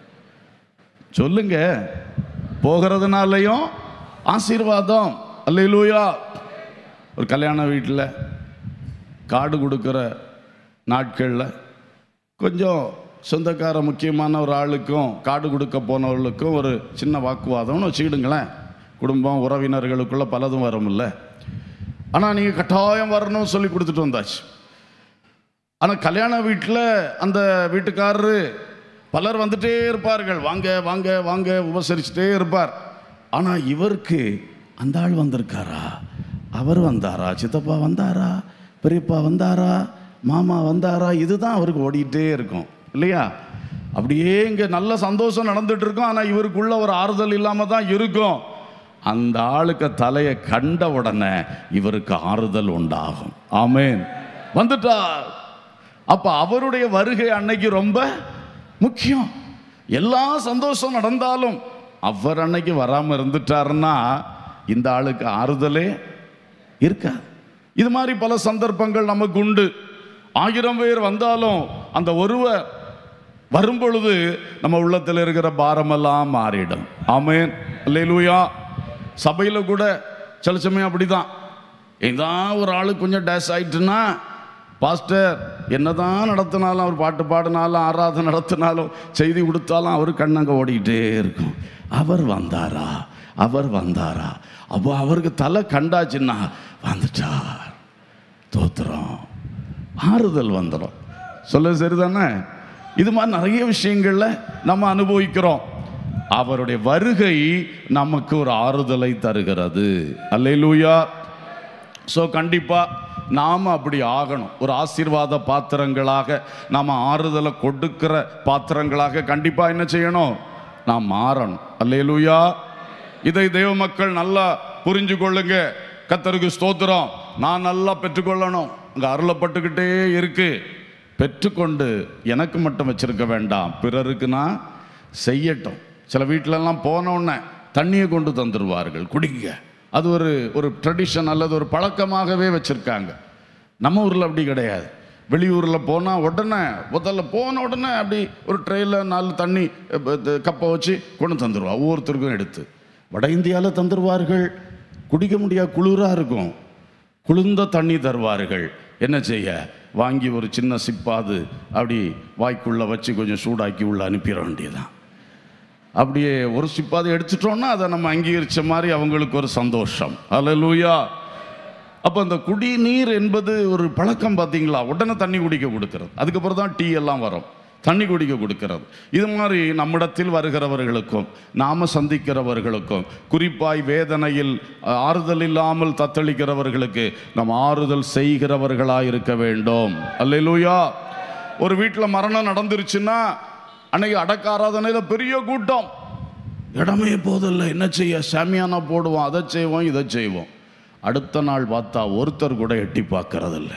A: சொல்லுங்க போகிறதுனாலையும் ஆசீர்வாதம் அல்லேலூயா ஒரு கல்யாண வீட்டில் காடு கொடுக்குற நாட்களில் கொஞ்சம் சொந்தக்கார முக்கியமான ஒரு ஆளுக்கும் காடு கொடுக்க போனவர்களுக்கும் ஒரு சின்ன வாக்குவாதம்னு வச்சுக்கிடுங்களேன் குடும்பம் உறவினர்களுக்குள்ள பலதும் வரும்ல ஆனால் நீங்கள் கட்டாயம் வரணும்னு சொல்லி கொடுத்துட்டு வந்தாச்சு ஆனால் கல்யாண வீட்டில் அந்த வீட்டுக்காரரு பலர் வந்துட்டே இருப்பார்கள் வாங்க வாங்க வாங்க உபசரிச்சுட்டே இருப்பார் ஆனால் இவருக்கு அந்த ஆள் வந்திருக்காரா அவர் வந்தாரா சித்தப்பா வந்தாரா பெரியப்பா வந்தாரா மாமா வந்தாரா இதுதான் அவருக்கு ஓடிக்கிட்டே இருக்கும் இல்லையா அப்படியே இங்கே நல்ல சந்தோஷம் நடந்துட்டு இருக்கும் ஆனால் இவருக்குள்ள ஒரு ஆறுதல் இல்லாமல் தான் இருக்கும் அந்த ஆளுக்கு தலையை கண்ட உடனே இவருக்கு ஆறுதல் உண்டாகும் ஆமேன் வந்துட்டார் அப்ப அவருடைய வருகை அன்னைக்கு ரொம்ப முக்கியம் எல்லா சந்தோஷம் நடந்தாலும் அவர் அன்னைக்கு வராம இருந்துட்டாருன்னா இந்த ஆளுக்கு ஆறுதலே இருக்காது இது மாதிரி பல சந்தர்ப்பங்கள் நமக்கு உண்டு ஆயிரம் பேர் வந்தாலும் அந்த ஒருவர் வரும் பொழுது நம்ம உள்ளத்தில் இருக்கிற பாரமெல்லாம் மாறிடும் ஆமேன் அல்லேலூயா சபையில் கூட சில சமயம் அப்படிதான் ஏதான் ஒரு ஆளு கொஞ்சம் டேஷ் ஆயிட்டுன்னா பாஸ்டர் என்னதான் நடத்தினாலும் அவர் பாட்டு பாடினாலும் ஆராதனை நடத்தினாலும் செய்தி கொடுத்தாலும் அவர் கண்ணங்க ஓடிக்கிட்டே இருக்கும் அவர் வந்தாரா அவர் வந்தாரா அப்போ அவருக்கு தலை கண்டாச்சுன்னா வந்துட்டார் தோத்துறோம் ஆறுதல் வந்துடும் சொல்ல சரிதானே இது மாதிரி நிறைய விஷயங்கள்ல நம்ம அனுபவிக்கிறோம் அவருடைய வருகை நமக்கு ஒரு ஆறுதலை தருகிறது அல்லேலூயா ஸோ கண்டிப்பாக நாம் அப்படி ஆகணும் ஒரு ஆசீர்வாத பாத்திரங்களாக நாம் ஆறுதலை கொடுக்கிற பாத்திரங்களாக கண்டிப்பாக என்ன செய்யணும் நாம் மாறணும் அல்லேலூயா இதை தேவ மக்கள் நல்லா புரிஞ்சு கொள்ளுங்க கத்தருக்கு ஸ்தோத்திரம் நான் நல்லா பெற்றுக்கொள்ளணும் அங்கே அருளப்பட்டுக்கிட்டே இருக்கு பெற்றுக்கொண்டு எனக்கு மட்டும் வச்சிருக்க வேண்டாம் பிறருக்குன்னா செய்யட்டும் சில வீட்டிலலாம் போன உடனே தண்ணியை கொண்டு தந்துடுவார்கள் குடிங்க அது ஒரு ஒரு ட்ரெடிஷன் அல்லது ஒரு பழக்கமாகவே வச்சுருக்காங்க நம்ம ஊரில் அப்படி கிடையாது வெளியூரில் போனால் உடனே முதல்ல போன உடனே அப்படி ஒரு ட்ரெயில நாலு தண்ணி அஹ், இது, கப்பை வச்சு கொண்டு தந்துடுவா ஒவ்வொருத்தருக்கும் எடுத்து வட இந்தியாவில் தந்துடுவார்கள் குடிக்க முடியாது குளிராக இருக்கும் குளிர்ந்த தண்ணி தருவார்கள் என்ன செய்ய வாங்கி ஒரு சின்ன சிப்பாது அப்படி வாய்க்குள்ளே வச்சு கொஞ்சம் சூடாக்கி உள்ள அனுப்பிட வேண்டியதுதான் அப்படியே ஒரு சிப்பாது எடுத்துட்டோம்னா அதை நம்ம அங்கீகரிச்ச மாதிரி அவங்களுக்கு ஒரு சந்தோஷம் அல்லேலூயா அப்போ அந்த குடிநீர் என்பது ஒரு பழக்கம் பார்த்தீங்களா உடனே தண்ணி குடிக்க கொடுக்கிறது அதுக்கப்புறம் தான் டீ எல்லாம் வரும் தண்ணி குடிக்க கொடுக்கிறது இது மாதிரி நம்மிடத்தில் வருகிறவர்களுக்கும் நாம சந்திக்கிறவர்களுக்கும் குறிப்பாய் வேதனையில் அஹ், ஆறுதல் இல்லாமல் தத்தளிக்கிறவர்களுக்கு நாம் ஆறுதல் செய்கிறவர்களாய் இருக்க வேண்டும் அல்லேலூயா ஒரு வீட்டில் மரணம் நடந்துருச்சுன்னா அன்னைக்கு அடக்க ஆராதனையில் பெரிய கூட்டம் இடமே போதில்லை என்ன செய்ய சாமியானா போடுவோம் அதை செய்வோம் இதை செய்வோம் அடுத்த நாள் பார்த்தா ஒருத்தர் கூட எட்டி பார்க்கறதில்ல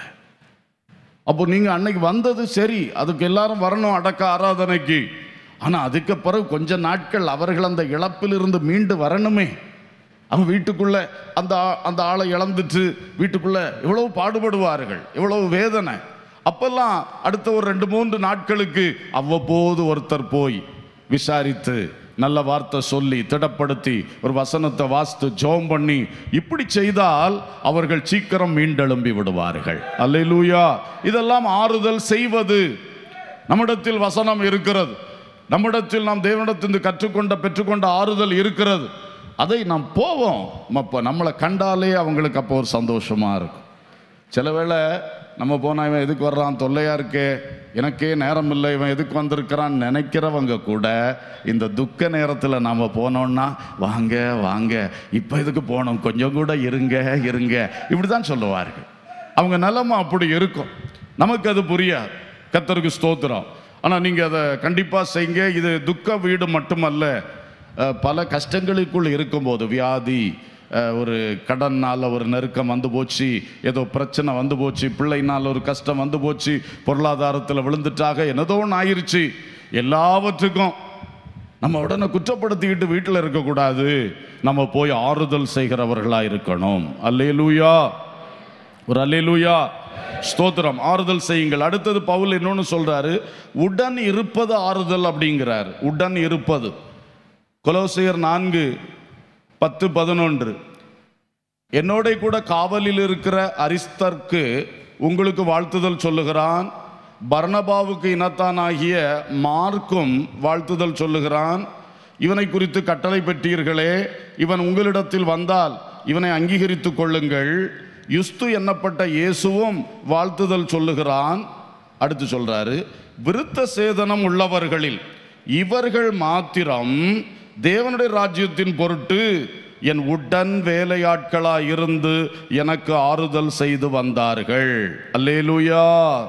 A: அப்போ நீங்கள் அன்னைக்கு வந்தது சரி அதுக்கு எல்லாரும் வரணும் அடக்க ஆராதனைக்கு ஆனால் அதுக்கு பிறகு கொஞ்ச நாட்கள் அவர்கள் அந்த இழப்பிலிருந்து மீண்டு வரணுமே அவன் வீட்டுக்குள்ள அந்த ஆ- அந்த ஆளை இழந்துட்டு வீட்டுக்குள்ள எவ்வளவு பாடுபடுவார்கள் எவ்வளவு வேதனை அப்பெல்லாம் அடுத்த ஒரு ரெண்டு மூன்று நாட்களுக்கு அவ்வப்போது ஒருத்தர் போய் விசாரித்து நல்ல வார்த்தை சொல்லி திடப்படுத்தி ஒரு வசனத்தை வாசித்து ஜெபம் பண்ணி இப்படி செய்தால் அவர்கள் சீக்கிரம் மீண்டெழும்பி விடுவார்கள் அல்லேலூயா இதெல்லாம் ஆறுதல் செய்வது நம்மிடத்தில் வசனம் இருக்கிறது நம்மிடத்தில் நாம் தேவனிடத்திலிருந்து கற்றுக்கொண்ட பெற்றுக்கொண்ட ஆறுதல் இருக்கிறது அதை நாம் போவோம் அப்போ நம்மளை கண்டாலே அவங்களுக்கு அப்போ ஒரு சந்தோஷமா இருக்கும் சில வேளை நம்ம போனால் இவன் எதுக்கு வர்றான் தொல்லையா இருக்கே எனக்கே நேரம் இல்லை இவன் எதுக்கு வந்திருக்கிறான்னு நினைக்கிறவங்க கூட இந்த துக்க நேரத்தில் நாம் போனோம்னா வாங்க வாங்க இப்போ எதுக்கு போனோம் கொஞ்சம் கூட இருங்க இருங்க இப்படி தான் சொல்லுவார்கள் அவங்க நிலைமை அப்படி இருக்கும் நமக்கு அது புரியாது கத்தருக்கு ஸ்தோத்திரம் ஆனால் நீங்கள் அதை கண்டிப்பாக செய்யுங்க இது துக்க வீடு மட்டுமல்ல அஹ், பல கஷ்டங்களுக்குள் இருக்கும்போது வியாதி அஹ், ஒரு கடனால் ஒரு நெருக்கம் வந்து போச்சு ஏதோ பிரச்சனை வந்து போச்சு பிள்ளைனால் ஒரு கஷ்டம் வந்து போச்சு பொருளாதாரத்தில் விழுந்துட்டாக என்னதோ ஒன்று ஆயிருச்சு எல்லாவற்றுக்கும் நம்ம உடனே குற்றப்படுத்திக்கிட்டு வீட்டில் இருக்கக்கூடாது நம்ம போய் ஆறுதல் செய்கிறவர்களாக இருக்கணும் அல்லேலூயா ஒரு அல்லேலூயா ஸ்தோத்திரம் ஆறுதல் செய்யுங்கள் அடுத்தது பவுல் இன்னொன்னு சொல்றாரு உடன் இருப்பது ஆறுதல் அப்படிங்கிறார் உடன் இருப்பது கொலோசியர் நான்கு பத்து பதினொன்று என்னோட கூட காவலில் இருக்கிற அரிஸ்தர்க்கு உங்களுக்கு வாழ்த்துதல் சொல்லுகிறான் பர்னபாவுக்கு இனத்தானாகிய மார்க்கும் வாழ்த்துதல் சொல்லுகிறான் இவனை குறித்து கட்டளை பெற்றீர்களே இவன் உங்களிடத்தில் வந்தால் இவனை அங்கீகரித்துக் கொள்ளுங்கள் யுஸ்து எண்ணப்பட்ட இயேசுவும் வாழ்த்துதல் சொல்லுகிறான் அடுத்து சொல்றாரு விருத்த சேதனம் உள்ளவர்களில் இவர்கள் மாத்திரம் தேவனுடைய ராஜ்யத்தின் பொருட்டு என் உடன் வேலையாட்களாய் இருந்து எனக்கு ஆறுதல் செய்து வந்தார்கள் அல்லேலூயா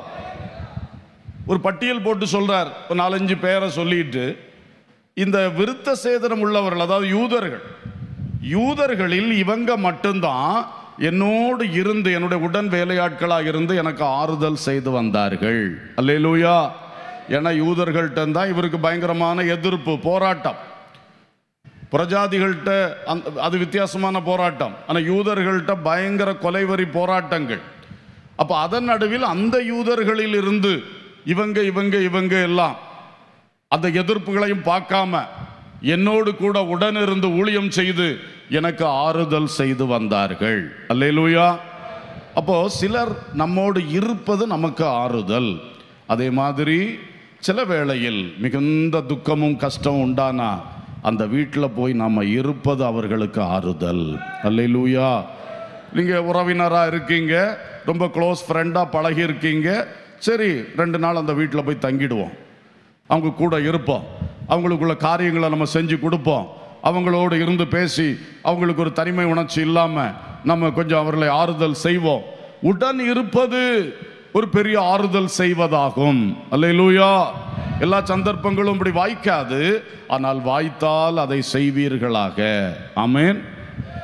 A: ஒரு பட்டியல் போட்டு சொல்றார் ஒரு நாலஞ்சு பேரை சொல்லிட்டு இந்த விருத்த சேதனம் உள்ளவர்கள் அதாவது யூதர்கள் யூதர்களில் இவங்க மட்டும்தான் என்னோடு இருந்து என்னுடைய உடன் வேலையாட்களாக இருந்து எனக்கு ஆறுதல் செய்து வந்தார்கள் அல்லேலூயா ஏன்னா யூதர்கள்ட்ட தான் இவருக்கு பயங்கரமான எதிர்ப்பு போராட்டம் புறஜாதிகள்கிட்ட அந்த அது வித்தியாசமான போராட்டம் ஆனால் யூதர்கள்ட்ட பயங்கர கொலைவரி போராட்டங்கள் அப்போ அதன் நடுவில் அந்த யூதர்களில் இருந்து இவங்க இவங்க இவங்க எல்லாம் அந்த எதிர்ப்புகளையும் பார்க்காம என்னோடு கூட உடனிருந்து ஊழியம் செய்து எனக்கு ஆறுதல் செய்து வந்தார்கள் அல்லேலூயா அப்போ சிலர் நம்மோடு இருப்பது நமக்கு ஆறுதல் அதே மாதிரி சில வேளையில் மிகுந்த துக்கமும் கஷ்டம் உண்டானா அந்த வீட்டில் போய் நாம் இருப்பது அவர்களுக்கு ஆறுதல் அல்லேலூயா நீங்கள் உறவினராக இருக்கீங்க ரொம்ப க்ளோஸ் ஃப்ரெண்டாக பழகி இருக்கீங்க சரி ரெண்டு நாள் அந்த வீட்டில் போய் தங்கிடுவோம் அவங்க கூட இருப்போம் அவங்களுக்குள்ள காரியங்களை நம்ம செஞ்சு கொடுப்போம் அவங்களோடு இருந்து பேசி அவங்களுக்கு ஒரு தனிமை உணர்ச்சி இல்லாமல் நம்ம கொஞ்சம் அவர்களை ஆறுதல் செய்வோம் உடன் இருப்பது ஒரு பெரிய ஆறுதல் செய்வதாகும் அல்லேலூயா எல்லா சந்தர்ப்பங்களும் இப்படி வாய்க்காது ஆனால் வாய்த்தால் அதை செய்வீர்களாக ஆமென்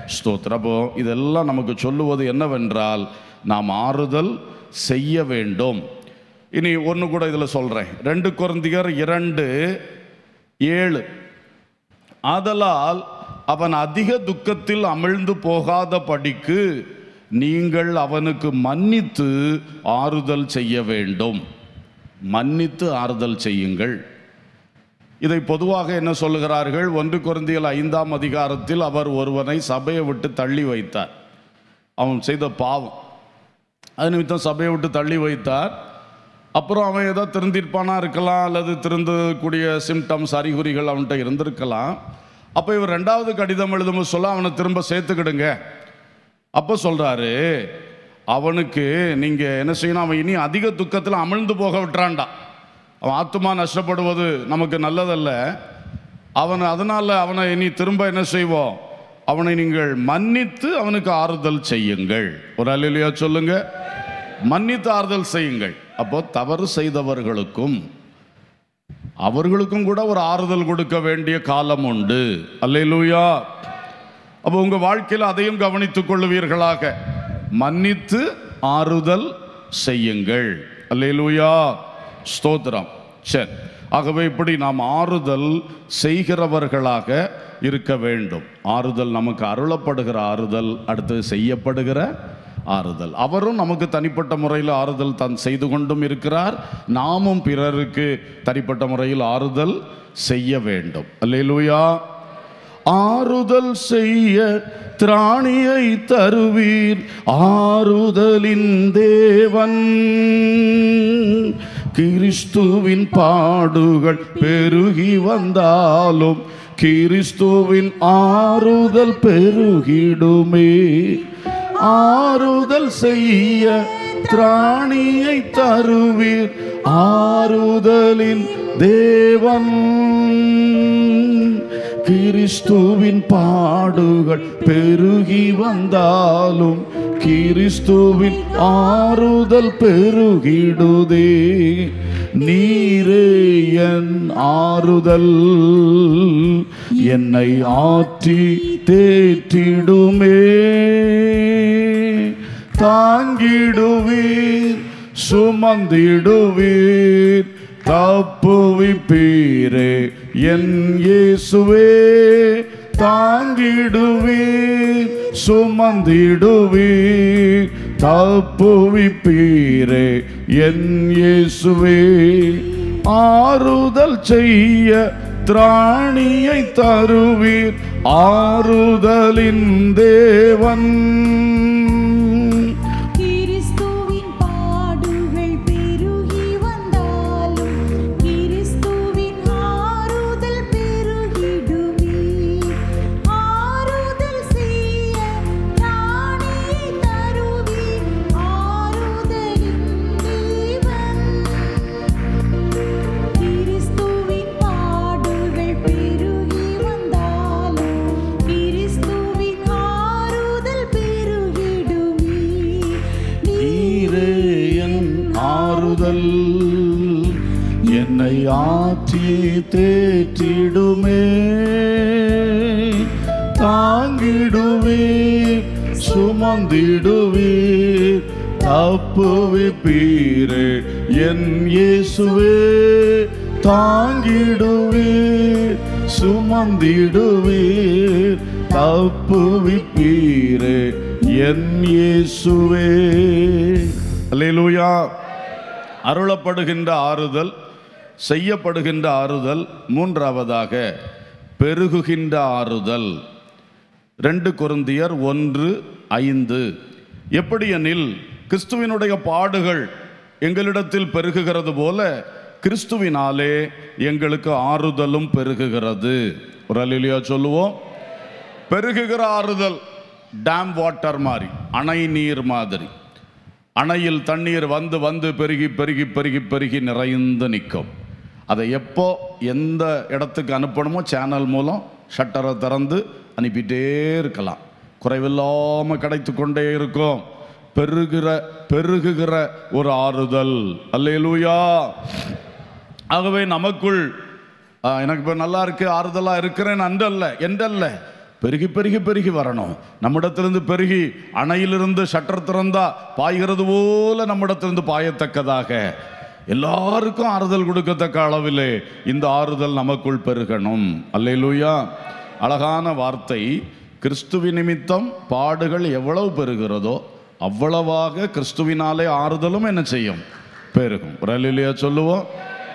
A: ஸ்தோத்திரம் அப்போ இதெல்லாம் நமக்கு சொல்லுவது என்னவென்றால் நாம் ஆறுதல் செய்ய வேண்டும் இனி ஒன்று கூட இதில் சொல்கிறேன் ரெண்டு குருந்தியர் இரண்டு ஏழு ஆதலால் அவன் அதிக துக்கத்தில் அமிழ்ந்து போகாத படிக்கு நீங்கள் அவனுக்கு மன்னித்து ஆறுதல் செய்ய வேண்டும் மன்னித்து ஆறுதல் செய்யுங்கள் இதை பொதுவாக என்ன சொல்லுகிறார்கள் ஒன்று குருந்தியல் ஐந்தாம் அதிகாரத்தில் அவர் ஒருவனை சபையை விட்டு தள்ளி வைத்தார் அவன் செய்த பாவம் அது நிமித்தம் சபையை விட்டு தள்ளி வைத்தார் அப்புறம் அவன் ஏதோ திருந்திருப்பானா இருக்கலாம் அல்லது திருந்தக்கூடிய சிம்டம்ஸ் அறிகுறிகள் அவன்கிட்ட இருந்திருக்கலாம் அப்போ இவர் ரெண்டாவது கடிதம் எழுதும்போது சொல்ல அவனை திரும்ப சேர்த்துக்கிடுங்க அப்போ சொல்கிறாரு அவனுக்கு நீங்கள் என்ன செய்யணும் அவன் இனி அதிக துக்கத்தில் அமிழ்ந்து போக விட்டுறான்டா அவன் ஆத்மா நஷ்டப்படுவது நமக்கு நல்லதல்ல அவன் அதனால் அவனை இனி திரும்ப என்ன செய்வோம் அவனை நீங்கள் மன்னித்து அவனுக்கு ஆறுதல் செய்யுங்கள் ஒரு அலையிலையா சொல்லுங்க மன்னித்து ஆறுதல் செய்யுங்கள் அப்போ தவறு செய்தவர்களுக்கும் அவர்களுக்கும் கூட ஒரு ஆறுதல் கொடுக்க வேண்டிய காலம் உண்டு அல்லேலூயா அப்போ உங்க வாழ்க்கையில் அதையும் கவனித்துக் கொள்ளுவீர்களாக மன்னித்து ஆறுதல் செய்யுங்கள் அல்லேலூயா ஸ்தோத்திரம் சரி ஆகவே இப்படி நாம் ஆறுதல் செய்கிறவர்களாக இருக்க வேண்டும் ஆறுதல் நமக்கு அருளப்படுகிற ஆறுதல் அடுத்து செய்யப்படுகிற ஆறுதல் அவரும் நமக்கு தனிப்பட்ட முறையில் ஆறுதல் தான் செய்து கொண்டும் இருக்கிறார் நாமும் பிறருக்கு தனிப்பட்ட முறையில் ஆறுதல் செய்ய வேண்டும் அல்லேலூயா ஆறுதல் செய்ய திராணியை தருவீர் ஆறுதலின் தேவன் கிறிஸ்துவின் பாடுகள் பெருகி வந்தாலும் கிறிஸ்துவின் ஆறுதல் பெருகிடுமே ஆறுதல் செய்ய திராணியை தருவீர் ஆறுதலின் தேவன் கிறிஸ்துவின் பாடுகள் பெருகி வந்தாலும் கிறிஸ்துவின் ஆறுதல் பெருகிடுதே நீரே என் ஆறுதல் என்னை ஆற்றி தேற்றிடுமே தாங்கிடுவீர் சுமந்திடுவீர் தப்புவிப்பீரே என் இயேசுவே தாங்கிடுவீர் சுமந்திடுவீர் தப்புவிப்பீரே என் இயேசுவே ஆறுதல் செய்ய திராணியை தருவீர் ஆறுதலின் தேவன்
B: கிறிஸ்துவின் பாடுகள் பெருகி வந்தாலும் கிறிஸ்துவின் ஆறுதல் பெருகிடுமே ஆறுதல் செய்ய ஞானியை தருவீர் ஆறுதலின் தேவன் கிறிஸ்துவின் பாடுகள் பெருகி வந்தாலும் கிறிஸ்துவின் ஆறுதல் பெருகிடுமே
A: நீரே என் ஆறுதல் என்னை ஆற்றி தேற்றிடுமே தாங்கிடுவீர் சுமந்திடுவீர் தப்புவிப்பீரே என் இயேசுவே தாங்கிடுவீர் சுமந்திடுவீர் தப்புவிப்பீரே என் இயேசுவே அல்லேலூயா அருளப்படுகின்ற ஆறுதல் செய்யப்படுகின்ற ஆறுதல் மூன்றாவதாக பெருகுகின்ற ஆறுதல் ரெண்டு கொருந்தியர் ஒன்று ஐந்து எப்படியெனில் கிறிஸ்துவினுடைய பாடுகள் எங்களிடத்தில் பெருகுகிறது போல கிறிஸ்துவினாலே எங்களுக்கு ஆறுதலும் பெருகுகிறது ஒரு அல்லையா சொல்லுவோம் பெருகுகிற ஆறுதல் டேம் வாட்டர் மாதிரி அணை நீர் மாதிரி அணையில் தண்ணீர் வந்து வந்து பெருகி பெருகி பெருகி பெருகி நிறைந்து நிற்கும் அதை எப்போ எந்த இடத்துக்கு அனுப்பணுமோ சேனல் மூலம் ஷட்டரை திறந்து அனுப்பிட்டே இருக்கலாம் குறைவில்லாமல் கிடைத்து கொண்டே இருக்கும் பெருகிற பெருகுகிற ஒரு ஆறுதல் அல்லேலூயா ஆகவே நமக்குள் ஆ, எனக்கு இப்போ நல்லா இருக்கு ஆறுதலாக இருக்கிறேன் அன்றல்ல என்றல்ல பெருகி பெருகி பெருகி வரணும் நம்மிடத்திலிருந்து பெருகி அணையிலிருந்து ஷட்டர் திறந்தா பாய்கிறது போல நம்மிடத்திலிருந்து பாயத்தக்கதாக எல்லாருக்கும் ஆறுதல் கொடுக்கத்தக்க அளவிலே இந்த ஆறுதல் நமக்குள் பெருகணும் அல்லேலூயா அழகான வார்த்தை கிறிஸ்துவி நிமித்தம் பாடுகள் எவ்வளவு பெருகிறதோ அவ்வளவாக கிறிஸ்துவினாலே ஆறுதலும் என்ன செய்யும் பெருகும் ஒரு அல்லேலூயா சொல்லுவோம்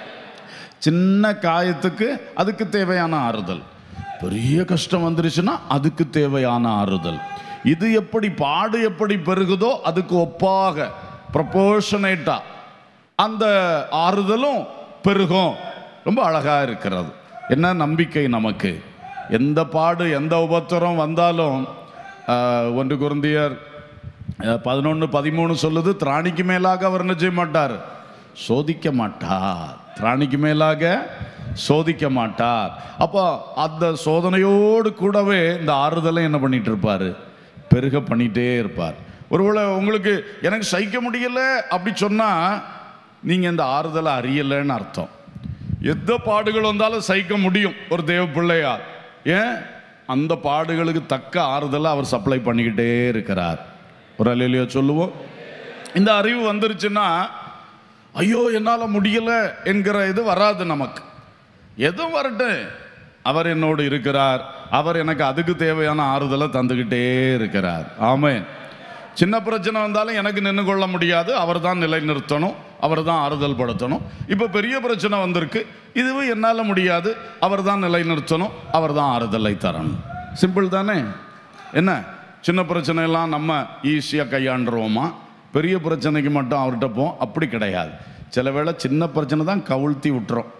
A: சின்ன காயத்துக்கு அதுக்கு தேவையான ஆறுதல் பெரிய கஷ்டம் வந்துருச்சுன்னா அதுக்கு தேவையான ஆறுதல் இது எப்படி பாடு எப்படி பெருகுதோ அதுக்கு ஒப்பாக ப்ரப்போர்ஷனேட்டா அந்த ஆறுதலும் பெருகும் ரொம்ப அழகா இருக்கிறது என்ன நம்பிக்கை நமக்கு எந்த பாடு எந்த உபத்திரம் வந்தாலும் ஆஹ், ஒன்று குருந்தியர் பதினொன்று பதிமூணு சொல்லுது திராணிக்கு மேலாக அவர் என்ன செய்ய மாட்டார் சோதிக்க மாட்டார் திராணிக்கு மேலாக சோதிக்க மாட்டார் அப்போ அந்த சோதனையோடு கூடவே இந்த ஆறுதலை என்ன பண்ணிட்டு இருப்பாரு பெருக பண்ணிட்டே இருப்பார் ஒருவேளை உங்களுக்கு எனக்கு சகிக்க முடியல அப்படி சொன்னா நீங்க இந்த ஆறுதலை அறியலைன்னு அர்த்தம் எந்த பாடுகள் வந்தாலும் சகிக்க முடியும் ஒரு தேவ பிள்ளையார் ஏன் அந்த பாடுகளுக்கு தக்க ஆறுதலை அவர் சப்ளை பண்ணிக்கிட்டே இருக்கிறார் ஒரு அலையிலையோ சொல்லுவோம் இந்த அறிவு வந்துருச்சுன்னா ஐயோ என்னால் முடியல என்கிற இது வராது நமக்கு எதுவும் வரட்டும் அவர் என்னோடு இருக்கிறார் அவர் எனக்கு அதுக்கு தேவையான ஆறுதலை தந்துக்கிட்டே இருக்கிறார் ஆமென் சின்ன பிரச்சனை வந்தாலும் எனக்கு நின்று கொள்ள முடியாது அவர் தான் நிலைநிறுத்தணும் அவர் தான் ஆறுதல் படுத்தணும் இப்போ பெரிய பிரச்சனை வந்திருக்கு இதுவும் என்னால் முடியாது அவர் தான் நிலைநிறுத்தணும் அவர் தான் ஆறுதலை தரணும் சிம்பிள் தானே என்ன சின்ன பிரச்சனையெல்லாம் நம்ம ஈஸியாக கையாண்டுருவோமா பெரிய பிரச்சனைக்கு மட்டும் அவர்கிட்ட போம் அப்படி கிடையாது சில வேளை சின்ன பிரச்சனை தான் கவிழ்த்தி விட்டுரும்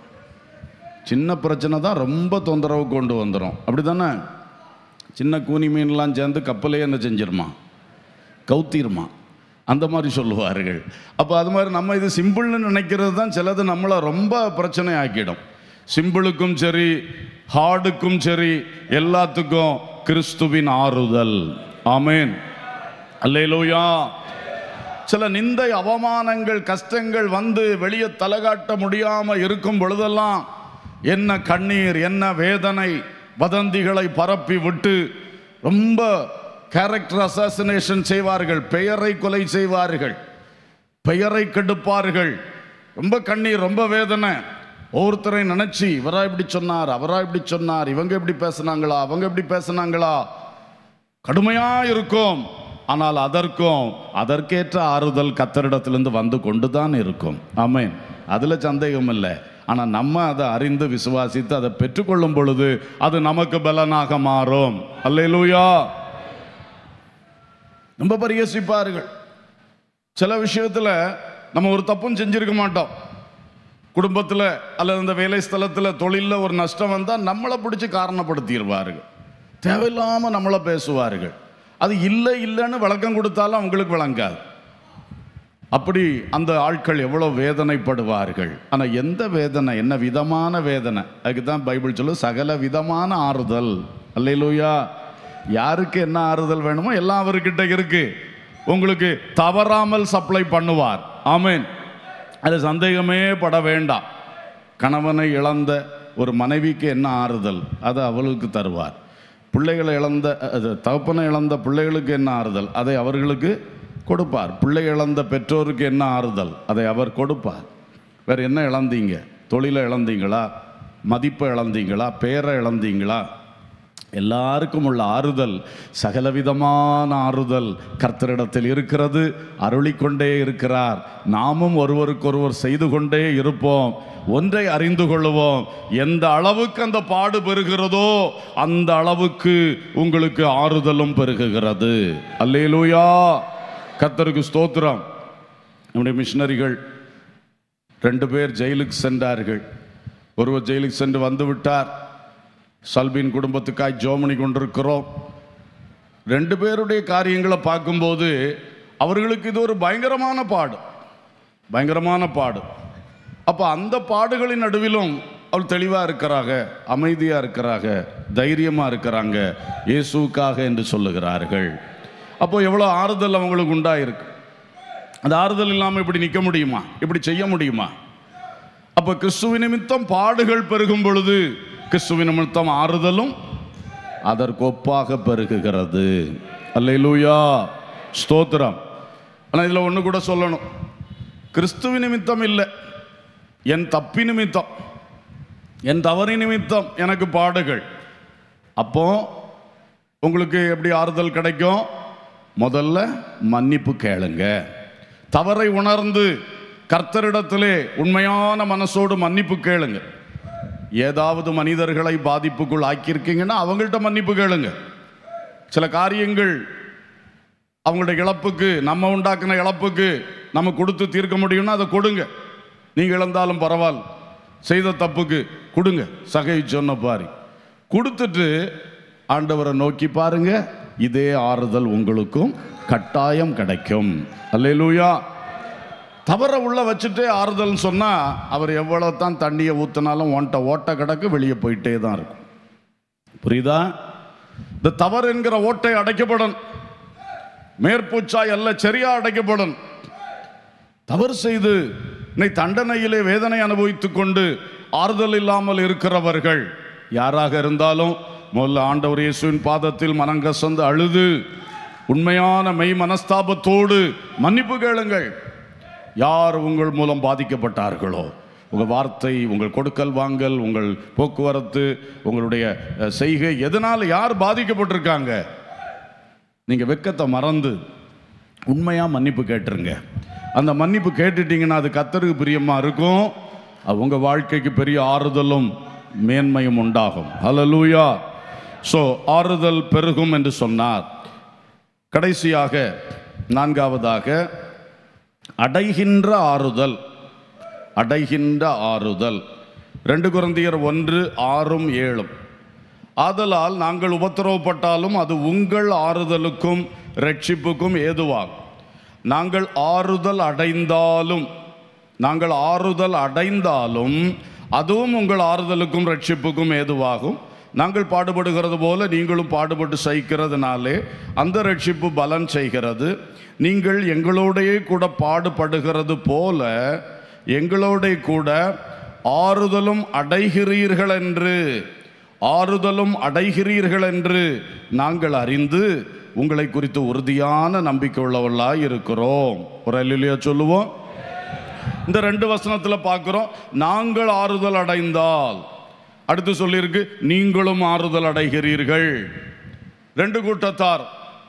A: சின்ன பிரச்சனை தான் ரொம்ப தொந்தரவு கொண்டு வந்துடும் அப்படி தானே சின்ன கூனி மீன்லாம் சேர்ந்து கப்பலே என்ன செஞ்சிருமா கவுத்திருமா அந்த மாதிரி சொல்லுவார்கள் அப்போ அது மாதிரி நம்ம இது சிம்பிள்னு நினைக்கிறது தான் சிலது நம்மளை ரொம்ப பிரச்சனை ஆக்கிடும் சிம்பிளுக்கும் சரி ஹார்டுக்கும் சரி எல்லாத்துக்கும் கிறிஸ்துவின் ஆறுதல் ஆமேன் அல்லேலூயா சில நிந்தை அவமானங்கள் கஷ்டங்கள் வந்து வெளியே தலகாட்ட முடியாம இருக்கும் பொழுதெல்லாம் என்ன கண்ணீர் என்ன வேதனை வதந்திகளை பரப்பி விட்டு ரொம்ப கேரக்டர் அசாசினேஷன் செய்வார்கள் பெயரை கொலை செய்வார்கள் பெயரை கெடுப்பார்கள் ரொம்ப கண்ணீர் ரொம்ப வேதனை ஒவ்வொருத்தரை நினைச்சு இவரா இப்படி சொன்னார் அவரா இப்படி சொன்னார் இவங்க இப்படி பேசுனாங்களா அவங்க இப்படி பேசுனாங்களா கடுமையா இருக்கும் ஆனால் அதற்கும் அதற்கேற்ற ஆறுதல் கத்தரிடத்திலிருந்து வந்து கொண்டு தான் இருக்கும் ஆமென் அதுல சந்தேகம் இல்லை ஆனா நம்ம அதை அறிந்து விசுவாசித்து அதை பெற்றுக்கொள்ளும் பொழுது அது நமக்கு பலனாக மாறும் அல்லேலூயா ரொம்ப பரிகசிப்பார்கள் சில விஷயத்துல நம்ம ஒரு தப்பும் செஞ்சிருக்க மாட்டோம் குடும்பத்தில் அல்லது இந்த வேலை ஸ்தலத்தில் தொழிலில் ஒரு நஷ்டம் வந்தால் நம்மளை பிடிச்சி காரணப்படுத்திடுவார்கள் தேவையில்லாமல் நம்மளை பேசுவார்கள் அது இல்லை இல்லைன்னு விளக்கம் கொடுத்தாலும் அவங்களுக்கு விளங்காது அப்படி அந்த ஆட்கள் எவ்வளோ வேதனைப்படுவார்கள் ஆனால் எந்த வேதனை என்ன விதமான வேதனை அதுக்கு தான் பைபிள் சொல்லு சகல விதமான ஆறுதல் அல்லையிலூயா யாருக்கு என்ன ஆறுதல் வேணுமோ எல்லாம் அவர்கிட்ட இருக்கு உங்களுக்கு தவறாமல் சப்ளை பண்ணுவார் ஆமென் அது சந்தேகமே பட வேண்டாம் கணவனை இழந்த ஒரு மனைவிக்கு என்ன ஆறுதல் அதை அவளுக்கு தருவார் பிள்ளைகளை இழந்த அது தகப்பனை இழந்த பிள்ளைகளுக்கு என்ன ஆறுதல் அதை அவர்களுக்கு கொடுப்பார் பிள்ளை இழந்த பெற்றோருக்கு என்ன ஆறுதல் அதை அவர் கொடுப்பார் வேற என்ன இழந்தீங்க தொழிலை இழந்தீங்களா மதிப்பை இழந்தீங்களா பேரை இழந்தீங்களா எல்லாருக்கும் உள்ள ஆறுதல் சகலவிதமான ஆறுதல் கர்த்தரிடத்தில் இருக்கிறது அருளிக்கொண்டே இருக்கிறார் நாமும் ஒருவருக்கொருவர் செய்து கொண்டே இருப்போம் ஒன்றை அறிந்து கொள்ளுவோம் எந்த அளவுக்கு அந்த பாடு பெறுகிறதோ அந்த அளவுக்கு உங்களுக்கு ஆறுதலும் பெருகுகிறது அல்லேலூயா கர்த்தருக்கு ஸ்தோத்திரம் நம்முடைய மிஷினரிகள் ரெண்டு பேர் ஜெயிலுக்கு சென்றார்கள் ஒருவர் ஜெயிலுக்கு சென்று வந்து விட்டார் சல்பின் குடும்பத்துக்காய் ஜோமணி கொண்டிருக்கிறோம் ரெண்டு பேருடைய காரியங்களை பார்க்கும்போது அவர்களுக்கு இது ஒரு பயங்கரமான பாடு பயங்கரமான பாடு அப்போ அந்த பாடுகளின் நடுவிலும் அவள் தெளிவாக இருக்கிறாங்க அமைதியாக இருக்கிறாங்க தைரியமாக இருக்கிறாங்க இயேசுவுக்காக என்று சொல்லுகிறார்கள் அப்போ எவ்வளோ ஆறுதல் அவங்களுக்கு உண்டாயிருக்கு அந்த ஆறுதல் இல்லாமல் இப்படி நிற்க முடியுமா இப்படி செய்ய முடியுமா அப்போ கிறிஸ்துவ நிமித்தம் பாடுகள் பெருகும் பொழுது கிறிஸ்துவ நிமித்தம் ஆறுதலும் அதற்கு ஒப்பாக பெருகுகிறது அல்லேலூயா ஸ்தோத்திரம் ஆனால் இதில் ஒன்று கூட சொல்லணும் கிறிஸ்துவ நிமித்தம் இல்லை என் தப்பி நிமித்தம் என் தவறு நிமித்தம் எனக்கு பாடுகள் அப்போ உங்களுக்கு எப்படி ஆறுதல் கிடைக்கும் முதல்ல மன்னிப்பு கேளுங்க தவறை உணர்ந்து கர்த்தரிடத்திலே உண்மையான மனசோடு மன்னிப்பு கேளுங்க ஏதாவது மனிதர்களை பாதிப்புக்குள் ஆக்கியிருக்கீங்கன்னா அவங்கள்ட்ட மன்னிப்பு கேளுங்க சில காரியங்கள் அவங்களுடைய இழப்புக்கு நம்ம உண்டாக்குன இழப்புக்கு நம்ம கொடுத்து தீர்க்க முடியும்னா அதை கொடுங்க நீங்க இழந்தாலும் பரவாயில்ல செய்த தப்புக்கு கொடுங்க சகை சொன்ன பாரு கொடுத்துட்டு ஆண்டவரை நோக்கி பாருங்க இதே ஆறுதல் உங்களுக்கும் கட்டாயம் கிடைக்கும் அல்லேலூயா தவற உள்ள வச்சுட்டு ஆறுதல் சொன்னா அவர் எவ்வளவு தான் தண்ணியை ஊத்தினாலும் ஒன்ட்ட ஓட்ட கிடக்கு வெளியே போயிட்டே தான் இருக்கும் புரியுதா இந்த தவறு என்கிற ஓட்டை அடைக்கப்படும் மேற்பூச்சாய் அல்ல சரியா அடைக்கப்படும் தவறு செய்து இன்னை தண்டனையிலே வேதனை அனுபவித்துக் கொண்டு ஆறுதல் இல்லாமல் இருக்கிறவர்கள் யாராக இருந்தாலும் முதல்ல ஆண்டவர் இயேசுவின் பாதத்தில் மனங்கசந்து அழுது உண்மையான மெய் மனஸ்தாபத்தோடு மன்னிப்பு கேளுங்கள் யார் உங்கள் மூலம் பாதிக்கப்பட்டார்களோ உங்கள் வார்த்தை உங்கள் கொடுக்கல் வாங்கல் உங்கள் போக்குவரத்து உங்களுடைய அஹ், செய்கை எதனால் யார் பாதிக்கப்பட்டிருக்காங்க நீங்க வெக்கத்தை மறந்து உண்மையா மன்னிப்பு கேட்டுருங்க அந்த மன்னிப்பு கேட்டுட்டீங்கன்னா அது கத்தருக்கு பிரியமா இருக்கும் அது உங்க வாழ்க்கைக்கு பெரிய ஆறுதலும் மேன்மையும் உண்டாகும் ஹalleluya ஸோ ஆறுதல் பெருகும் என்று சொன்னார் கடைசியாக நான்காவதாக அடைகின்ற ஆறுதல் அடைகின்ற ஆறுதல் ரெண்டு குருந்தியர் ஒன்று ஆறும் ஏழும் ஆதலால் நாங்கள் உபத்திரவப்பட்டாலும் அது உங்கள் ஆறுதலுக்கும் ரட்சிப்புக்கும் ஏதுவாகும் நாங்கள் ஆறுதல் அடைந்தாலும் நாங்கள் ஆறுதல் அடைந்தாலும் அதுவும் உங்கள் ஆறுதலுக்கும் ரட்சிப்புக்கும் ஏதுவாகும் நாங்கள் பாடுபடுகிறது போல நீங்களும் பாடுபட்டு சகிக்கிறதுனாலே அந்த ரட்சிப்பு பலன் செய்கிறது நீங்கள் எங்களோடையே கூட பாடுபடுகிறது போல எங்களோட கூட ஆறுதலும் அடைகிறீர்கள் என்று ஆறுதலும் அடைகிறீர்கள் என்று நாங்கள் அறிந்து உங்களை குறித்து உறுதியான நம்பிக்கை உள்ளவர்களாய் இருக்கிறோம் ஒரு அல்லையா சொல்லுவோம் இந்த ரெண்டு வசனத்துல பார்க்கிறோம் நாங்கள் ஆறுதல் அடைந்தால் அடுத்து சொல்லியிருக்கு நீங்களும் ஆறுதல் அடைகிறீர்கள் ரெண்டு கூட்டத்தார்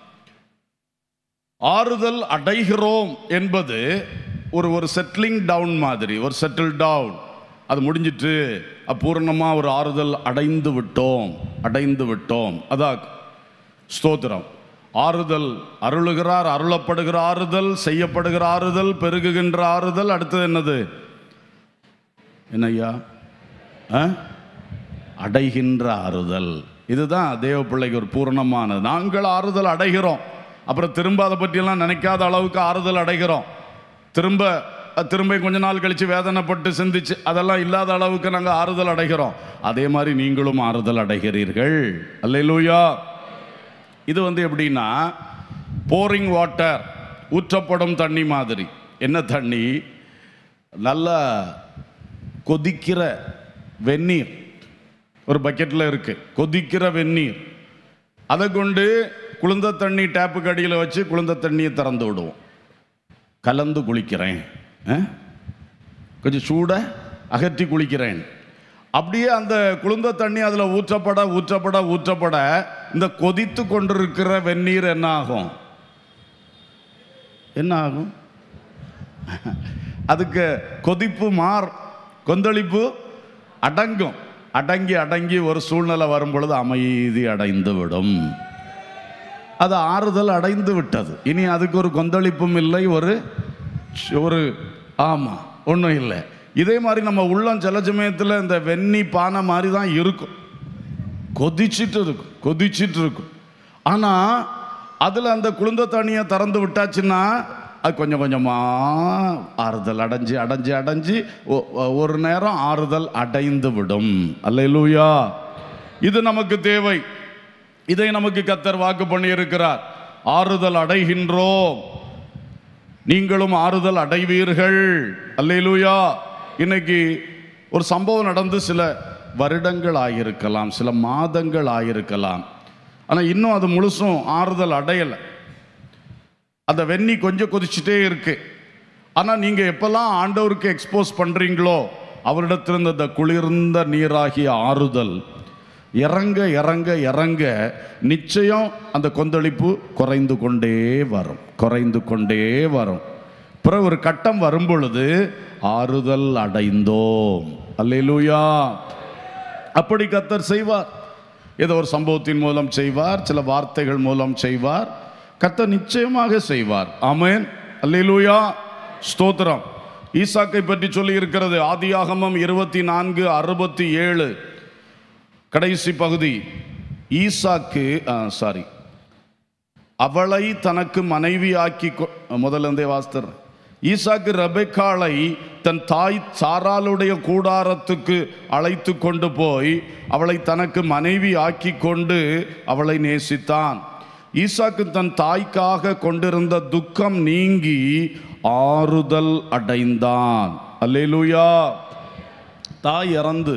A: ஆறுதல் அடைகிறோம் என்பது ஒரு ஒரு செட்டிலிங் டவுன் மாதிரி ஒரு செட்டில் டவுன் அது முடிஞ்சிட்டு அபூர்ணமாக ஒரு ஆறுதல் அடைந்து விட்டோம் அடைந்து விட்டோம் அதான் ஸ்தோத்திரம் ஆறுதல் அருளுகிறார் அருளப்படுகிற ஆறுதல் செய்யப்படுகிற ஆறுதல் பெருகுகின்ற ஆறுதல் அடுத்தது என்னது என்னய்யா ஆ? அடைகின்ற ஆறுதல் இதுதான் தேவ பிள்ளைக்கு ஒரு பூரணமானது நாங்கள் ஆறுதல் அடைகிறோம் அப்புறம் திரும்ப அதை பற்றியெல்லாம் நினைக்காத அளவுக்கு ஆறுதல் அடைகிறோம் திரும்ப அஹ், திரும்ப கொஞ்ச நாள் கழிச்சு வேதனைப்பட்டு சிந்திச்சு அதெல்லாம் இல்லாத அளவுக்கு நாங்கள் ஆறுதல் அடைகிறோம் அதே மாதிரி நீங்களும் ஆறுதல் அடைகிறீர்கள் அல்லேலூயா இது வந்து எப்படின்னா போரிங் வாட்டர் ஊற்றப்படும் தண்ணி மாதிரி என்ன தண்ணி நல்லா கொதிக்கிற வெந்நீர் ஒரு பக்கெட்டில் இருக்கு கொதிக்கிற வெந்நீர் அதை கொண்டு குளிர்ந்த தண்ணி டேப்பு கடியில் வச்சு குளிர்ந்த தண்ணியை திறந்து விடுவோம் கலந்து குளிக்கிறேன் ஆ? கொஞ்சம் சூட அகற்றி குளிக்கிறேன் அப்படியே அந்த குளிர்ந்த தண்ணி அதில் ஊற்றப்பட ஊற்றப்பட ஊற்றப்பட இந்த கொதித்து கொண்டிருக்கிற வெந்நீர் என்ன ஆகும் என்ன ஆகும் அதுக்கு கொதிப்பு மார் கொந்தளிப்பு அடங்கும் அடங்கி அடங்கி ஒரு சூழ்நிலை வரும் பொழுது அமைதி அடைந்து விடும் அது ஆறுதல் அடைந்து விட்டது இனி அதுக்கு ஒரு கொந்தளிப்பும் இல்லை ஒரு ஒரு ஆமாம் ஒன்றும் இல்லை இதே மாதிரி நம்ம உள்ளம் சில சமயத்தில் இந்த வெந்நி பானை மாதிரி தான் இருக்கும் கொதிச்சிட்டு இருக்கும் கொதிச்சிட்டு இருக்கும் ஆனால் அதில் அந்த குளிர்ந்த தண்ணியை திறந்து விட்டாச்சுன்னா அது கொஞ்சம் கொஞ்சமாக ஆறுதல் அடைஞ்சு அடைஞ்சு அடைஞ்சு ஒ- ஒ- ஒரு நேரம் ஆறுதல் அடைந்து விடும் அல்லேலூயா இது நமக்கு தேவை இதை நமக்கு கத்தர் வாக்கு பண்ணி இருக்கிறார் ஆறுதல் அடைகின்றோம் நீங்களும் ஆறுதல் அடைவீர்கள் அல்லேலூயா இன்னைக்கு ஒரு சம்பவம் நடந்து சில வருடங்கள் ஆகியிருக்கலாம் சில மாதங்கள் ஆகியிருக்கலாம் ஆனால் இன்னும் அது முழுசும் ஆறுதல் அடையலை அந்த வெந்நி கொஞ்சம் கொதிச்சுட்டே இருக்கு ஆனால் நீங்கள் எப்பெல்லாம் ஆண்டவருக்கு எக்ஸ்போஸ் பண்ணுறீங்களோ அவரிடத்திலிருந்து அந்த குளிர்ந்த நீராகிய ஆறுதல் இறங்க இறங்க இறங்க நிச்சயம் அந்த கொந்தளிப்பு குறைந்து கொண்டே வரும் குறைந்து கொண்டே வரும் பிறகு ஒரு கட்டம் வரும் பொழுது ஆறுதல் அடைந்தோம் அல்லேலூயா அப்படி கத்தர் செய்வார் ஏதோ ஒரு சம்பவத்தின் மூலம் செய்வார் சில வார்த்தைகள் மூலம் செய்வார் கத்தர் நிச்சயமாக செய்வார் ஆமென் அல்லேலூயா ஸ்தோத்திரம் ஈசாக்கை பற்றி சொல்லி இருக்கிறது ஆதியாகமம் இருபத்தி நான்கு அறுபத்தி ஏழு கடைசி பகுதி ஈசாக்கு சாரி அவளை தனக்கு மனைவியாக்கி கொ- முதல்ல இருந்தே வாஸ்தர் ஈசாக்கு ரெபெக்காளை தன் தாய் சாராளுடைய கூடாரத்துக்கு அழைத்து கொண்டு போய் அவளை தனக்கு மனைவி ஆக்கி கொண்டு அவளை நேசித்தான் ஈசாக்கு தன் தாய்க்காக கொண்டிருந்த துக்கம் நீங்கி ஆறுதல் அடைந்தான் அல்லேலூயா தாய் இறந்து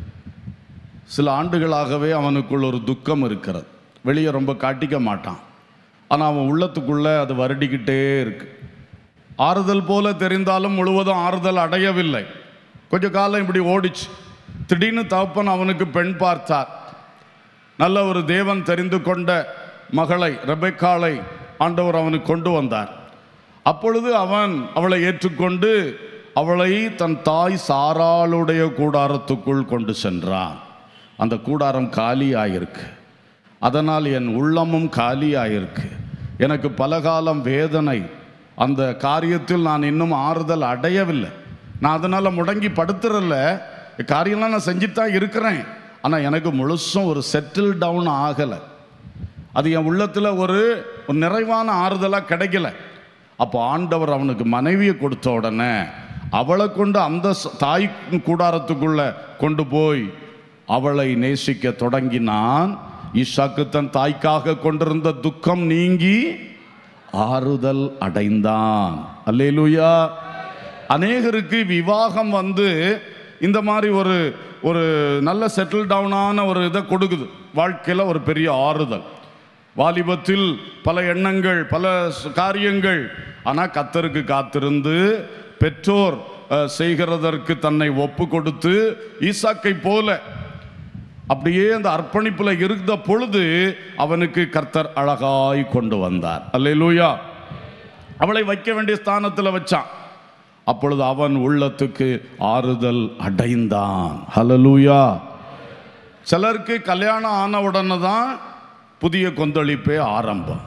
A: சில ஆண்டுகளாகவே அவனுக்குள் ஒரு துக்கம் இருக்கிறது வெளியே ரொம்ப காட்டிக்க மாட்டான் ஆனால் அவன் உள்ளத்துக்குள்ள அது வருடிக்கிட்டே இருக்கு ஆறுதல் போல தெரிந்தாலும் முழுவதும் ஆறுதல் அடையவில்லை கொஞ்ச காலம் இப்படி ஓடிச்சு திடீர்னு தகப்பன் அவனுக்கு பெண் பார்த்தார் நல்ல ஒரு தேவன் தெரிந்து கொண்ட மகளை ரெபெக்காளை ஆண்டவர் அவனுக்கு கொண்டு வந்தார் அப்பொழுது அவன் அவளை ஏற்றுக்கொண்டு அவளை தன் தாய் சாராளுடைய கூடாரத்துக்குள் கொண்டு சென்றான் அந்த கூடாரம் காலியாயிருக்கு அதனால் என் உள்ளமும் காலியாயிருக்கு எனக்கு பலகாலம் வேதனை அந்த காரியத்தில் நான் இன்னும் ஆறுதல் அடையவில்லை நான் அதனால் முடங்கி படுத்துறல காரியம்லாம் நான் செஞ்சுட்டு தான் இருக்கிறேன் ஆனால் எனக்கு முழுசும் ஒரு செட்டில் டவுன் ஆகலை அது என் உள்ளத்தில் ஒரு ஒரு நிறைவான ஆறுதலாக கிடைக்கல அப்போ ஆண்டவர் அவனுக்கு மனைவியை கொடுத்த உடனே அவளை கொண்டு அந்த ச- தாய் கூடாரத்துக்குள்ள கொண்டு போய் அவளை நேசிக்க தொடங்கினான் ஈசாக்கு தன் தாய்க்காக கொண்டிருந்த துக்கம் நீங்கி ஆறுதல் அடைந்தான் அல்லேலூயா அநேகருக்கு விவாகம் வந்து இந்த மாதிரி ஒரு ஒரு நல்ல செட்டில் டவுனான ஒரு இதை கொடுக்குது வாழ்க்கையில் ஒரு பெரிய ஆறுதல் வாலிபத்தில் பல எண்ணங்கள் பல ஸ்- காரியங்கள் ஆனால் கத்தருக்கு காத்திருந்து பெற்றோர் அஹ், செய்கிறதற்கு தன்னை ஒப்பு கொடுத்து ஈசாக்கை போல அப்படியே அந்த அர்ப்பணிப்புல இருந்த பொழுது அவனுக்கு கர்த்தர் அழகாய் கொண்டு வந்தார் அல்லேலூயா அவளை வைக்க வேண்டிய ஸ்தானத்தில் வச்சான் அப்பொழுது அவன் உள்ளத்துக்கு ஆறுதல் அடைந்தான் ஹalleluya சிலருக்கு கல்யாணம் ஆன உடனே தான் புதிய கொந்தளிப்பே ஆரம்பம்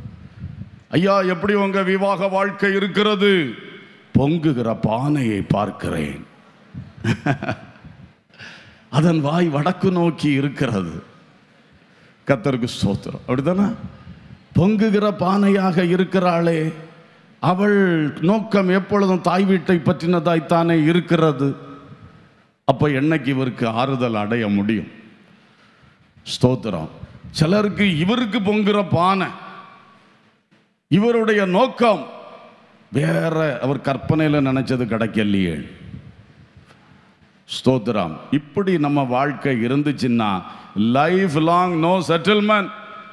A: ஐயா எப்படி உங்க விவாக வாழ்க்கை இருக்கிறது பொங்குகிற பானையை பார்க்கிறேன் அதன் வாய் வடக்கு நோக்கி இருக்கிறது கத்தருக்கு ஸ்தோத்திரம் அப்படிதானே பொங்குகிற பானையாக இருக்கிறாளே அவள் நோக்கம் எப்பொழுதும் தாய் வீட்டை பற்றினதாய்த்தானே இருக்கிறது அப்போ என்னைக்கு இவருக்கு ஆறுதல் அடைய முடியும் ஸ்தோத்திரம் சிலருக்கு இவருக்கு பொங்குற பானை இவருடைய நோக்கம் வேற அவர் கற்பனையில் நினைச்சது கிடைக்கலையே ஸ்தோத்திரம் இப்படி நம்ம வாழ்க்கை இருந்துச்சுன்னா லைஃப் லாங் நோ செட்டில்மெண்ட்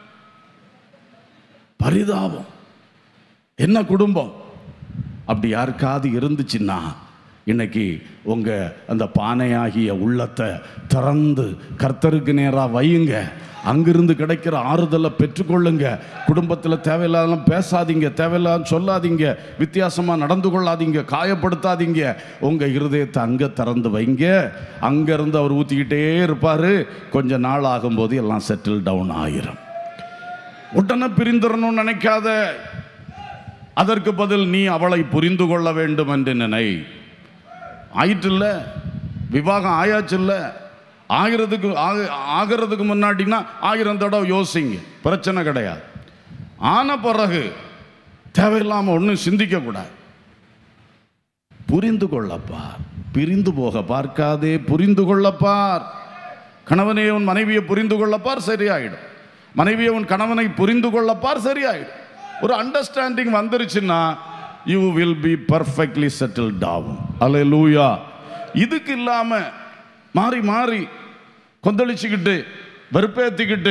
A: பரிதாபம் என்ன குடும்பம் அப்படி யாருக்காவது இருந்துச்சுன்னா இன்னைக்கு உங்க அந்த பானையாகிய உள்ளத்தை திறந்து கர்த்தருக்கு நேராக வையுங்க அங்கிருந்து கிடைக்கிற ஆறுதலை பெற்றுக்கொள்ளுங்க குடும்பத்தில் தேவையில்லாதெல்லாம் பேசாதீங்க தேவையில்லாத சொல்லாதீங்க வித்தியாசமாக நடந்து கொள்ளாதீங்க காயப்படுத்தாதீங்க உங்கள் இருதயத்தை அங்கே திறந்து வைங்க அங்கேருந்து அவர் ஊற்றிக்கிட்டே இருப்பார் கொஞ்ச நாள் ஆகும்போது எல்லாம் செட்டில் டவுன் ஆயிரும் உடனே பிரிந்துடணும்னு நினைக்காத அதற்கு பதில் நீ அவளை புரிந்து கொள்ள வேண்டும் என்று நினை ஆயிட்டுல்ல விவாகம் ஆயாச்சுல்ல ஆகிறதுக்கு ஆக- ஆகிறதுக்கு முன்னாடினா ஆயிரம் தடவை யோசிங்க பிரச்சனை கிடையாது ஆன பிறகு தேவையில்லாமல் ஒன்றும் சிந்திக்க கூடாது புரிந்து கொள்ளப்பார் பிரிந்து போக பார்க்காதே புரிந்து கொள்ளப்பார் கணவனே உன் மனைவியை புரிந்து கொள்ளப்பார் சரியாயிடும் மனைவியை உன் கணவனை புரிந்து கொள்ளப்பார் சரியாயிடும் ஒரு அண்டர்ஸ்டாண்டிங் வந்துருச்சுன்னா you will be perfectly settled ஆகும் அல்ல லூயா இதுக்கு இல்லாம மாறி மாறி கொந்தளிச்சுக்கிட்டு வெறுப்பேத்திக்கிட்டு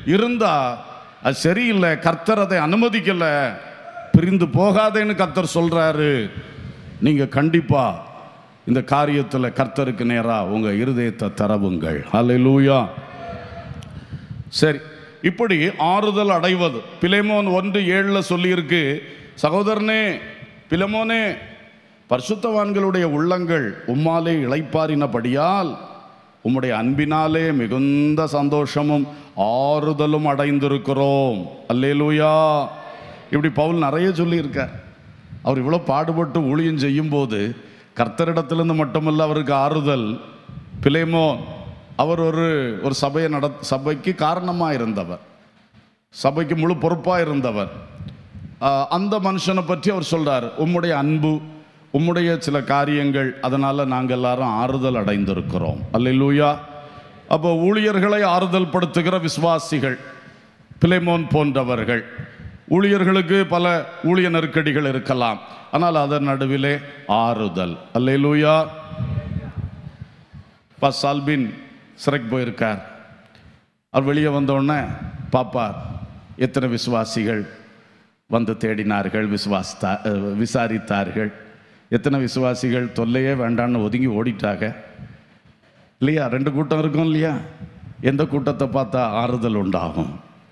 A: இருந்தா அது சரியில்லை கர்த்தர் அதை அனுமதிக்கல பிரிந்து போகாதேன்னு கர்த்தர் சொல்றாரு நீங்க கண்டிப்பா இந்த காரியத்தில் கர்த்தருக்கு நேரா உங்க இருதயத்தை தரவுங்கள் ஹalleluya சரி இப்படி ஆறுதல் அடைவது பிலேமோன் ஒன்று ஏழுல சொல்லியிருக்கு சகோதரனே பிலமோனே பரிசுத்தவான்களுடைய உள்ளங்கள் உம்மாலே இளைப்பாரினபடியால் உம்முடைய அன்பினாலே மிகுந்த சந்தோஷமும் ஆறுதலும் அடைந்திருக்கிறோம் அல்லேலூயா இப்படி பவுல் நிறைய சொல்லியிருக்கார் அவர் இவ்வளோ பாடுபட்டு ஊழியம் செய்யும்போது கர்த்தரிடத்திலிருந்து மட்டுமல்ல அவருக்கு ஆறுதல் பிலேமோன் அவர் ஒரு ஒரு சபையை நட சபைக்கு காரணமாக இருந்தவர் சபைக்கு முழு பொறுப்பாக இருந்தவர் ஆஹ் அந்த மனுஷனை பற்றி அவர் சொல்றார் உம்முடைய அன்பு உம்முடைய சில காரியங்கள் அதனால நாங்கள் எல்லாரும் ஆறுதல் அடைந்திருக்கிறோம் அல்லேலூயா அப்போ ஊழியர்களை ஆறுதல் படுத்துகிற விசுவாசிகள் பிலேமோன் போன்றவர்கள் ஊழியர்களுக்கு பல ஊழிய நெருக்கடிகள் இருக்கலாம் ஆனால் அதன் நடுவிலே ஆறுதல் அல்லேலூயா பா சால்பின் சிறைக்கு போயிருக்கார் அவர் வெளியே வந்தோடனே பாப்பார் எத்தனை விசுவாசிகள் வந்து தேடினார்கள் விசுவாசித்தா அஹ், விசாரித்தார்கள் எத்தனை விசுவாசிகள் தொல்லையே வேண்டான்னு ஒதுங்கி ஓடிட்டாங்க இல்லையா ரெண்டு கூட்டம் இருக்கும் இல்லையா எந்த கூட்டத்தை பார்த்தா ஆறுதல் உண்டாகும்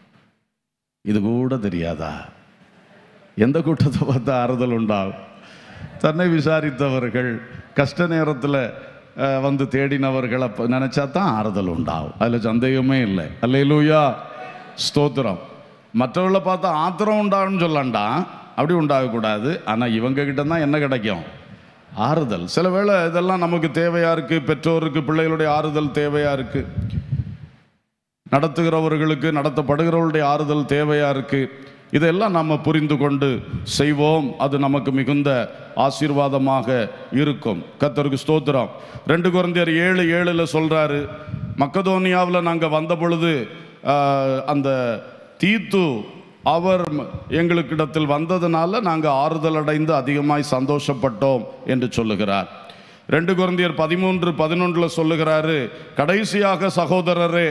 A: இது கூட தெரியாதா எந்த கூட்டத்தை பார்த்தா ஆறுதல் உண்டாகும் தன்னை விசாரித்தவர்கள் கஷ்ட நேரத்தில் அஹ், வந்து தேடினவர்களை ப- நினைச்சா தான் ஆறுதல் உண்டாகும் அதில் சந்தேகமே இல்லை அல்லையிலூயா ஸ்தோத்திரம் மற்றவர்களை பார்த்தா ஆத்திரம் உண்டாகும்னு சொல்லண்டா அப்படி உண்டாகக்கூடாது ஆனால் இவங்க கிட்ட தான் என்ன கிடைக்கும் ஆறுதல் சில வேளை இதெல்லாம் நமக்கு தேவையா இருக்கு பெற்றோருக்கு பிள்ளைகளுடைய ஆறுதல் தேவையா இருக்கு நடத்துகிறவர்களுக்கு நடத்தப்படுகிறவர்களுடைய ஆறுதல் தேவையா இருக்கு இதெல்லாம் நம்ம புரிந்து கொண்டு செய்வோம் அது நமக்கு மிகுந்த ஆசீர்வாதமாக இருக்கும் கத்தருக்கு ஸ்தோத்திரம் ரெண்டு குழந்தையர் ஏழு ஏழுல சொல்றாரு மக்கதோனியாவில் நாங்கள் வந்த பொழுது ஆஹ், அந்த தீத்து அவர் எங்களுக்கிடத்தில் வந்ததுனால நாங்கள் ஆறுதல் அடைந்து அதிகமாய் சந்தோஷப்பட்டோம் என்று சொல்லுகிறார் ரெண்டு குழந்தையர் பதிமூன்று பதினொன்றில் சொல்லுகிறாரு கடைசியாக சகோதரரே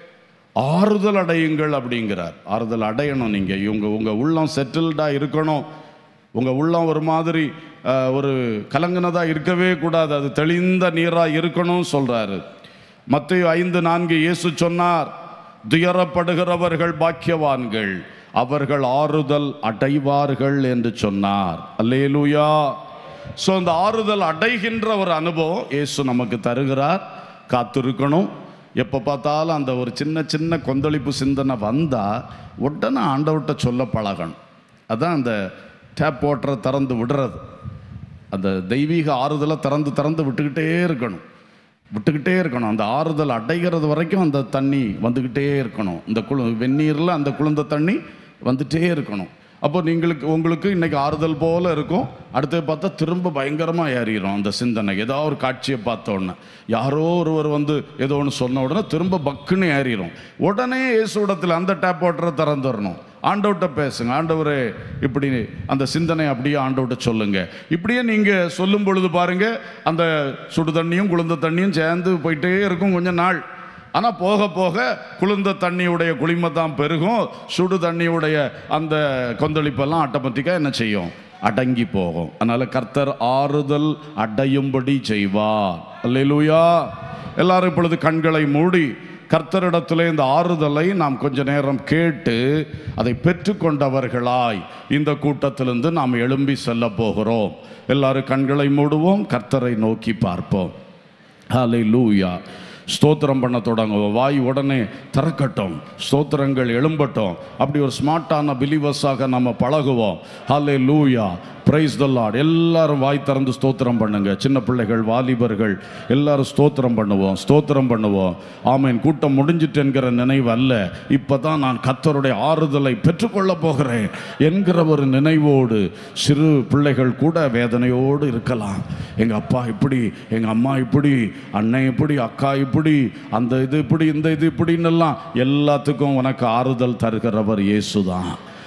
A: ஆறுதல் அடையுங்கள் அப்படிங்கிறார் ஆறுதல் அடையணும் நீங்கள் இவங்க உங்கள் உள்ளம் செட்டில்டாக இருக்கணும் உங்கள் உள்ளம் ஒரு மாதிரி அஹ், ஒரு கலங்கினதாக இருக்கவே கூடாது அது தெளிந்த நீராக இருக்கணும் சொல்கிறாரு மத்திய ஐந்து நான்கு இயேசு சொன்னார் துயரப்படுகிறவர்கள் பாக்கியவான்கள் அவர்கள் ஆறுதல் அடைவார்கள் என்று சொன்னார் அல்லேலூயா ஸோ அந்த ஆறுதல் அடைகின்ற ஒரு அனுபவம் இயேசு நமக்கு தருகிறார் காத்திருக்கணும் எப்போ பார்த்தாலும் அந்த ஒரு சின்ன சின்ன கொந்தளிப்பு சிந்தனை வந்தால் உடனே ஆண்டவர்கிட்ட சொல்ல பழகணும் அதான் அந்த டேப் வாட்டரை திறந்து விடுறது அந்த தெய்வீக ஆறுதலை திறந்து திறந்து விட்டுக்கிட்டே இருக்கணும் விட்டுக்கிட்டே இருக்கணும் அந்த ஆறுதல் அடைகிறது வரைக்கும் அந்த தண்ணி வந்துக்கிட்டே இருக்கணும் இந்த குளு வெந்நீரில் அந்த குளிர்ந்த தண்ணி வந்துட்டே இருக்கணும் அப்போ நீங்களுக்கு உங்களுக்கு இன்னைக்கு ஆறுதல் போல இருக்கும் அடுத்து பார்த்தா திரும்ப பயங்கரமாக ஏறிடும் அந்த சிந்தனை ஏதாவது ஒரு காட்சியை பார்த்த உடனே யாரோ ஒருவர் வந்து ஏதோ ஒன்று சொன்ன உடனே திரும்ப பக்குன்னு ஏறிடும் உடனே இயேசுடத்தில் அந்த டேப் வாட்டரை திறந்துடணும் ஆண்டவர்கிட்ட பேசுங்க ஆண்டவரே இப்படி அந்த சிந்தனை அப்படியே ஆண்டவர்கிட்ட சொல்லுங்க இப்படியே நீங்க சொல்லும் பொழுது பாருங்க அந்த சுடு தண்ணியும் குளிர்ந்த தண்ணியும் சேர்ந்து போயிட்டே இருக்கும் கொஞ்ச நாள் ஆனா போக போக குளிர்ந்த தண்ணியுடைய குளிமை தான் பெருகும் சுடு தண்ணியுடைய அந்த கொந்தளிப்பெல்லாம் ஆட்டோமேட்டிக்காக என்ன செய்யும் அடங்கி போகும் அதனால கர்த்தர் ஆறுதல் அடையும்படி செய்வார் அல்லேலூயா எல்லாரும் இப்பொழுது கண்களை மூடி கர்த்தரிடத்திலே இந்த ஆறுதலை நாம் கொஞ்ச நேரம் கேட்டு அதை பெற்றுக்கொண்டவர்களாய் இந்த கூட்டத்திலிருந்து நாம் எழும்பி செல்ல போகிறோம் எல்லாரும் கண்களை மூடுவோம் கர்த்தரை நோக்கி பார்ப்போம் ஹாலை லூயா ஸ்தோத்திரம் பண்ண தொடங்குவோம் வாய் உடனே திறக்கட்டும் ஸ்தோத்திரங்கள் எழும்பட்டும் அப்படி ஒரு ஸ்மார்ட்டான பிலீவர்ஸாக நம்ம பழகுவோம் ஹாலே லூயா பிரைஸ் த லார்ட் எல்லாரும் வாய் திறந்து ஸ்தோத்திரம் பண்ணுங்க சின்ன பிள்ளைகள் வாலிபர்கள் எல்லாரும் ஸ்தோத்திரம் பண்ணுவோம் ஸ்தோத்திரம் பண்ணுவோம் ஆமீன் கூட்டம் முடிஞ்சிட்டு என்கிற நினைவு அல்ல இப்பதான் நான் கத்தருடைய ஆறுதலை பெற்றுக்கொள்ள போகிறேன் என்கிற ஒரு நினைவோடு சிறு பிள்ளைகள் கூட வேதனையோடு இருக்கலாம் எங்க அப்பா இப்படி எங்க அம்மா இப்படி அண்ணன் இப்படி அக்கா இப்படி அந்த இது இப்படி இந்த இது இப்படின்னு எல்லாம் எல்லாத்துக்கும் உனக்கு ஆறுதல் தருகிறவர் இயேசுதான்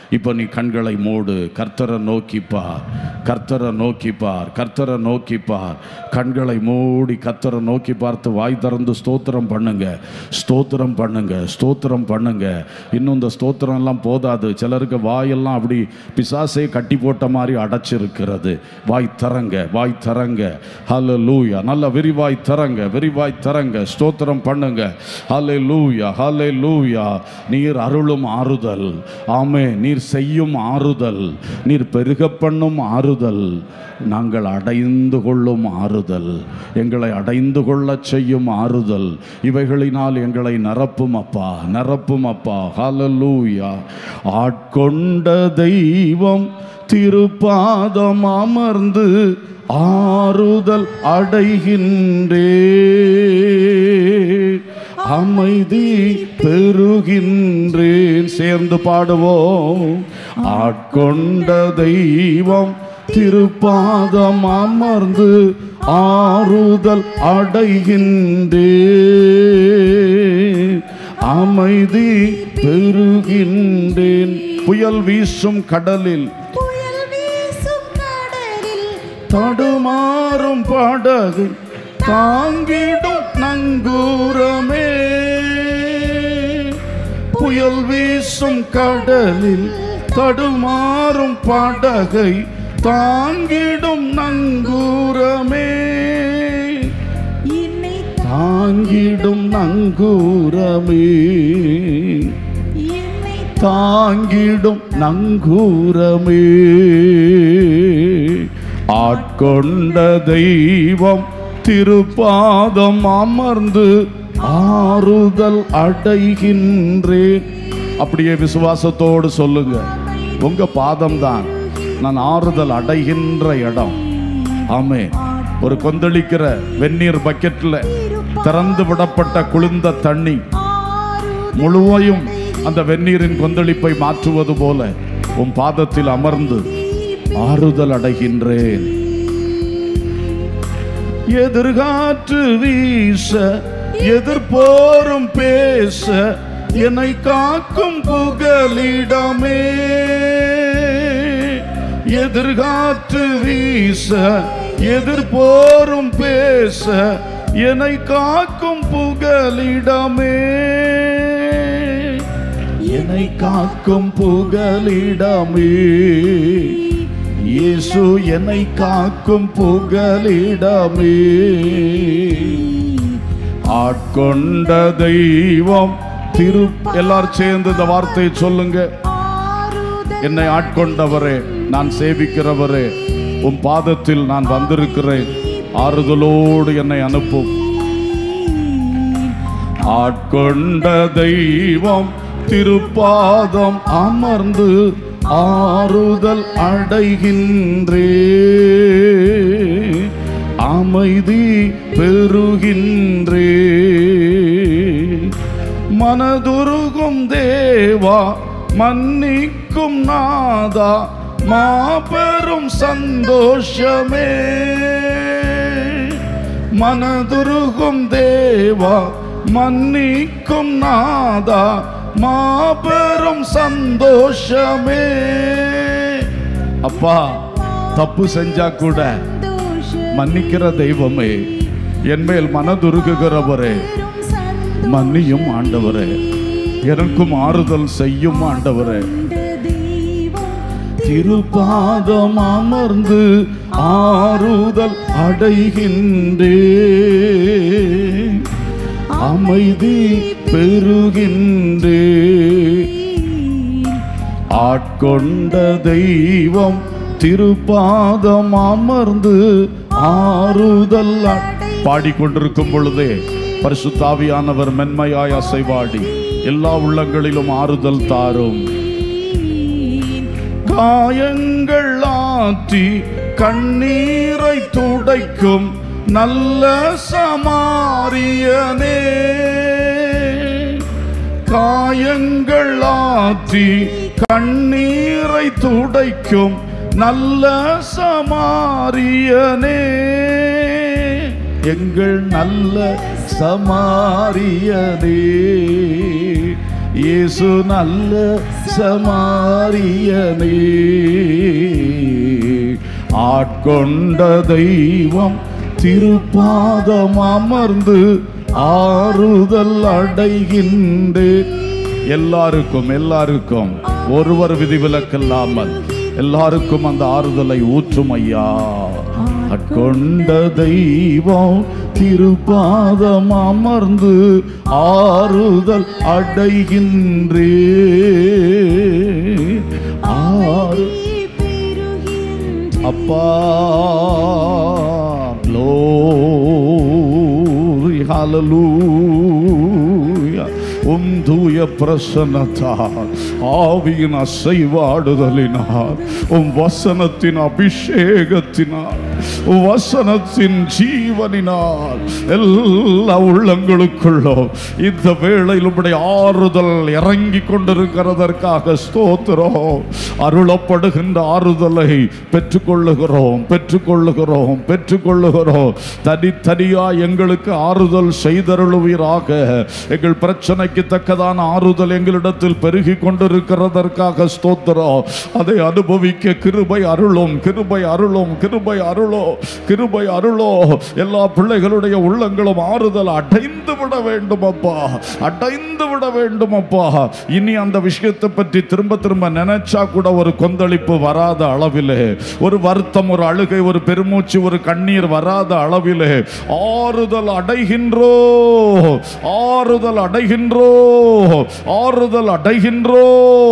A: இப்போ நீ கண்களை மூடு கர்த்தரை நோக்கி பார் கர்த்தரை நோக்கி பார் கர்த்தரை நோக்கி பார் கண்களை மூடி கர்த்தரை நோக்கி பார்த்து வாய் திறந்து ஸ்தோத்திரம் பண்ணுங்க ஸ்தோத்திரம் பண்ணுங்க ஸ்தோத்திரம் பண்ணுங்க இன்னும் இந்த ஸ்தோத்திரம் எல்லாம் போதாது சிலருக்கு வாயெல்லாம் அப்படி பிசாசே கட்டி போட்ட மாதிரி அடைச்சிருக்கிறது வாய் தரங்க வாய் தரங்க ஹலோ லூயா நல்ல விரிவாய் தரங்க விரிவாய் தரங்க ஸ்தோத்திரம் பண்ணுங்க ஹலே லூயா ஹலே லூயா நீர் அருளும் ஆறுதல் ஆமே நீர் செய்யும் ஆறுதல் நீர் பெருக பண்ணும் ஆறுதல் நாங்கள் அடைந்து கொள்ளும் ஆறுதல் எங்களை அடைந்து கொள்ளச் செய்யும் ஆறுதல் இவைகளினால் எங்களை நிரப்பும் அப்பா நிரப்பும் அப்பா ஹalleluya ஆட்கொண்ட தெய்வம் திருப்பாதம் அமர்ந்து ஆறுதல் அடைகின்றே அமைதி பெறுகின்றேன் சேர்ந்து பாடுவோம் ஆட்கொண்ட தெய்வம் திருப்பாதம் அமர்ந்து ஆறுதல் அடைகின்றே அமைதி பெறுகின்றேன் புயல் வீசும் கடலில்
B: புயல் வீசும் கடலில்
A: தடுமாறும் படகு தாங்கிடும் நங்கூரமே புயல் வீசும் கடலில் தடுமாறும் படகை தாங்கிடும் நங்கூரமே
B: என்னை
A: தாங்கிடும் நங்கூரமே
B: என்னை
A: தாங்கிடும் நங்கூரமே ஆட்கொண்ட தெய்வம் திருப்பாதம் அமர்ந்து ஆறுதல் அடைகின்றேன் அப்படியே விசுவாசத்தோடு சொல்லுங்க உங்க பாதம் தான் நான் ஆறுதல் அடைகின்ற இடம் ஆமே ஒரு கொந்தளிக்கிற வெந்நீர் பக்கெட்ல திறந்து விடப்பட்ட குளிர்ந்த தண்ணி முழுவையும் அந்த வெந்நீரின் கொந்தளிப்பை மாற்றுவது போல உன் பாதத்தில் அமர்ந்து ஆறுதல் அடைகின்றேன் எதிர்காற்று வீச எதிர்போரும் பேச என்னை காக்கும் புகலிடமே எதிர்காற்று வீச எதிர்போரும் பேச என்னை காக்கும் புகலிடமே என்னை காக்கும் புகலிடமே இயேசு என்னை காக்கும் புகலிடமே ஆட்கொண்ட தெய்வம் திரு எல்லாரும் சேர்ந்து இந்த வார்த்தையை சொல்லுங்க
B: ஆறுதல்
A: என்னை ஆட்கொண்டவரே நான் சேவிக்கிறவரே உன் பாதத்தில் நான் வந்திருக்கிறேன் ஆறுதலோடு என்னை அனுப்பும் ஆட்கொண்ட தெய்வம் திருப்பாதம் அமர்ந்து ஆறுதல் அடைகின்றே அமைதி பெறுகின்றே மனதுருகும் தேவா மன்னிக்கும் நாதா மாபெரும் சந்தோஷமே மனதுருகும் தேவா மன்னிக்கும் நாதா மாபெரும் சந்தோஷமே அப்பா தப்பு செஞ்சா கூட
B: சந்தோஷம்
A: மன்னிக்கிற தெய்வமே என் மேல் மனதுருகுகிறவரே
B: பெரும் சந்தோஷம்
A: மன்னியும் ஆண்டவரே எனக்கும் ஆறுதல் செய்யும் ஆண்டவரே
B: கொண்ட தெய்வம்
A: திருப்பாதம் அமர்ந்து ஆறுதல் அடைகின்றே அமைதி பெறுகின்றே ஆட்கொண்ட தெய்வம் திருப்பாதம் அமர்ந்து ஆறுதல் அ- பாடிக்கொண்டிருக்கும் பொழுதே பரிசுத்தாவியானவர் மென்மையாய் அசைவாடி எல்லா உள்ளங்களிலும் ஆறுதல் தாரும் காயங்கள் ஆற்றி கண்ணீரை துடைக்கும் நல்ல சமாரியனே காயங்கள் ஆற்றி கண்ணீரை துடைக்கும் நல்ல சமாரியனே எங்கள் நல்ல சமாரியனே இயேசு நல்ல சமாரியனே ஆட்கொண்ட தெய்வம் திருப்பாதம் அமர்ந்து ஆறுதல் அடைகின்றேன் எல்லாருக்கும் எல்லாருக்கும் ஒருவர் விதிவிலக்கில்லாமல் எல்லாருக்கும் அந்த ஆறுதலை ஊற்றும் ஐயா அட்கொண்ட தெய்வம் திருப்பாதம் அமர்ந்து ஆறுதல் அடைகின்றே ஆறு அப்பா glory hallelujah உம் தூய பிரசன்னத்தால் ஆவியின் அசைவாடுதலினால் உம் வசனத்தின் அபிஷேகத்தினால் உம் வசனத்தின் ஜீவனினால் எல்லா உள்ளங்களுக்குள்ளும் இந்த வேளையில் உம்முடைய ஆறுதல் இறங்கி கொண்டிருக்கிறதற்காக ஸ்தோத்திரம் அருளப்படுகின்ற ஆறுதலை பெற்றுக்கொள்ளுகிறோம் பெற்றுக்கொள்ளுகிறோம் பெற்றுக்கொள்ளுகிறோம் தனித்தனியா எங்களுக்கு ஆறுதல் செய்தருளுவீராக எங்கள் பிரச்சனைக்கு தக்கதான ஆறுதல் எங்களிடத்தில் பெருகி கொண்டிருக்கிறதற்காக ஸ்தோத்திரம் அதை அனுபவிக்க கிருபை அருளும் கிருபை அருளும் கிருபை அருளோ கிருபை அருளோ எல்லா பிள்ளைகளுடைய உள்ளங்களும் ஆறுதல் அடைந்து விட வேண்டும் அப்பா அடைந்து விட வேண்டும் அப்பா இனி அந்த விஷயத்தை பற்றி திரும்ப திரும்ப நினைச்சா கூட ஒரு கொந்தளிப்பு வராத அளவிலே ஒரு வருத்தம் ஒரு அழுகை ஒரு பெருமூச்சு ஒரு கண்ணீர் வராத அளவிலே ஆறுதல் அடைகின்றோ ஆறுதல் அடைகின்றோ ஆறுதல் அடைகின்றோ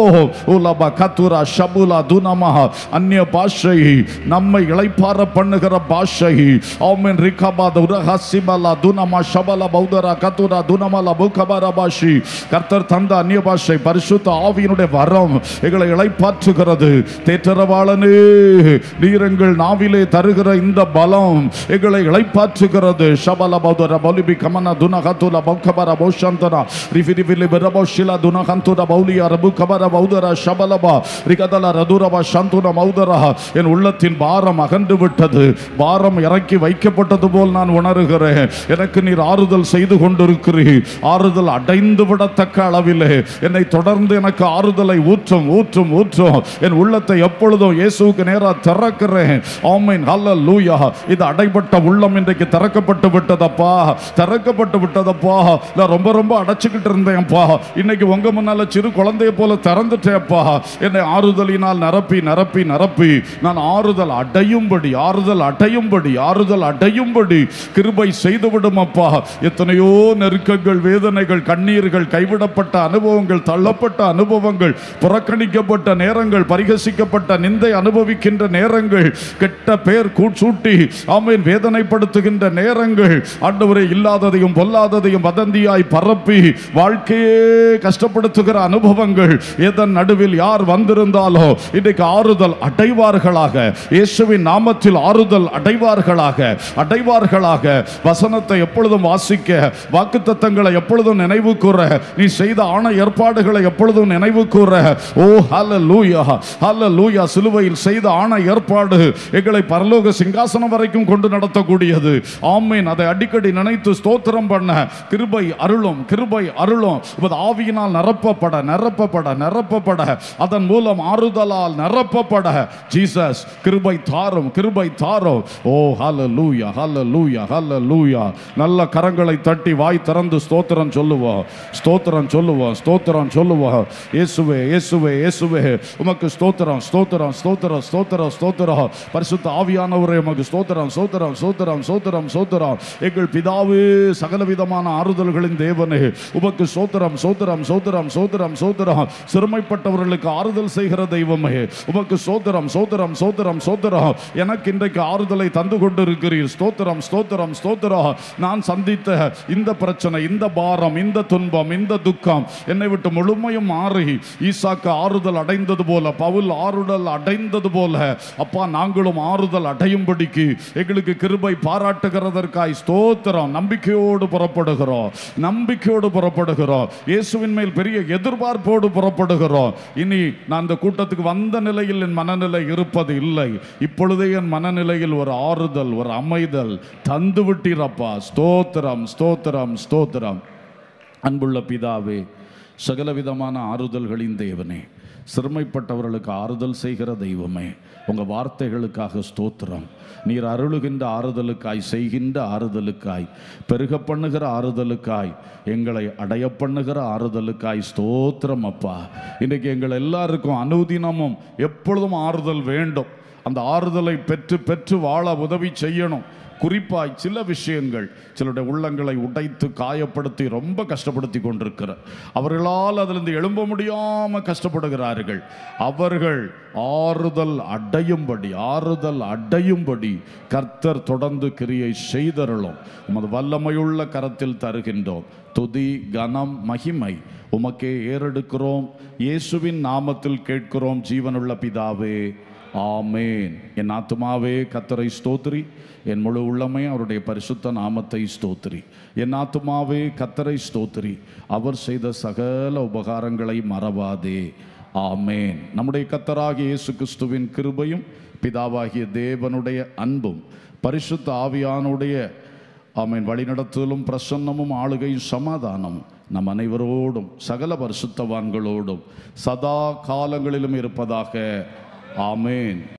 A: உலப கத்துரா ஷபுலா துனமா அந்நிய பாஷை நம்மை இளைப்பார பண்ணுகிற பாஷை ஆமென் ரிகபாத உரஹசிபலா துனமா ஷபல பௌதரா கத்துரா துனமல புகபர பாஷி கர்த்தர் தந்த அந்நிய பாஷை பரிசுத்த ஆவியினுடைய வரம் எங்களை இளைப்பாற்றுகிறது தேற்றரவாளனே நீர் எங்கள் நாவிலே தருகிற இந்த பலம் எங்களை இளைப்பாற்றுகிறது ஷபல பௌதர பலிபி கமன துனகத்துல பௌகபர பௌஷந்தனா ரிஃபி ரிஃபிலி பிரபோஷில துனகந்துர பௌலிய ரபு கபர பௌதர ஷபலபா ரிகதல ரதுரபா சந்துன மௌதரா என் உள்ளத்தின் பாரம் அகன்று விட்டது பாரம் இறக்கி வைக்கப்பட்டது போல் நான் உணர்கிறேன் எனக்கு நீர் ஆறுதல் செய்து கொண்டிருக்கிறீர் ஆறுதல் அடைந்து விடத்தக்க அளவிலே என்னை தொடர்ந்து எனக்கு ஆறுதலை ஊற்றும் ஊற்றும் ஊற்றும் என் உள்ளத்தை எப்பொழுதும் இயேசுவுக்கு நேரா திறக்கிறேன் ஆமென் ஹalleluya இது அடைபட்ட உள்ளம் இன்றைக்கு திறக்கப்பட்டு விட்டதப்பா திறக்கப்பட்டு விட்டதப்பா நான் ரொம்ப ரொம்ப அடைச்சுக்கிட்டு இருந்தேன்ப்பா இன்னைக்கு உங்க முன்னால சிறு குழந்தைய போல திறந்துட்டேன்ப்பா என்னை ஆறுதலினால் நிரப்பி நிரப்பி நிரப்பி நான் ஆறுதல் அடையும்படி ஆறுதல் அடையும்படி ஆறுதல் அடையும்படி கிருபை செய்து விடுமப்பா எத்தனையோ நெருக்கங்கள் வேதனைகள் கண்ணீர்கள் கைவிடப்பட்ட அனுபவங்கள் தள்ளப்பட்ட அனுபவங்கள் புறக்கணிக்கப்பட்ட நேரங்கள் பரிகசிக்கப்பட்ட நிந்தை அனுபவிக்கின்ற நேரங்கள் கெட்ட பேர் கூச்சூட்டி ஆமீன் வேதனைப்படுத்துகின்ற நேரங்கள் ஆண்டவரே இல்லாததையும் பொல்லாததையும் வதந்தியாய் பரப்பி வாழ்க்கையே கஷ்டப்படுத்துகிற அனுபவங்கள் எதன் நடுவில் யார் வந்திருந்தாலோ இன்றைக்கு ஆறுதல் அடைவார்களாக இயேசுவின் நாமத்தில் ஆறுதல் அடைவார்களாக அடைவார்களாக வசனத்தை எப்பொழுதும் வாசிக்க வாக்குத்தத்தங்களை எப்பொழுதும் நினைவு கூற நீ செய்த ஆண ஏற்பாடுகளை எப்பொழுதும் நினைவு கூற ஓ ஹல்ல லூயா ஹல்ல லூயா சிலுவையில் செய்த ஆண ஏற்பாடு எங்களை பரலோக சிங்காசனம் வரைக்கும் கொண்டு நடத்தக்கூடியது ஆமீன் அதை அடிக்கடி நினைத்து ஸ்தோத்திரம் பண்ண கிருபை அருளும் கிருபை அருளும் உமது ஆவியினால் நிரப்பப்பட நிரப்பப்பட நிரப்பப்பட அதன் மூலம் ஆறுதலால் நிரப்பப்பட ஜீசஸ் கிருபை தாரும் கிருபை தாரும் ஓ ஹalleluya ஹalleluya ஹalleluya நல்ல கரங்களை தட்டி வாய் திறந்து ஸ்தோத்திரம் சொல்லுவோம் ஸ்தோத்திரம் சொல்லுவோம் ஸ்தோத்திரம் சொல்லுவோம் இயேசுவே இயேசுவே இயேசுவே உமக்கு ஸ்தோத்திரம் ஸ்தோத்திரம் ஸ்தோத்திரம் ஸ்தோத்திரம் ஸ்தோத்திரம் பரிசுத்த ஆவியானவரே உமக்கு ஸ்தோத்திரம் ஸ்தோத்திரம் ஸ்தோத்திரம் ஸ்தோத்திரம் ஸ்தோத்திரம் எங்கள் பிதாவே சகலவிதமான ஆறுதல்களின் தேவனே உமக்கு சோத்திரம் சோத்திரம் சோத்திரம் சோத்திரம் சோத்திரம் சிறுமைப்பட்டவர்களுக்கு ஆறுதல் செய்கிற தெய்வமே உமக்கு சோத்திரம் சோத்திரம் சோத்திரம் சோத்திரம் எனக்கு இன்றைக்கு ஆறுதலை தந்து கொண்டிருக்கிறீர் ஸ்தோத்திரம் ஸ்தோத்திரம் ஸ்தோத்திரம் நான் சந்தித்த இந்த பிரச்சனை இந்த பாரம் இந்த துன்பம் இந்த துக்கம் என்னை விட்டு முழுமையும் மாறி ஈசாக்கு ஆறுதல் அடைந்தது போல பவுல் ஆறுதல் அடைந்தது போல அப்பா நாங்களும் ஆறுதல் அடையும்படிக்கு எங்களுக்கு கிருபை பாராட்டுகிறதற்காய் ஸ்தோத்திரம் நம்பிக்கையோடு புறப்படுகிறோம் நம்பிக்கையோடு புறப்படுகிறோம் இயேசுவின் மேல் பெரிய எதிர்பார்ப்போடு புறப்படுகிறோம் இனி நான் இந்த கூட்டத்துக்கு வந்த நிலையில் என் மனநிலை இருப்பது இல்லை இப்பொழுதே என் மனநிலையில் ஒரு ஆறுதல் ஒரு அமைதல் தந்து விட்டீரப்பா ஸ்தோத்திரம் ஸ்தோத்திரம் ஸ்தோத்திரம் அன்புள்ள பிதாவே சகலவிதமான ஆறுதல்களின் தேவனே சிறுமைப்பட்டவர்களுக்கு ஆறுதல் செய்கிற தெய்வமே உங்கள் வார்த்தைகளுக்காக ஸ்தோத்திரம் நீர் அருளுகின்ற ஆறுதலுக்காய் செய்கின்ற ஆறுதலுக்காய் பெருக பண்ணுகிற ஆறுதலுக்காய் எங்களை அடைய பண்ணுகிற ஆறுதலுக்காய் ஸ்தோத்திரம் அப்பா இன்றைக்கு எங்கள் எல்லாருக்கும் அனுதினமும் எப்பொழுதும் ஆறுதல் வேண்டும் அந்த ஆறுதலை பெற்று பெற்று வாழ உதவி செய்யணும் குறிப்பாய் சில விஷயங்கள் சிலருடைய உள்ளங்களை உடைத்து காயப்படுத்தி ரொம்ப கஷ்டப்படுத்தி கொண்டிருக்கிற அவர்களால் அதிலிருந்து எழும்ப முடியாம கஷ்டப்படுகிறார்கள் அவர்கள் ஆறுதல் அடையும்படி ஆறுதல் அடையும்படி கர்த்தர் தொடர்ந்து கிரியை செய்தருளும் உமது வல்லமையுள்ள கரத்தில் தருகின்றோம் துதி கனம் மகிமை உமக்கே ஏறெடுக்கிறோம் இயேசுவின் நாமத்தில் கேட்கிறோம் ஜீவனுள்ள பிதாவே ஆமேன் என் ஆத்துமாவே கத்தரை ஸ்தோத்திரி என் முழு உள்ளமே அவருடைய பரிசுத்த நாமத்தை ஸ்தோத்திரி என் ஆத்துமாவே கத்தரை ஸ்தோத்திரி அவர் செய்த சகல உபகாரங்களை மறவாதே ஆமேன் நம்முடைய கத்தராகிய இயேசு கிறிஸ்துவின் கிருபையும் பிதாவாகிய தேவனுடைய அன்பும் பரிசுத்த ஆவியானுடைய ஆமேன் வழிநடத்துதலும் பிரசன்னமும் ஆளுகையும் சமாதானமும் நம் அனைவரோடும் சகல பரிசுத்தவான்களோடும் சதா காலங்களிலும் இருப்பதாக ஆமேன்